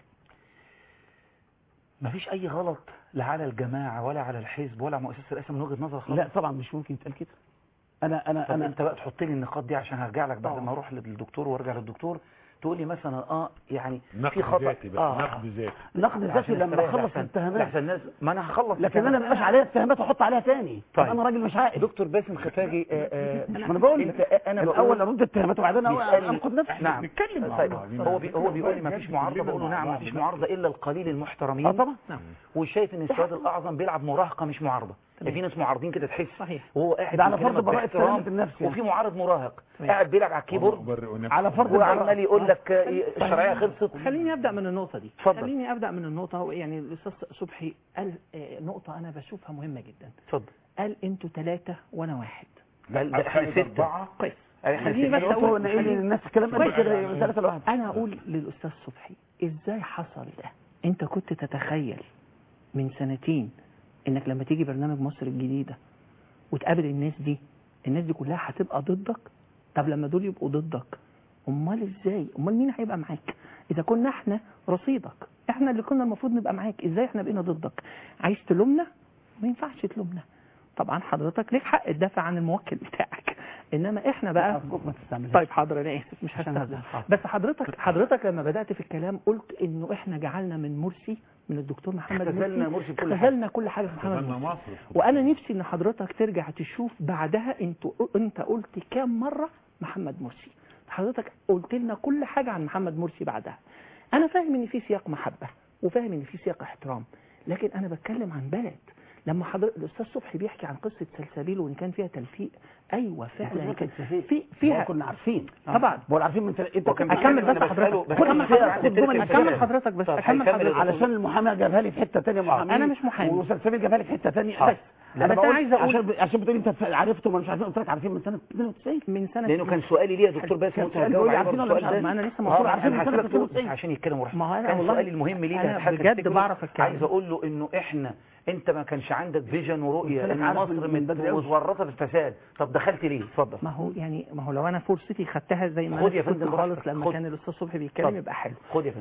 مفيش اي غلط لا على الجماعه ولا على الحزب ولا على مؤسسه الرئاسه من وجهه نظر خالص لا طبعا مش ممكن يتقال كده انا انا طب انا انت بقى تحط لي النقاط دي عشان هرجع لك بعد آه. ما اروح للدكتور وارجع للدكتور تقول لي مثلا اه يعني في نقد خطا ذاتي بقى آه. نقد ذاتي نقد ذاتي عشان لما استريح اخلص لأحسن- الاتهامات لأحسن الناس ما انا هخلص لكن انا ما الاتهامات. بقاش عليا اتهامات واحط عليها تاني طيب. انا راجل مش عاقل دكتور باسم خفاجي آه، آه، ما انا بقول انت لك انا الاول بقول ارد التهامات وبعدين بيسألني- انقد نفسي نعم نتكلم مع طيب بعض. هو بي هو بيقول لي ما فيش كلنا معارضه بقول له مع نعم ما بعض فيش نقد. معارضه الا القليل المحترمين اه طبعا نعم وشايف ان السواد الاعظم بيلعب مراهقه مش معارضه يعني في ناس معارضين كده تحس صحيح. وهو قاعد ده على بيكلمك فرض براءة باحترام، سلامة النفس يعني. وفي معارض مراهق تمام. قاعد بيلعب على الكيبورد وبرئ نفسي. على فرض وعمال يقول لك آه، الشرعيه خلصت خليني ابدا من النقطه دي اتفضل. خليني ابدا من النقطه هو يعني الاستاذ صبحي قال آه، نقطه انا بشوفها مهمه جدا اتفضل قال انتوا ثلاثه وانا واحد ده ده احنا القائد سته أربعة كويس احنا خليني بس ستة. هو اقول ان ايه الناس الكلام ده كويس. كده ثلاثه لوحده انا اقول للاستاذ صبحي ازاي حصل ده انت كنت تتخيل من سنتين انك لما تيجي برنامج مصر الجديده وتقابل الناس دي الناس دي كلها هتبقى ضدك طب لما دول يبقوا ضدك امال ازاي امال مين هيبقى معاك اذا كنا احنا رصيدك احنا اللي كنا المفروض نبقى معاك ازاي احنا بقينا ضدك عايز تلومنا ما ينفعش تلومنا طبعا حضرتك ليك حق تدافع عن الموكل بتاعك انما احنا بقى ارجوك ما تستعملهاش طيب حاضر انا اسف مش عشان هستخدم هذا حاضر. بس حضرتك حضرتك لما بدات في الكلام قلت انه احنا جعلنا من مرسي من الدكتور محمد اختزلنا مرسي مرسي بكل حاجة. اختزلنا كل حاجه في محمد استغلنا مرسي مصر وانا نفسي ان حضرتك ترجع تشوف بعدها انت انت قلت كام مره محمد مرسي حضرتك قلت لنا كل حاجه عن محمد مرسي بعدها انا فاهم ان في سياق محبه وفاهم ان في سياق احترام لكن انا بتكلم عن بلد لما حضرتك الاستاذ صبحي بيحكي عن قصه سلسبيل وان كان فيها تلفيق ايوه فعلا كان في فيها كنا عارفين طبعا بقول عارفين من تل... انت وكان كنت اكمل بيتكلم بس أنا بسأله- حضرتك بسأله اكمل فيها حضرتك عن التلفيق. اكمل حضرتك بس طب اكمل هيكمل حضرتك علشان المحامي جابها لي في حته ثانيه محامي أنا مش محامي. وسلسبيل جابها لي في حته ثانيه حاضر. بس أنا انا بس بقول عايز أقول- عشان عشان بتقول انت عرفته ما مش عارفين قلت لك عارفين من سنه 92 من سنه لانه كان سؤالي ليه يا دكتور باسم كان وانت سؤال هتجاوب بيقول عليه عارفين برضه ولا مش السؤال ده عارفين؟ ما أنا لسه ما المفروض هو عارفين انا من سنة هسيبك تقول 92. عشان يتكلم وراح ما هو أنا كان والله- سؤالي المهم ليه أنا ده حاجة بجد تفتكره؟ بعرف أتكلم. عايز اقول له انه احنا انت ما كانش عندك فيجن ورؤيه قلت لك ان عارف مصر من- من مت- بدري أوي. متورطه في الفساد طب دخلت ليه اتفضل ما هو يعني ما هو لو انا فرصتي خدتها زي ما خد يا انا كنت فندم خالص براحتك. لما خد. كان الاستاذ صبحي بيتكلم اتفضل. يبقى حلو خد يا فندم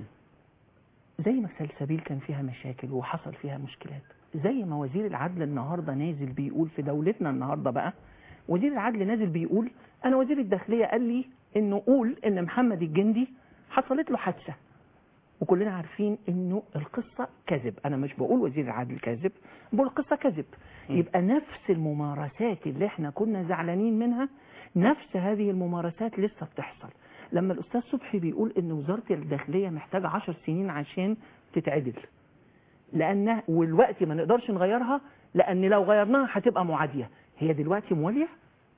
زي ما سلسبيل كان فيها مشاكل وحصل فيها مشكلات زي ما وزير العدل النهارده نازل بيقول في دولتنا النهارده بقى وزير العدل نازل بيقول انا وزير الداخليه قال لي انه قول ان محمد الجندي حصلت له حادثه وكلنا عارفين انه القصه كذب انا مش بقول وزير العدل كاذب بقول القصه كذب يبقى نفس الممارسات اللي احنا كنا زعلانين منها نفس هذه الممارسات لسه بتحصل لما الاستاذ صبحي بيقول ان وزاره الداخليه محتاجه 10 سنين عشان تتعدل لان والوقت ما نقدرش نغيرها لان لو غيرناها هتبقى معاديه هي دلوقتي مواليه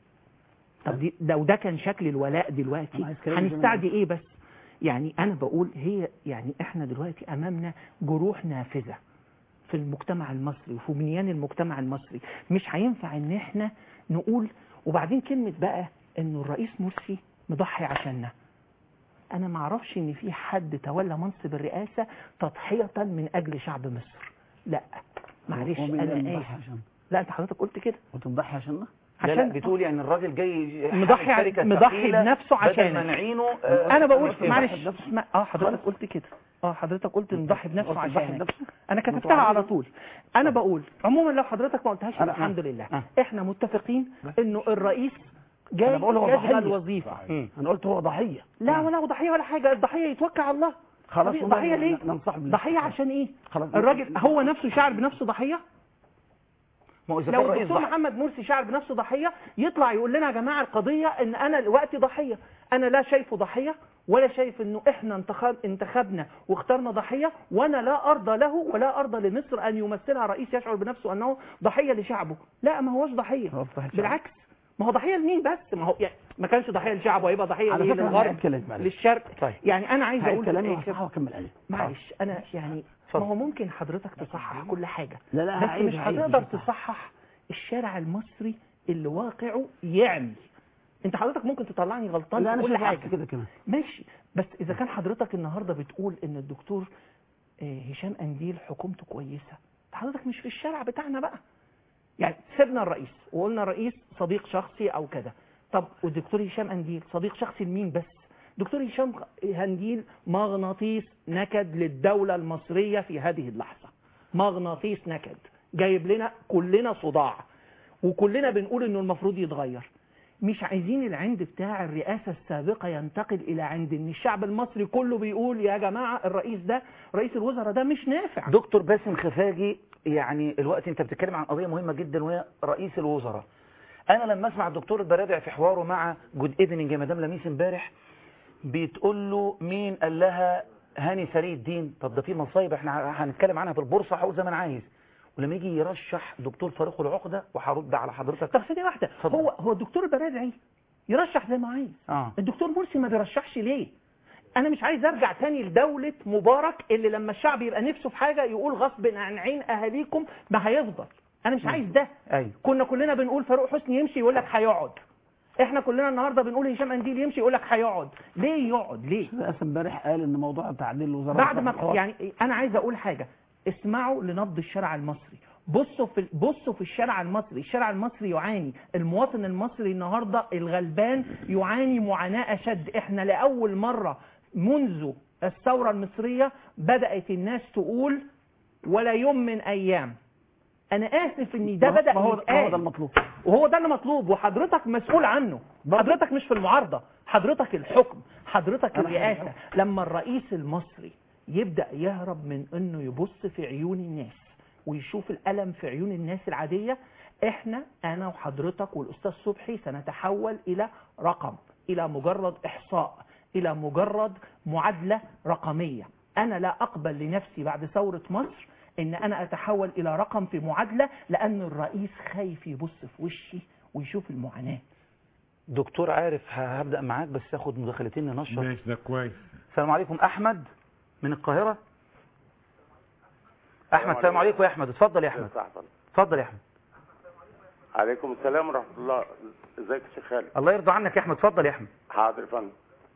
طب دي لو ده كان شكل الولاء دلوقتي أنا عايز كلام هنستعدي ايه بس يعني انا بقول هي يعني احنا دلوقتي امامنا جروح نافذه في المجتمع المصري وفي بنيان المجتمع المصري مش هينفع ان احنا نقول وبعدين كلمة بقى انه الرئيس مرسي مضحي عشاننا انا ما اعرفش ان في حد تولى منصب الرئاسة تضحية من اجل شعب مصر لا معلش ومين اللي انا مضحي اسف عشان لا انت حضرتك قلت كده وتضحي عشاننا لا لا عشان بتقول يعني الراجل جاي مضحي حامل شركة مضحي ثقيلة بنفسه بدل عشانك. ما نعينه آه، انا بقول مرسي معلش يضحي بنفسه. اسمع اه حضرتك قلت كده اه حضرتك قلت نضحي بنفسه قلت نضحي عشانك بنفسه؟ انا انتوا كتبتها على عارفين؟ طول انا بقول عموما لو حضرتك ما قلتهاش أنا- يبقى الحمد لله آه. احنا متفقين انه الرئيس جاي أنا بقول هو يشغل ضحية. الوظيفه مم. انا قلت هو ضحيه لا ولا هو ضحيه ولا حاجه الضحيه يتوكل على الله خلاص ضحية- والله ضحيه ليه ننصح بالله. ضحيه عشان ايه خلاص الراجل هو نفسه شاعر بنفسه ضحيه ما هو اذا لو كان رئيس الدكتور ضحي محمد مرسي شاعر بنفسه ضحيه يطلع يقول لنا يا جماعه القضيه ان انا دلوقتي ضحيه انا لا شايفه ضحيه ولا شايف انه احنا انتخب انتخبنا واخترنا ضحيه وانا لا ارضى له ولا ارضى لمصر ان يمثلها رئيس يشعر بنفسه انه ضحيه لشعبه لا ما هوش ضحيه هو ضحية بالعكس ما هو ضحيه لمين بس ما هو يعني ما كانش ضحيه لشعبه هيبقى ضحيه على ليه فكرة أنا للغرب هعيد كلامي معلش. للشرق طيب. يعني انا عايز هعيد اقول في كلامي الآخر- وهصحح واكمل عليه معلش انا يعني اتفضل. ما هو ممكن حضرتك تصحح كل حاجه لا لا بس هعيد- مش هعيد، هتقدر مش هصحح. تصحح الشارع المصري اللي واقعه يعمي انت حضرتك ممكن تطلعني غلطان لا في انا كل شايف حاجه عكس كده كمان ماشي بس اذا كان حضرتك النهارده بتقول ان الدكتور آه، هشام انديل حكومته كويسه حضرتك مش في الشارع بتاعنا بقى يعني سيبنا الرئيس وقلنا الرئيس صديق شخصي او كده طب والدكتور هشام انديل صديق شخصي لمين بس دكتور هشام هنديل مغناطيس نكد للدولة المصرية في هذه اللحظة مغناطيس نكد جايب لنا كلنا صداع وكلنا بنقول انه المفروض يتغير مش عايزين العند بتاع الرئاسة السابقة ينتقل إلى عند إن الشعب المصري كله بيقول يا جماعة الرئيس ده رئيس الوزراء ده مش نافع دكتور باسم خفاجي يعني الوقت انت بتتكلم عن قضية مهمة جدا وهي رئيس الوزراء انا لما اسمع الدكتور البرادع في حواره مع جود ايفنينج يا مدام لميس امبارح بتقول له مين قال لها هاني سري الدين طب ده في مصايب احنا هنتكلم عنها في البورصة هقول زي ما انا عايز ولما يجي يرشح دكتور فاروق العقدة وهرد على حضرتك طب ثانية واحدة اتفضل. هو هو الدكتور البرادعي يرشح زي ما عايز اه الدكتور مرسي ما بيرشحش ليه انا مش عايز ارجع تاني لدولة مبارك اللي لما الشعب يبقى نفسه في حاجة يقول غصب عن عين اهاليكم ما هيفضل انا مش عايز ده ايوه كنا كلنا بنقول فاروق حسني يمشي يقول لك هيقعد احنا كلنا النهارده بنقول هشام انديل يمشي يقول لك هيقعد ليه يقعد ليه رئاسة امبارح قال ان موضوع تعديل الوزراء بعد ما حوار. يعني انا عايز اقول حاجه اسمعوا لنبض الشارع المصري بصوا في بصوا في الشارع المصري الشارع المصري يعاني المواطن المصري النهارده الغلبان يعاني معاناه اشد احنا لاول مره منذ الثوره المصريه بدات الناس تقول ولا يوم من ايام انا اسف ان ده ما هو- بدا ما هو ما هو يتقال. ده المطلوب وهو ده اللي مطلوب وحضرتك مسؤول عنه حضرتك مش في المعارضة حضرتك الحكم حضرتك أنا الرئاسة لما الرئيس المصري يبدأ يهرب من انه يبص في عيون الناس ويشوف الألم في عيون الناس العادية احنا انا وحضرتك والاستاذ صبحي سنتحول الى رقم الى مجرد احصاء الى مجرد معادلة رقمية انا لا اقبل لنفسي بعد ثورة مصر ان انا اتحول الى رقم في معادلة لان الرئيس خايف يبص في وشي ويشوف المعاناة دكتور عارف ه- هبدأ معاك بس اخد مداخلتين ننشط ماشي ده كويس السلام عليكم احمد من القاهرة احمد السلام عليكم يا احمد اتفضل يا احمد اتفضل يا احمد عليكم السلام ورحمة الله ازيك يا شيخ خالد الله يرضى عنك يا احمد اتفضل يا احمد حاضر يا فندم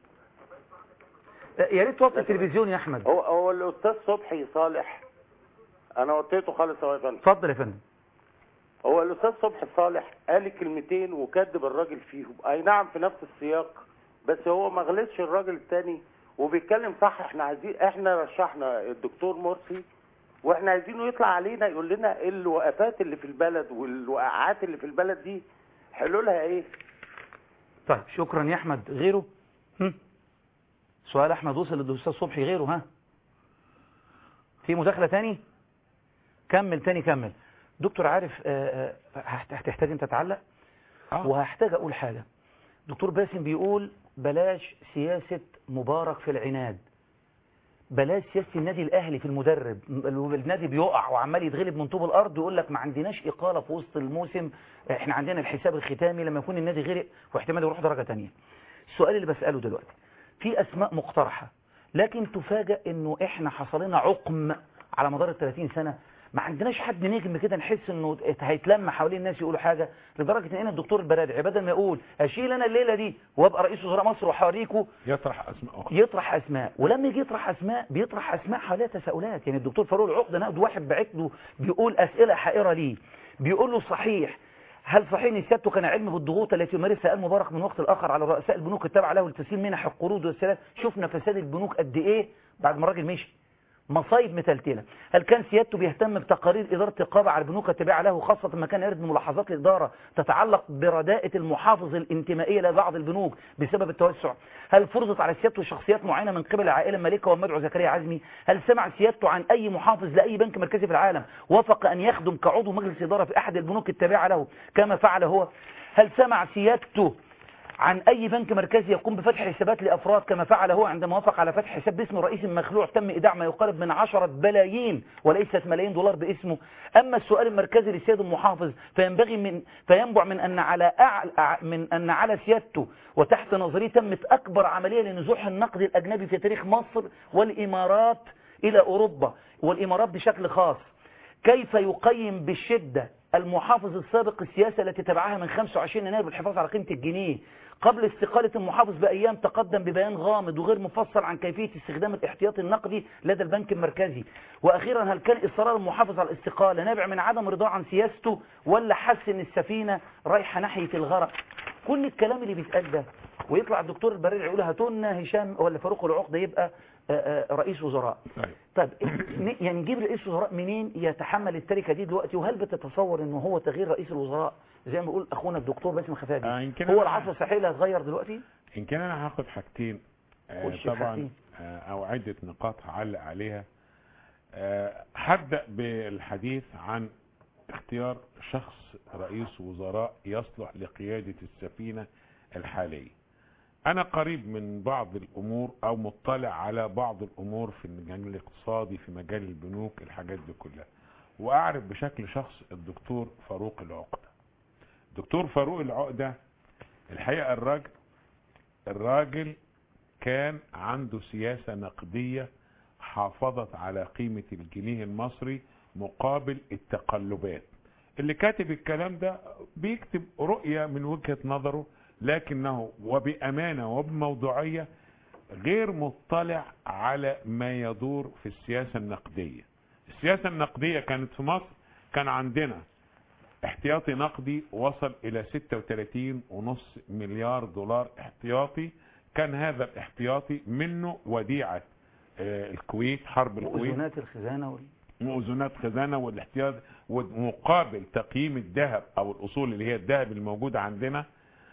آه، يا ريت توطي التلفزيون يا احمد هو هو الاستاذ صبحي صالح انا وطيته خالص اهو يا فندم اتفضل يا فندم هو الاستاذ صبحي صالح قال كلمتين وكذب الراجل فيهم اي نعم في نفس السياق بس هو ما غلطش الراجل التاني وبيتكلم صح احنا عايزين احنا رشحنا الدكتور مرسي واحنا عايزينه يطلع علينا يقول لنا ايه الوقفات اللي في البلد والوقعات اللي في البلد دي حلولها ايه طيب شكرا يا احمد غيره هم؟ سؤال احمد وصل للاستاذ صبحي غيره ها في مداخله تاني كمل تاني كمل دكتور عارف آه، آه، هحت- هتحتاج انت تعلق وهحتاج اقول حاجه دكتور باسم بيقول بلاش سياسه مبارك في العناد بلاش سياسه النادي الاهلي في المدرب النادي بيقع وعمال يتغلب من طوب الارض يقول لك ما عندناش اقاله في وسط الموسم احنا عندنا الحساب الختامي لما يكون النادي غرق واحتمال يروح درجه تانية السؤال اللي بساله دلوقتي في اسماء مقترحه لكن تفاجأ انه احنا حصل لنا عقم على مدار ال 30 سنه ما عندناش حد نجم كده نحس انه هيتلم حوالين الناس يقولوا حاجه لدرجه ان الدكتور البرادعي بدل ما يقول اشيل انا الليله دي وابقى رئيس وزراء مصر وحواريكوا يطرح اسماء اخرى يطرح اسماء ولما يجي يطرح اسماء بيطرح اسماء حواليها تساؤلات يعني الدكتور فاروق العقده نقد واحد بعت له بيقول اسئله حائره ليه بيقول له صحيح هل صحيح ان سيادته كان علم بالضغوط التي يمارسها آل مبارك من وقت لاخر على رؤساء البنوك التابعه له لتسليم منح القروض والسلام شفنا فساد البنوك قد ايه بعد ما الراجل مشي مصايب متلتلة هل كان سيادته بيهتم بتقارير إدارة الرقابة على البنوك التابعة له خاصة ما كان يرد ملاحظات الإدارة تتعلق برداءة المحافظ الانتمائية لبعض البنوك بسبب التوسع هل فرضت على سيادته شخصيات معينة من قبل العائلة المالكة والمدعو زكريا عزمي هل سمع سيادته عن أي محافظ لأي بنك مركزي في العالم وافق أن يخدم كعضو مجلس إدارة في أحد البنوك التابعة له كما فعل هو هل سمع سيادته عن أي بنك مركزي يقوم بفتح حسابات لأفراد كما فعل هو عندما وافق على فتح حساب باسم رئيس مخلوع تم إيداع ما يقارب من عشرة بلايين وليست ملايين دولار باسمه أما السؤال المركزي للسيد المحافظ فينبغي من فينبع من أن على أعلى من أن على سيادته وتحت نظريه تمت أكبر عملية لنزوح النقد الأجنبي في تاريخ مصر والإمارات إلى أوروبا والإمارات بشكل خاص كيف يقيم بالشدة المحافظ السابق السياسة التي تبعها من 25 يناير بالحفاظ على قيمة الجنيه قبل استقالة المحافظ بأيام تقدم ببيان غامض وغير مفصل عن كيفية استخدام الاحتياطي النقدي لدى البنك المركزي وأخيرا هل كان إصرار المحافظ على الاستقالة نابع من عدم رضاه عن سياسته ولا حس ان السفينة رايحة ناحية الغرق كل الكلام اللي بيتقال ده ويطلع الدكتور البرير يقول هاتونا هشام ولا فاروق العقده يبقى آه، آه، رئيس وزراء طيب ن- يعني نجيب رئيس وزراء منين يتحمل التركه دي دلوقتي وهل بتتصور انه هو تغيير رئيس الوزراء زي ما بيقول اخونا الدكتور باسم خفاجي آه، يمكن هو أنا- العصر الصحي اللي هيتغير دلوقتي يمكن انا هاخد حاجتين آه، خش في طبعا حاجتين. آه، او عدة نقاط هعلق عليها آه، هبدأ بالحديث عن اختيار شخص رئيس وزراء يصلح لقيادة السفينة الحالية انا قريب من بعض الامور او مطلع على بعض الامور في المجال الاقتصادي في مجال البنوك الحاجات دي كلها واعرف بشكل شخص الدكتور فاروق العقدة دكتور فاروق العقدة الحقيقة الراجل الراجل كان عنده سياسة نقدية حافظت على قيمة الجنيه المصري مقابل التقلبات اللي كاتب الكلام ده بيكتب رؤية من وجهة نظره لكنه وبأمانة وبموضوعية غير مطلع على ما يدور في السياسة النقدية السياسة النقدية كانت في مصر كان عندنا احتياطي نقدي وصل الى 36.5 مليار دولار احتياطي كان هذا الاحتياطي منه وديعة آه، الكويت حرب الكويت وأذونات الخزانة وال... مؤذونات خزانة والاحتياط ومقابل تقييم الذهب او الاصول اللي هي الذهب الموجودة عندنا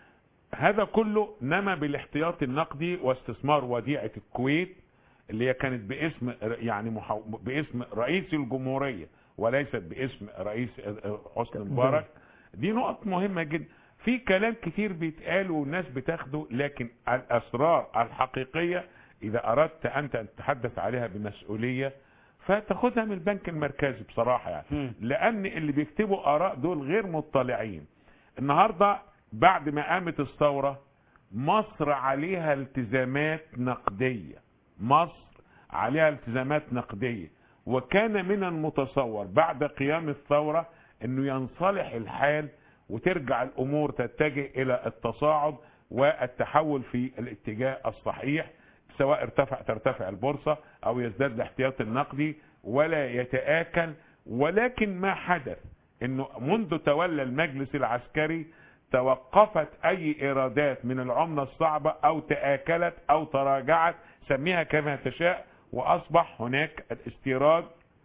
هذا كله نما بالاحتياط النقدي واستثمار وديعة الكويت اللي هي كانت باسم يعني محو... باسم رئيس الجمهورية وليست باسم رئيس حسني مبارك دي نقط مهمة جدا في كلام كتير بيتقال والناس بتاخده لكن الاسرار الحقيقية اذا اردت انت ان تتحدث عليها بمسؤولية فتاخدها من البنك المركزي بصراحة يعني لان اللي بيكتبوا اراء دول غير مطلعين النهاردة بعد ما قامت الثورة مصر عليها التزامات نقدية مصر عليها التزامات نقدية وكان من المتصور بعد قيام الثورة انه ينصلح الحال وترجع الامور تتجه الى التصاعد والتحول في الاتجاه الصحيح سواء ارتفع ترتفع البورصة او يزداد الاحتياط النقدي ولا يتآكل ولكن ما حدث انه منذ تولى المجلس العسكري توقفت اي ايرادات من العملة الصعبة او تآكلت او تراجعت سميها كما تشاء واصبح هناك الاستيراد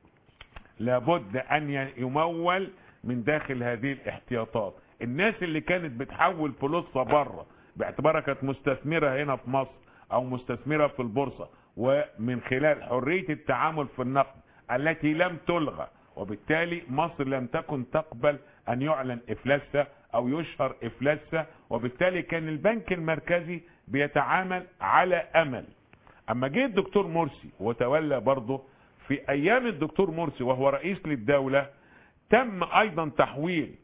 لابد ان يمول من داخل هذه الاحتياطات الناس اللي كانت بتحول فلوسها بره باعتبارها كانت مستثمرة هنا في مصر او مستثمرة في البورصة ومن خلال حرية التعامل في النقد التي لم تلغى وبالتالي مصر لم تكن تقبل ان يعلن افلاسها او يشهر افلاسها وبالتالي كان البنك المركزي بيتعامل على امل اما جه الدكتور مرسي وتولى برضه في ايام الدكتور مرسي وهو رئيس للدولة تم ايضا تحويل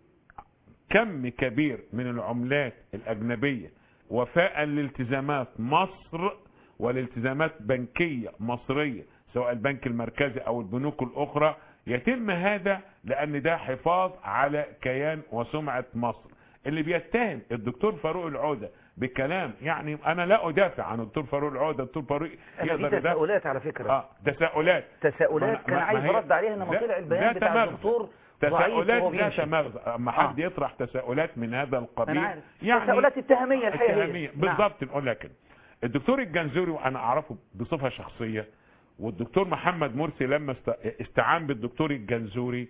كم كبير من العملات الاجنبية وفاء لالتزامات مصر والالتزامات بنكية مصرية سواء البنك المركزي او البنوك الاخرى يتم هذا لان ده حفاظ على كيان وسمعة مصر اللي بيتهم الدكتور فاروق العودة بكلام يعني انا لا ادافع عن الدكتور فاروق العودة الدكتور فاروق أنا في يقدر يدافع- تساؤلات على فكرة اه تساؤلات تساؤلات ما- كان ما- عايز ما هي- رد عليها انما ده- طلع البيان ده بتاع تمغز. الدكتور ضعيف تساؤلات وهو لا بيمشي. تمغز اما حد يطرح تساؤلات من هذا القبيل أنا عارف. تساؤلات اتهامية الحقيقة هي. اتهامية نعم. بالضبط نقول لك كده. الدكتور الجنزوري وانا اعرفه بصفة شخصية والدكتور محمد مرسي لما است- استعان بالدكتور الجنزوري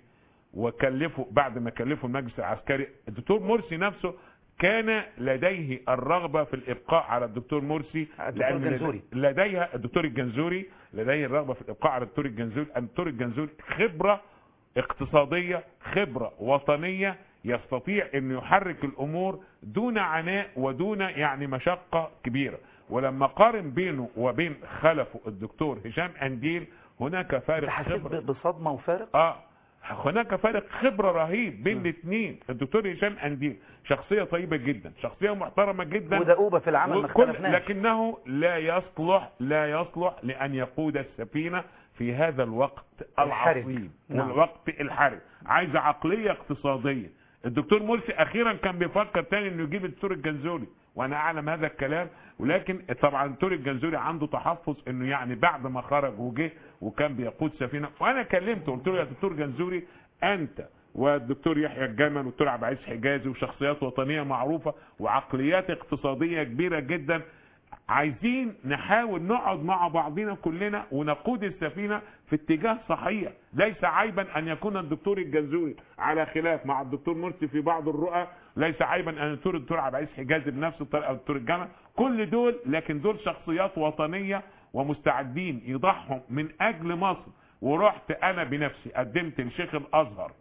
وكلفه بعد ما كلفه المجلس العسكري الدكتور مرسي نفسه كان لديه الرغبة في الإبقاء على الدكتور مرسي الدكتور لأن الجنزوري. لديها الدكتور الجنزوري لديه الرغبة في الإبقاء على الدكتور الجنزوري لأن الدكتور الجنزوري خبرة اقتصادية خبرة وطنية يستطيع أن يحرك الأمور دون عناء ودون يعني مشقة كبيرة ولما قارن بينه وبين خلفه الدكتور هشام أنديل هناك فارق حسيت خبرة ب- بصدمة وفارق اه هناك فارق خبرة رهيب بين الاثنين الدكتور هشام أنديل شخصية طيبة جدا شخصية محترمة جدا ودؤوبة في العمل ما وكل اختلفناش لكنه لا يصلح لا يصلح لأن يقود السفينة في هذا الوقت الحرج. العصيب نعم. والوقت الحرج عايز عقلية اقتصادية الدكتور مرسي اخيرا كان بيفكر تاني انه يجيب الدكتور الجنزوري وانا اعلم هذا الكلام ولكن طبعا الدكتور الجنزوري عنده تحفظ انه يعني بعد ما خرج وجه وكان بيقود سفينه وانا كلمته قلت له يا دكتور جنزوري انت والدكتور يحيى الجمل والدكتور عبد العزيز حجازي وشخصيات وطنيه معروفه وعقليات اقتصاديه كبيره جدا عايزين نحاول نقعد مع بعضنا كلنا ونقود السفينة في اتجاه صحيح ليس عيبا ان يكون الدكتور الجنزوري على خلاف مع الدكتور مرسي في بعض الرؤى ليس عيبا ان يكون الدكتور عبد العزيز حجازي بنفس الطريقه او الدكتور الجامع كل دول لكن دول شخصيات وطنيه ومستعدين يضحوا من اجل مصر ورحت انا بنفسي قدمت لشيخ الازهر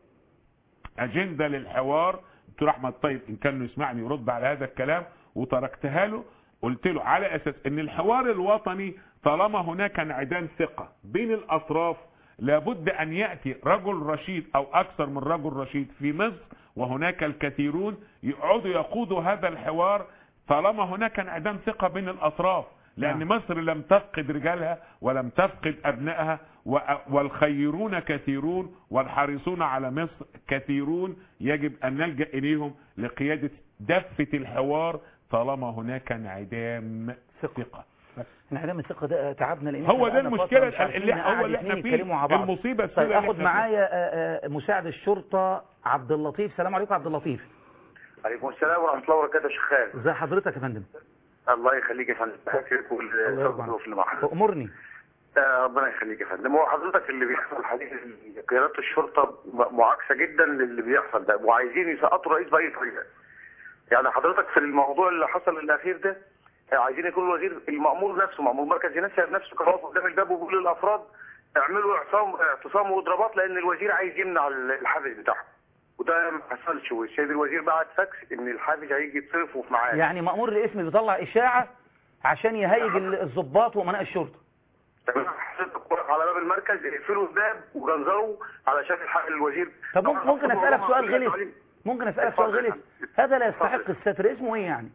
اجنده للحوار دكتور احمد طيب ان كان يسمعني يرد على هذا الكلام وتركتها له قلت له على اساس ان الحوار الوطني طالما هناك انعدام ثقة بين الاطراف لابد ان يأتي رجل رشيد او اكثر من رجل رشيد في مصر وهناك الكثيرون يقعدوا يقودوا هذا الحوار طالما هناك انعدام ثقة بين الاطراف لان مصر لم تفقد رجالها ولم تفقد ابنائها و- والخيرون كثيرون والحريصون على مصر كثيرون يجب ان نلجأ اليهم لقيادة دفة الحوار طالما هناك انعدام ثقة انعدام الثقة ده تعبنا لان هو إحنا ده بقالنا فترة المشكلة مش عارفين اللي هو نقعد اللي اتنين احنا فيه يتكلموا مع بعض. المصيبة طيب السوداء اللي اخد احنا فيها. معايا آه، آه، مساعد الشرطة عبد اللطيف سلام عليكم عبد اللطيف عليكم السلام ورحمه الله وبركاته يا شيخ خالد ازي حضرتك يا فندم الله يخليك يا فندم بحكيك الله يرضى والظروف اللي معاك امرني آه، ربنا يخليك يا فندم هو حضرتك اللي بيحصل حديث قيادات الشرطه م- معاكسه جدا للي بيحصل ده وعايزين يسقطوا رئيس باي طريقه يعني حضرتك في الموضوع اللي حصل الاخير ده آه، عايزين يكون الوزير المأمور نفسه مأمور مركز ينسى نفسه كان واقف قدام الباب وبيقول للافراد اعملوا اعصام اعتصام واضرابات لان الوزير عايز يمنع الحافز بتاعه وده ما حصلش والسيد الوزير بعت فاكس ان الحافز هيجي يتصرف وفي ميعاد يعني مأمور الاسم بيطلع اشاعة عشان يهيج ال- الضباط وامناء الشرطة تمام حضرتك واقف على باب المركز اقفلوا الباب وجنزروا علشان الحق الوزير طب ممكن, ممكن اسألك سؤال غلس غلس ممكن اسألك سؤال غلس هذا لا يستحق الستر اسمه ايه يعني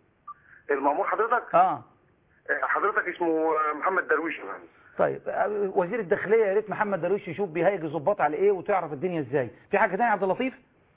المأمور حضرتك اه حضرتك اسمه محمد درويش يا فندم. طيب آه، وزير الداخلية يا ريت محمد درويش يشوف بيهيج الضباط على ايه وتعرف الدنيا ازاي في حاجة تانية يا عبد اللطيف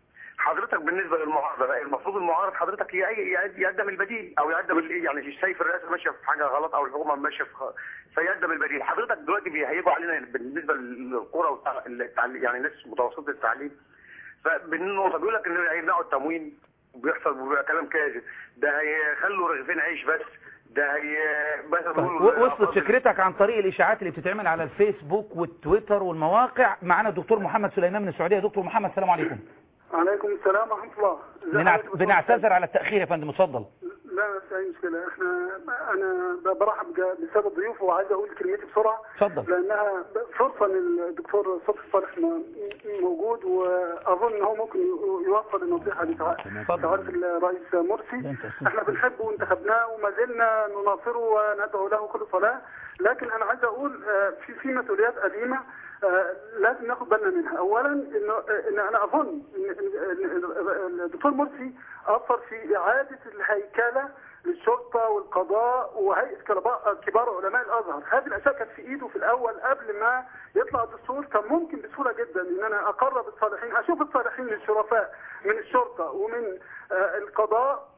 حضرتك بالنسبه للمعارضه بقى المفروض المعارض حضرتك ي- ي- يقدم البديل او يقدم ال- يعني مش شايف الرئاسه ماشيه في حاجه غلط او الحكومه ماشيه في خ- فيقدم البديل حضرتك دلوقتي بيهيجوا علينا بالنسبه للقرى والتع- التعليم يعني ناس متوسطه التعليم فبالنقطه بيقول لك ان هيمنعوا التموين وبيحصل وبيبقى كلام كاذب ده هيخلوا رغيفين عيش بس ده هي بس طيب بيقولوا- و- وصلت فكرتك عن طريق الاشاعات اللي بتتعمل على الفيسبوك والتويتر والمواقع معانا الدكتور محمد سليمان من السعودية دكتور محمد السلام عليكم عليكم السلام ورحمة الله ازي بنع- حضرتك؟ بنعتذر على التأخير يا فندم اتفضل لا بس اي مشكلة احنا انا ب- برحب جا- بالسادة الضيوف وعايز اقول كلمتي بسرعة اتفضل لانها ب- فرصة ان الدكتور صبحي صالح م- موجود واظن ان هو ممكن ي- يوصل النصيحة لسعادة الرئيس مرسي احنا بنحبه وانتخبناه وما زلنا نناصره وندعو له كل صلاة لكن انا عايز اقول آه، في في مسؤوليات قديمة آه، لازم ناخد بالنا منها اولا انه آه، ان انا اظن ان إن- إن الدكتور مرسي اثر في اعاده الهيكله للشرطه والقضاء وهيئه كبار كبار علماء الازهر هذه الاشياء كانت في ايده في الاول قبل ما يطلع الدستور كان ممكن بسهوله جدا ان انا اقرب الصالحين اشوف الصالحين الشرفاء من الشرطه ومن آه، القضاء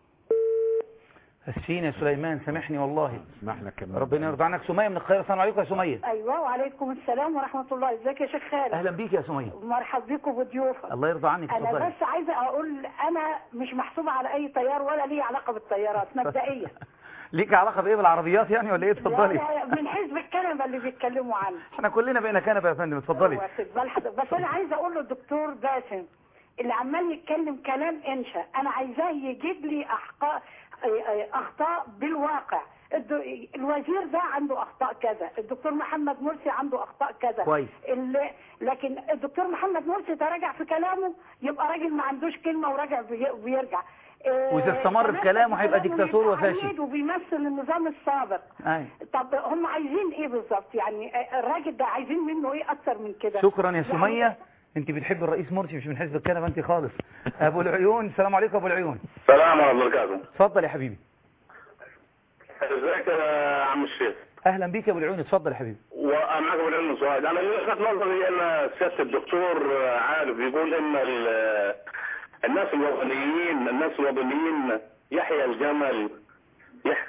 اسفين يا سليمان سامحني والله اسمح لك ربنا يرضى عنك سمية من القاهرة السلام عليكم يا سمية ايوه وعليكم السلام ورحمه الله ازيك يا شيخ خالد اهلا بيك يا سمية مرحب بكم بضيوفك الله يرضى عنك انا اتفضلي بس عايزه اقول انا مش محسوبه على اي طيار ولا لي علاقه بالطيارات مبدئيا ليك علاقة بايه بالعربيات يعني ولا ايه لا اتفضلي لا من حزب الكنبه اللي بيتكلموا عنه احنا كلنا بقينا كنبة يا فندم اتفضلي واخد بال حضرتك. بس انا عايزه اقول للدكتور باسم اللي عمال يتكلم كلام انشا انا عايزاه يجيب لي احقاء اخطاء بالواقع الد- الوزير ده عنده اخطاء كذا الدكتور محمد مرسي عنده اخطاء كذا كويس. اللي لكن الدكتور محمد مرسي تراجع في كلامه يبقى راجل ما عندوش كلمه وراجع بي- وبيرجع إيه، وإذا استمر في كلامه هيبقى كلامه ديكتاتور يبقى وفاشل. عنيد وبيمثل النظام السابق أي. طب هم عايزين ايه بالظبط يعني الراجل ده عايزين منه ايه اكتر من كده شكرا يا يعني سمية انت بتحب الرئيس مرسي مش من حزب الكنبة انت خالص ابو العيون السلام عليكم ابو العيون السلام ورحمة الله وبركاته اتفضل يا حبيبي ازيك يا عم الشيخ اهلا بيك يا ابو العيون اتفضل يا حبيبي وانا معك بالعلم سؤال انا لفت نظري ان سياده الدكتور عارف يقول ان ال- الناس الوطنيين الناس الوطنيين يحيى الجمل يح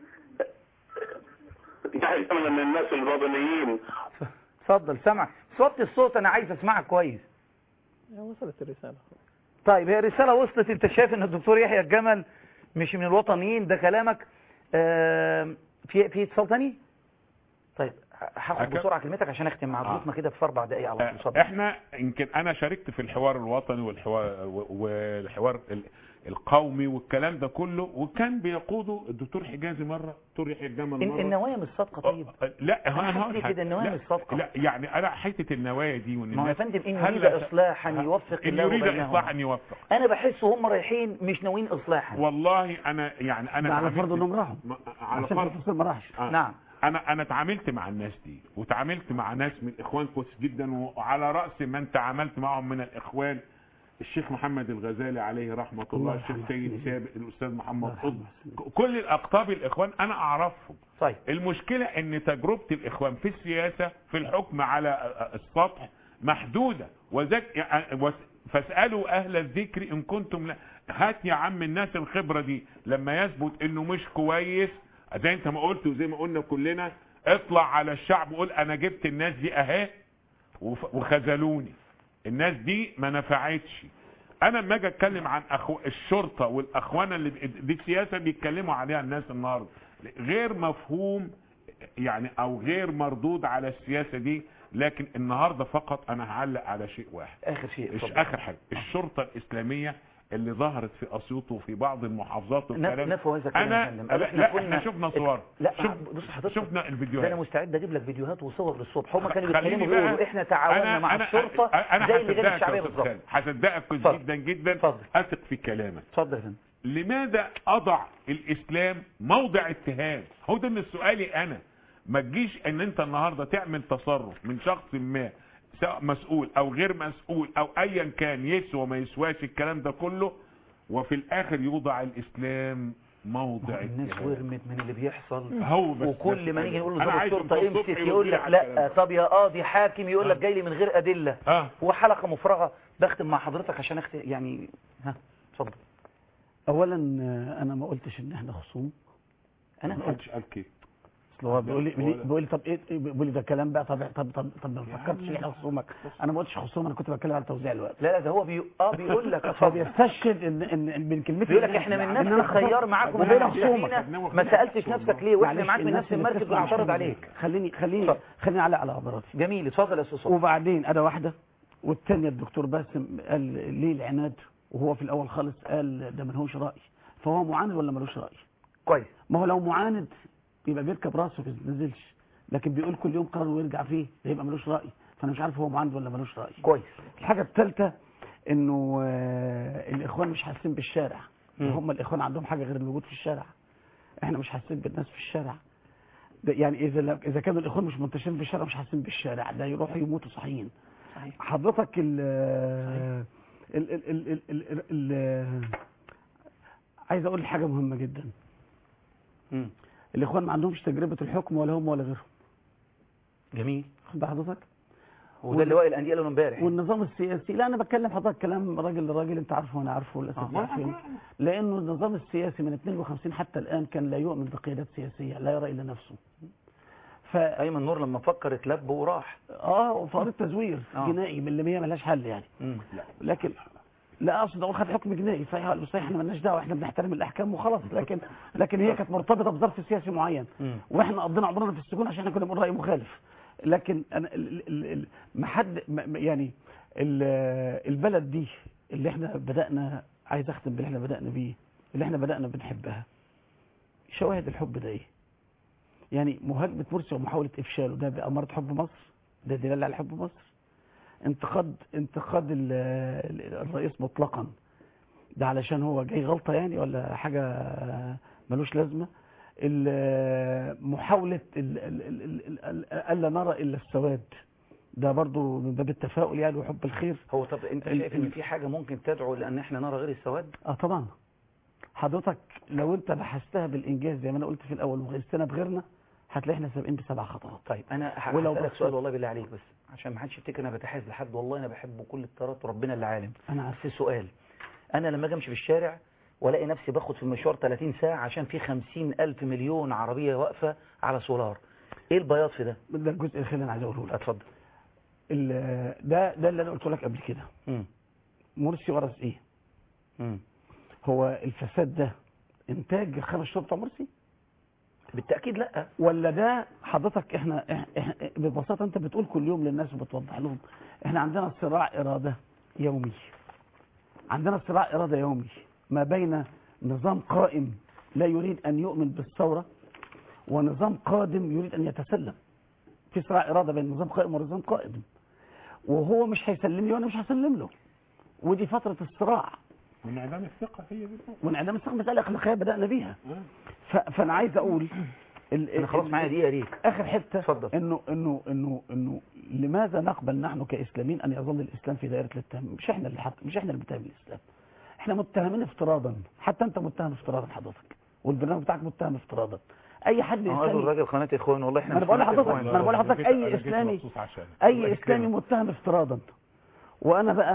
يحيى الجمل من الناس الوطنيين اتفضل سامعك صوت الصوت انا عايز اسمعك كويس وصلت الرسالة طيب هي الرسالة وصلت انت شايف ان الدكتور يحيى الجمل مش من الوطنيين ده كلامك آم، في في اتصال تاني طيب هاخد أكد. بسرعة كلمتك عشان اختم مع ضيوفنا كده في اربع دقايق على طول اتفضل. احنا يمكن انا شاركت في الحوار الوطني والحوار والحوار ال- القومي والكلام ده كله وكان بيقوده الدكتور حجازي مره الدكتور يحيى الجمل إن- مره النوايا مش صادقة طيب لا أنا انا هقول حاسس حاجة. كده النوايا لا، مش صادقة. لا يعني انا حته النوايا دي وان ما هو يا الناس- فندم ان هل يريد لا- اصلاحا يوفق ان الله يريد بينهما اصلاحا يوفق انا بحس هم رايحين مش ناويين اصلاحا والله انا يعني انا ده على اتعاملت- فرض انهم راحوا ما- على عشان فرض التفصيل ما راحش آه. نعم انا انا اتعاملت مع الناس دي وتعاملت مع ناس من الاخوان كويس جدا وعلى راس من تعاملت معهم من الاخوان الشيخ محمد الغزالي عليه رحمه الله الشيخ سيد سابق الاستاذ محمد قطب كل الاقطاب الاخوان انا اعرفهم طيب المشكله ان تجربه الاخوان في السياسه في الحكم على السطح محدوده وذك يعني وس- فاسالوا اهل الذكر ان كنتم لا هات يا عم الناس الخبره دي لما يثبت انه مش كويس زي انت ما قلت وزي ما قلنا كلنا اطلع على الشعب وقول انا جبت الناس دي اهي وف- وخذلوني الناس دي ما نفعتش انا لما اجي اتكلم عن أخو الشرطه والاخوانه اللي دي السياسه بيتكلموا عليها الناس النهارده غير مفهوم يعني او غير مردود على السياسه دي لكن النهارده فقط انا هعلق على شيء واحد اخر شيء مش اتفضل. اخر حاجه الشرطه الاسلاميه اللي ظهرت في اسيوط وفي بعض المحافظات والكلام نفوا هذا الكلام يا انا فندم. لا, احنا لا كنا- احنا شفنا صور لا شوف بص حضرتك شفنا ده الفيديوهات انا مستعد اجيب لك فيديوهات وصور للصبح هم كانوا خليني بيتكلموا بقى- بيقولوا احنا تعاوننا مع الشرطه انا زي اللجان هصدقك الشعبيه يا أستاذ بالظبط خالد. هصدقك كويس اتفضل. جدا جدا اثق في كلامك اتفضل يا فندم لماذا اضع الاسلام موضع اتهام هو ده من سؤالي انا ما تجيش ان انت النهارده تعمل تصرف من شخص ما سواء مسؤول او غير مسؤول او ايا كان يسوى ما يسواش الكلام ده كله وفي الاخر يوضع الاسلام موضع الناس اتهام ورمت من اللي بيحصل هو بس وكل ما بس نيجي نقول أنا له ضابط عايز شرطه أنت امسك الصبح يقول لك يوضيع الكلام لا ده. طب يا قاضي حاكم يقول لك آه. جاي لي من غير ادله اه وحلقه مفرغه بختم مع حضرتك عشان اختم يعني ها اتفضل اولا آه، انا ما قلتش ان احنا خصوم انا ما قلتش قال كده اصل هو بيقول لي ولا- بيقول لي طب ايه إيه- بيقول لي ده كلام بقى طب طب طب طب ما فكرتش احنا خصومك انا ما قلتش خصوم انا كنت بتكلم على توزيع الوقت لا لا ده هو بي... اه بيقول لك هو اتفضل بيستشهد ان ان إن من كلمتي بيقول لك احنا من إن نفس أنا الخيار خصمت. معاكم وبين احنا خصومك ما سالتش نفسك ليه واحنا معلش، معاك من الناس نفس اللي المركب بتسمع بنعترض عشان عليك خليني خليني خليني اعلق على عباراتي جميل اتفضل يا استاذ صبحي وبعدين انا واحده والثانيه الدكتور باسم قال ليه العناد وهو في الاول خالص قال ده ملهوش راي فهو معاند ولا ملوش راي كويس ما هو لو معاند يبقى بيركب راسه ما بينزلش لكن بيقول كل يوم قرار ويرجع فيه ده يبقى ملوش راي فانا مش عارف هو معاند ولا ملوش راي كويس الحاجه الثالثه انه آه، الاخوان مش حاسين بالشارع مم. هم الاخوان عندهم حاجه غير الوجود في الشارع احنا مش حاسين بالناس في الشارع ده يعني اذا لا- اذا كانوا الاخوان مش منتشرين في الشارع مش حاسين بالشارع ده يروحوا يموتوا صحيين حضرتك ال ال ال ال ال ال ال عايز اقول حاجه مهمه جدا مم. الاخوان ما عندهمش تجربه الحكم ولا هم ولا غيرهم جميل خد بال حضرتك وده اللواء الانديه قالوا امبارح والنظام السياسي لا انا بتكلم حضرتك كلام راجل لراجل انت عارفه وانا عارفه آه، للاسف ما عارفين لانه النظام السياسي من 52 حتى الان كان لا يؤمن بقيادات سياسيه لا يرى الا نفسه ف ايمن نور لما فكر اتلب وراح اه وفرض تزوير آه. جنائي من اللي هي ملهاش حل يعني مم. لكن لا اقصد اقول خد حكم جنائي صحيح ولا مش صحيح احنا مالناش دعوه احنا بنحترم الاحكام وخلاص لكن لكن هي كانت مرتبطه بظرف سياسي معين مم. واحنا قضينا عمرنا في السجون عشان احنا كنا بنقول راي مخالف لكن انا ال- ال- ال- ما حد ما- ما- يعني ال- البلد دي اللي احنا بدانا عايز اختم باللي احنا بدانا بيه اللي احنا بدانا بنحبها شواهد الحب ده ايه يعني مهاجمه مرسي ومحاوله افشاله ده باماره حب مصر ده دلاله على حب مصر انتقاد انتقاد ال- ال- الرئيس مطلقا ده علشان هو جاي غلطه يعني ولا حاجه ملوش لازمه ال- محاوله ال- ال- ال- ال- ال- الا نرى الا السواد ده برضو من باب التفاؤل يعني وحب الخير هو طب انت ال- شايف ان ال- في حاجه ممكن تدعو لان احنا نرى غير السواد اه طبعا حضرتك لو انت بحثتها بالانجاز زي ما انا قلت في الاول وقستنا بغيرنا هتلاقي احنا سابقين بسبع خطوات طيب انا ه- ولو هسالك بصيت- سؤال والله بالله عليك بس عشان ما حدش يفتكر انا بتحاز لحد والله انا بحبه كل الطرات وربنا اللي عالم انا عارف بس سؤال انا لما اجي امشي في الشارع والاقي نفسي باخد في المشوار 30 ساعه عشان في 50 الف مليون عربيه واقفه على سولار ايه البياض في ده ده الجزء الاخير اللي انا عايز اقوله لك اتفضل ال- ده ده اللي انا قلت لك قبل كده مم. مرسي ورث ايه مم. هو الفساد ده انتاج الخمس شهور بتوع مرسي بالتاكيد لا ولا ده حضرتك احنا, إح- إح ببساطه انت بتقول كل يوم للناس وبتوضح لهم احنا عندنا صراع اراده يومي عندنا صراع اراده يومي ما بين نظام قائم لا يريد ان يؤمن بالثوره ونظام قادم يريد ان يتسلم في صراع اراده بين نظام قائم ونظام قائم وهو مش هيسلم لي وانا مش هسلم له ودي فتره الصراع وانعدام الثقه هي دي وانعدام الثقه مساله اخلاقيه بدانا بيها ف- فانا عايز اقول ال- انا خلاص ال- معايا دقيقه ليك اخر حته اتفضل. انه انه انه انه لماذا نقبل نحن كاسلاميين ان يظل الاسلام في دائره الاتهام مش احنا اللي حق مش احنا اللي بنتهم الاسلام احنا متهمين افتراضا حتى انت متهم افتراضا حضرتك والبرنامج بتاعك متهم افتراضا اي حد اه اسلامي الراجل قناه اخوان والله احنا ما انا مش بقول قناة لحضرتك إخوان. ما انا بقول لحضرتك اي اسلامي اي اسلامي متهم افتراضا وانا بقى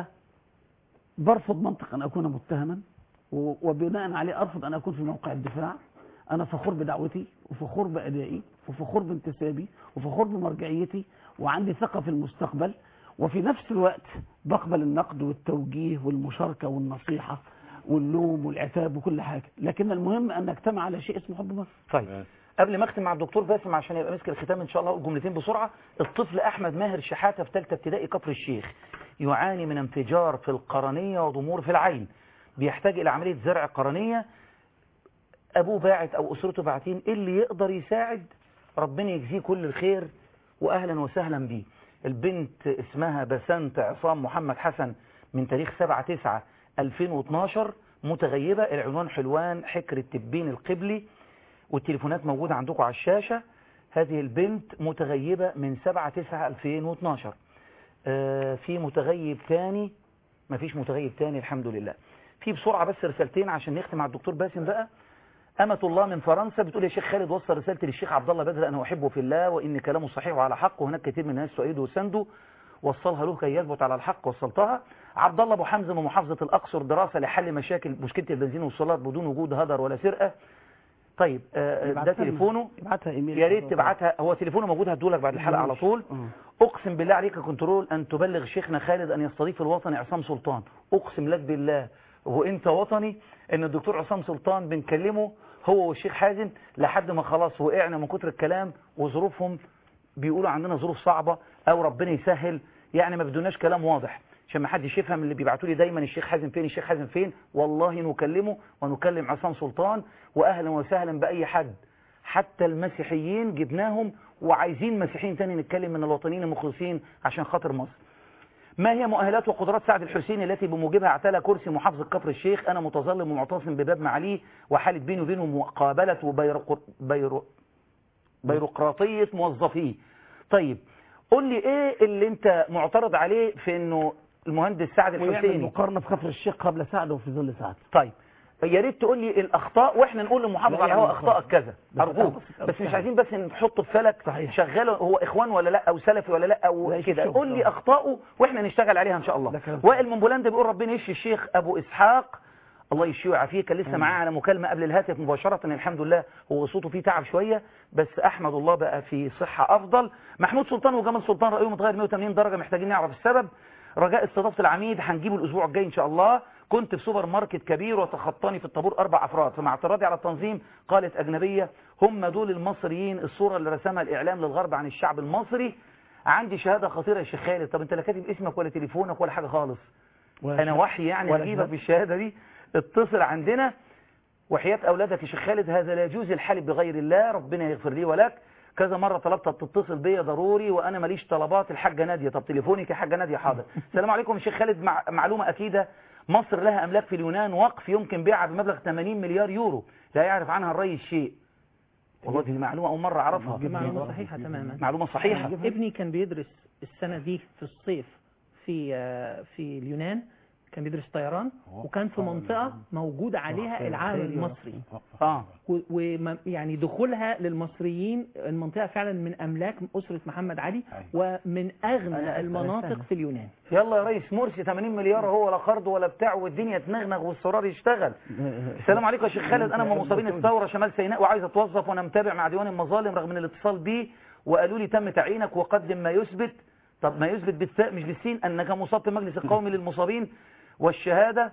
برفض منطق ان اكون متهما و- وبناء عليه ارفض ان اكون في موقع الدفاع انا فخور بدعوتي وفخور بادائي وفخور بانتسابي وفخور بمرجعيتي وعندي ثقه في المستقبل وفي نفس الوقت بقبل النقد والتوجيه والمشاركه والنصيحه واللوم والعتاب وكل حاجه لكن المهم ان نجتمع على شيء اسمه حب مصر طيب قبل ما اختم مع الدكتور باسم عشان يبقى مسك الختام ان شاء الله جملتين بسرعه الطفل احمد ماهر شحاته في ثالثه ابتدائي كفر الشيخ يعاني من انفجار في القرنيه وضمور في العين بيحتاج الى عمليه زرع قرنيه ابوه باعت او اسرته باعتين اللي يقدر يساعد ربنا يجزيه كل الخير واهلا وسهلا بيه البنت اسمها بسنت عصام محمد حسن من تاريخ 7 9 2012 متغيبه العنوان حلوان حكر التبين القبلي والتليفونات موجودة عندكم على الشاشة هذه البنت متغيبة من 7 9 2012 آه في متغيب تاني مفيش متغيب تاني الحمد لله في بسرعة بس رسالتين عشان نختم مع الدكتور باسم بقى أمة الله من فرنسا بتقول يا شيخ خالد وصل رسالتي للشيخ عبد الله بدر أنا أحبه في الله وإن كلامه صحيح وعلى حق وهناك كثير من الناس تؤيده وسنده وصلها له كي يثبت على الحق وصلتها عبد الله ابو حمزه من محافظه الاقصر دراسه لحل مشاكل مشكله البنزين والسولار بدون وجود هدر ولا سرقه طيب آه، ده ابعتها لنا. تليفونه ابعتها ايميل يا ريت تبعتها هو تليفونه موجود هدولك بعد الحلقه على طول اقسم بالله عليك يا كنترول ان تبلغ شيخنا خالد ان يستضيف الوطني عصام سلطان اقسم لك بالله وانت وطني ان الدكتور عصام سلطان بنكلمه هو والشيخ حازم لحد ما خلاص وقعنا من كتر الكلام وظروفهم بيقولوا عندنا ظروف صعبة او ربنا يسهل يعني ما بدوناش كلام واضح عشان ما حدش يفهم اللي بيبعتوا لي دايما الشيخ حازم فين الشيخ حازم فين والله نكلمه ونكلم عصام سلطان واهلا وسهلا باي حد حتى المسيحيين جبناهم وعايزين مسيحيين تاني نتكلم من الوطنيين المخلصين عشان خاطر مصر ما هي مؤهلات وقدرات سعد الحسيني التي بموجبها اعتلى كرسي محافظة كفر الشيخ أنا متظلم ومعتصم بباب معاليه وحالة بيني وبينه مقابلة وبيرق... بيرق... بيروقراطية موظفيه طيب قول لي ايه اللي انت معترض عليه في انه المهندس سعد ويعمل الحسيني مقارنه في كفر الشيخ قبل سعد وفي ظل سعد طيب يا ريت تقول لي الاخطاء واحنا نقول للمحافظ لا على يعني الهواء اخطائك كذا بس ارجوك أبسط- بس مش أبسط. عايزين بس نحطه في فلك صحيح. شغاله هو اخوان ولا لا او سلفي ولا لا او لا، كده شوف- قول لي اخطائه واحنا نشتغل عليها ان شاء الله ده كلام وائل من بولندا بيقول ربنا يشفي الشيخ ابو اسحاق الله يشفيه ويعافيه كان لسه آمين. معاه على مكالمه قبل الهاتف مباشره الحمد لله هو صوته فيه تعب شويه بس احمد الله بقى في صحه افضل محمود سلطان وجمال سلطان رايهم متغير 180 درجه محتاجين نعرف السبب رجاء استضافه العميد هنجيبه الاسبوع الجاي ان شاء الله كنت في سوبر ماركت كبير وتخطاني في الطابور اربع افراد فمع اعتراضي على التنظيم قالت اجنبيه هم دول المصريين الصوره اللي رسمها الاعلام للغرب عن الشعب المصري عندي شهاده خطيره يا شيخ خالد طب انت لا كاتب اسمك ولا تليفونك ولا حاجه خالص ولا انا شهادة. وحي يعني ولا هجيبك شهادة. بالشهاده دي اتصل عندنا وحياة أولادك يا شيخ خالد هذا لا يجوز الحلف بغير الله ربنا يغفر لي ولك كذا مرة طلبت تتصل بيا ضروري وأنا ماليش طلبات الحاجة نادية طب تليفونك يا حاجة نادية حاضر السلام عليكم يا شيخ خالد مع معلومة أكيدة مصر لها أملاك في اليونان وقف يمكن بيعها بمبلغ 80 مليار يورو لا يعرف عنها الرئيس شيء والله دي معلومة أول مرة أعرفها معلومة صحيحة تماما معلومة صحيحة ابني كان بيدرس السنة دي في الصيف في آه، في اليونان كان بيدرس طيران وكان في منطقة موجود عليها العالم المصري اه ويعني دخولها للمصريين المنطقة فعلا من أملاك أسرة محمد علي ومن أغنى المناطق في اليونان يلا يا ريس مرسي 80 مليار هو لا قرض ولا بتاع والدنيا تنغنغ والسرار يشتغل السلام عليكم يا شيخ خالد انا من مصابين الثوره شمال سيناء وعايز اتوظف وانا متابع مع ديوان المظالم رغم ان الاتصال بيه وقالوا لي تم تعيينك وقدم ما يثبت طب ما يثبت بالثاء مش بالسين انك مصاب في المجلس القومي للمصابين والشهاده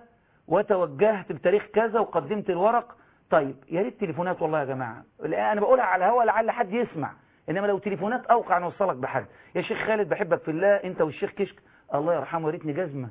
وتوجهت بتاريخ كذا وقدمت الورق طيب يا ريت تليفونات والله يا جماعه لا، انا بقولها على الهوا لعل حد يسمع انما لو تليفونات اوقع نوصلك بحد يا شيخ خالد بحبك في الله انت والشيخ كشك الله يرحمه يا ريتني جزمه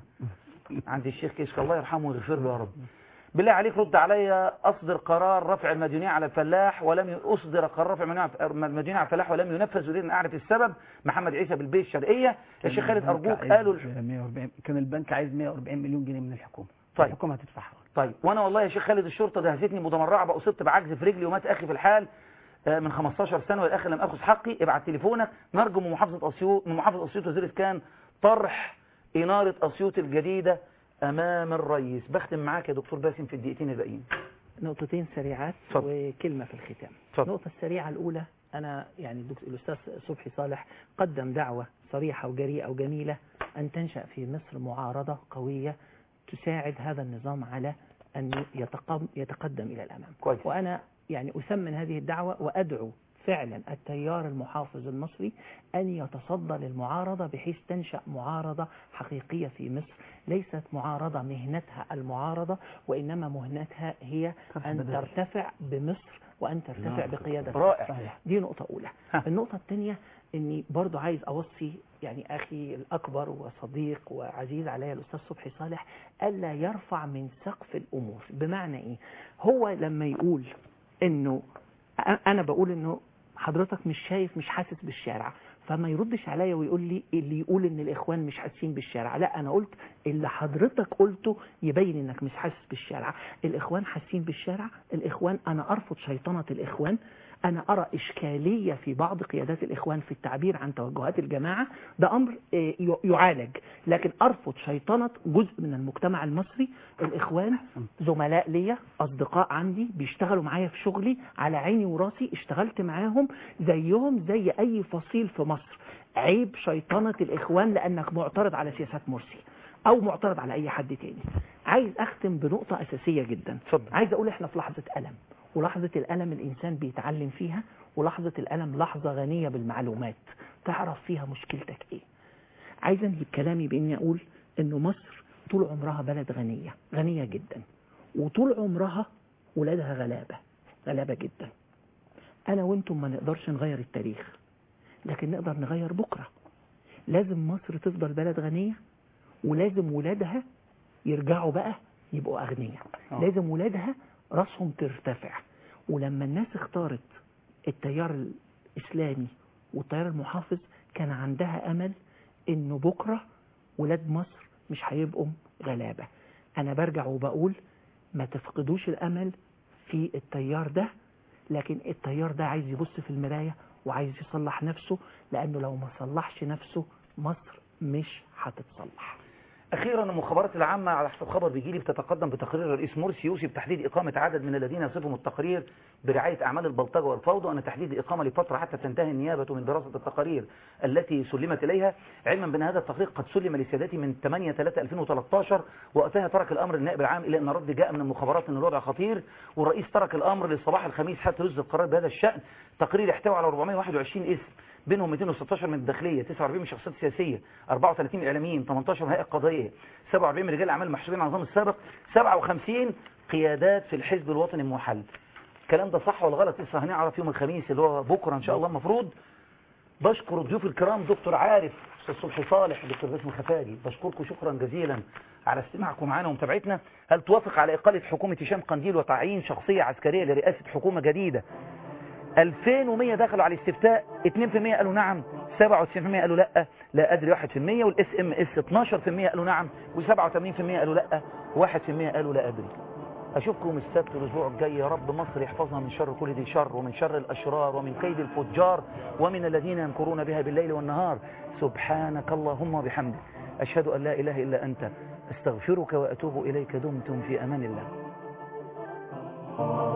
عند الشيخ كشك الله يرحمه ويغفر له يا رب بالله عليك رد عليا اصدر قرار رفع المديونية على الفلاح ولم ي- اصدر قرار رفع المديونية على الفلاح ولم ينفذ اريد ان اعرف السبب محمد عيسى بالبيت الشرقيه يا شيخ خالد ارجوك قالوا الح- 140 كان البنك عايز 140 مليون جنيه من الحكومه طيب. الحكومه هتدفعها طيب وانا والله يا شيخ خالد الشرطه دهستني متمرعه بقى اصبت بعجز في رجلي ومات اخي في الحال آه، من 15 سنه والاخر لم اخذ حقي ابعت تليفونك نرجو من محافظه اسيوط من محافظه اسيوط وزير كان طرح اناره اسيوط الجديده امام الرئيس بختم معاك يا دكتور باسم في الدقيقتين الباقيين نقطتين سريعات اتفضل. وكلمة في الختام اتفضل. النقطة السريعة الأولى أنا يعني الدكتور- الأستاذ صبحي صالح قدم دعوة صريحة وجريئة وجميلة أن تنشأ في مصر معارضة قوية تساعد هذا النظام على أن يتقم يتقدم إلى الأمام كويس. وأنا يعني أثمن هذه الدعوة وأدعو فعلا التيار المحافظ المصري أن يتصدى للمعارضة بحيث تنشأ معارضة حقيقية في مصر ليست معارضة مهنتها المعارضة وإنما مهنتها هي أن بدل. ترتفع بمصر وأن ترتفع نعم. بقيادة رائع. مصر. دي نقطة أولى النقطة الثانية أني برضو عايز أوصي يعني أخي الأكبر وصديق وعزيز علي الأستاذ صبحي صالح ألا يرفع من سقف الأمور بمعنى إيه هو لما يقول أنه أ- أنا بقول أنه حضرتك مش شايف مش حاسس بالشارع فما يردش عليا ويقول لي اللي يقول ان الاخوان مش حاسين بالشارع لا انا قلت اللي حضرتك قلته يبين انك مش حاسس بالشارع الاخوان حاسين بالشارع الاخوان انا ارفض شيطنة الاخوان انا ارى اشكالية في بعض قيادات الاخوان في التعبير عن توجهات الجماعة ده امر آه، ي- يعالج لكن ارفض شيطنة جزء من المجتمع المصري الاخوان زملاء ليا اصدقاء عندي بيشتغلوا معايا في شغلي على عيني وراسي اشتغلت معاهم زيهم زي اي فصيل في مصر عيب شيطنة الاخوان لانك معترض على سياسات مرسي او معترض على اي حد تاني عايز اختم بنقطة اساسية جدا اتفضل. عايز اقول احنا في لحظة الم ولحظة الالم الانسان بيتعلم فيها ولحظة الالم لحظة غنية بالمعلومات تعرف فيها مشكلتك ايه عايز انهي بكلامي باني اقول انه مصر طول عمرها بلد غنية غنية جدا وطول عمرها ولادها غلابة غلابة جدا انا وانتم ما نقدرش نغير التاريخ لكن نقدر نغير بكرة لازم مصر تفضل بلد غنية ولازم ولادها يرجعوا بقى يبقوا أغنياء آه. لازم ولادها راسهم ترتفع ولما الناس اختارت التيار الإسلامي والتيار المحافظ كان عندها أمل إنه بكرة ولاد مصر مش هيبقوا غلابة أنا برجع وبقول ما تفقدوش الأمل في التيار ده لكن التيار ده عايز يبص في المراية وعايز يصلح نفسه لأنه لو ما صلحش نفسه مصر مش هتتصلح أخيرا المخابرات العامة على حسب خبر بيجي لي بتتقدم بتقرير الرئيس مرسي يوصي بتحديد إقامة عدد من الذين يصفهم التقرير برعاية أعمال البلطجة والفوضى وأن تحديد الإقامة لفترة حتى تنتهي النيابة من دراسة التقارير التي سلمت إليها علما بأن هذا التقرير قد سلم لسيادتي من 8 3 2013 وقتها ترك الأمر النائب العام إلى أن رد جاء من المخابرات أن الوضع خطير والرئيس ترك الأمر لصباح الخميس حتى يصدر قرار بهذا الشأن تقرير يحتوي على 421 اسم بينهم 216 من الداخليه 49 من شخصيات سياسيه 34 اعلاميين 18 من هيئه قضائيه 47 من رجال اعمال محسوبين على النظام السابق 57 قيادات في الحزب الوطني الموحد الكلام ده صح ولا غلط لسه هنعرف يوم الخميس اللي هو بكره ان شاء الله المفروض بشكر الضيوف الكرام دكتور عارف استاذ صبحي صالح دكتور باسم الخفاجي بشكركم شكرا جزيلا على استماعكم معنا ومتابعتنا هل توافق على اقاله حكومه هشام قنديل وتعيين شخصيه عسكريه لرئاسه حكومه جديده 2100 دخلوا على الاستفتاء 2% قالوا نعم 97% قالوا لا لا ادري 1% والاس ام اس 12% قالوا نعم و87% قالوا لا 1% قالوا لا ادري اشوفكم السبت الاسبوع الجاي يا رب مصر يحفظها من شر كل ذي شر ومن شر الاشرار ومن كيد الفجار ومن الذين يمكرون بها بالليل والنهار سبحانك اللهم وبحمدك اشهد ان لا اله الا انت استغفرك واتوب اليك دمتم في امان الله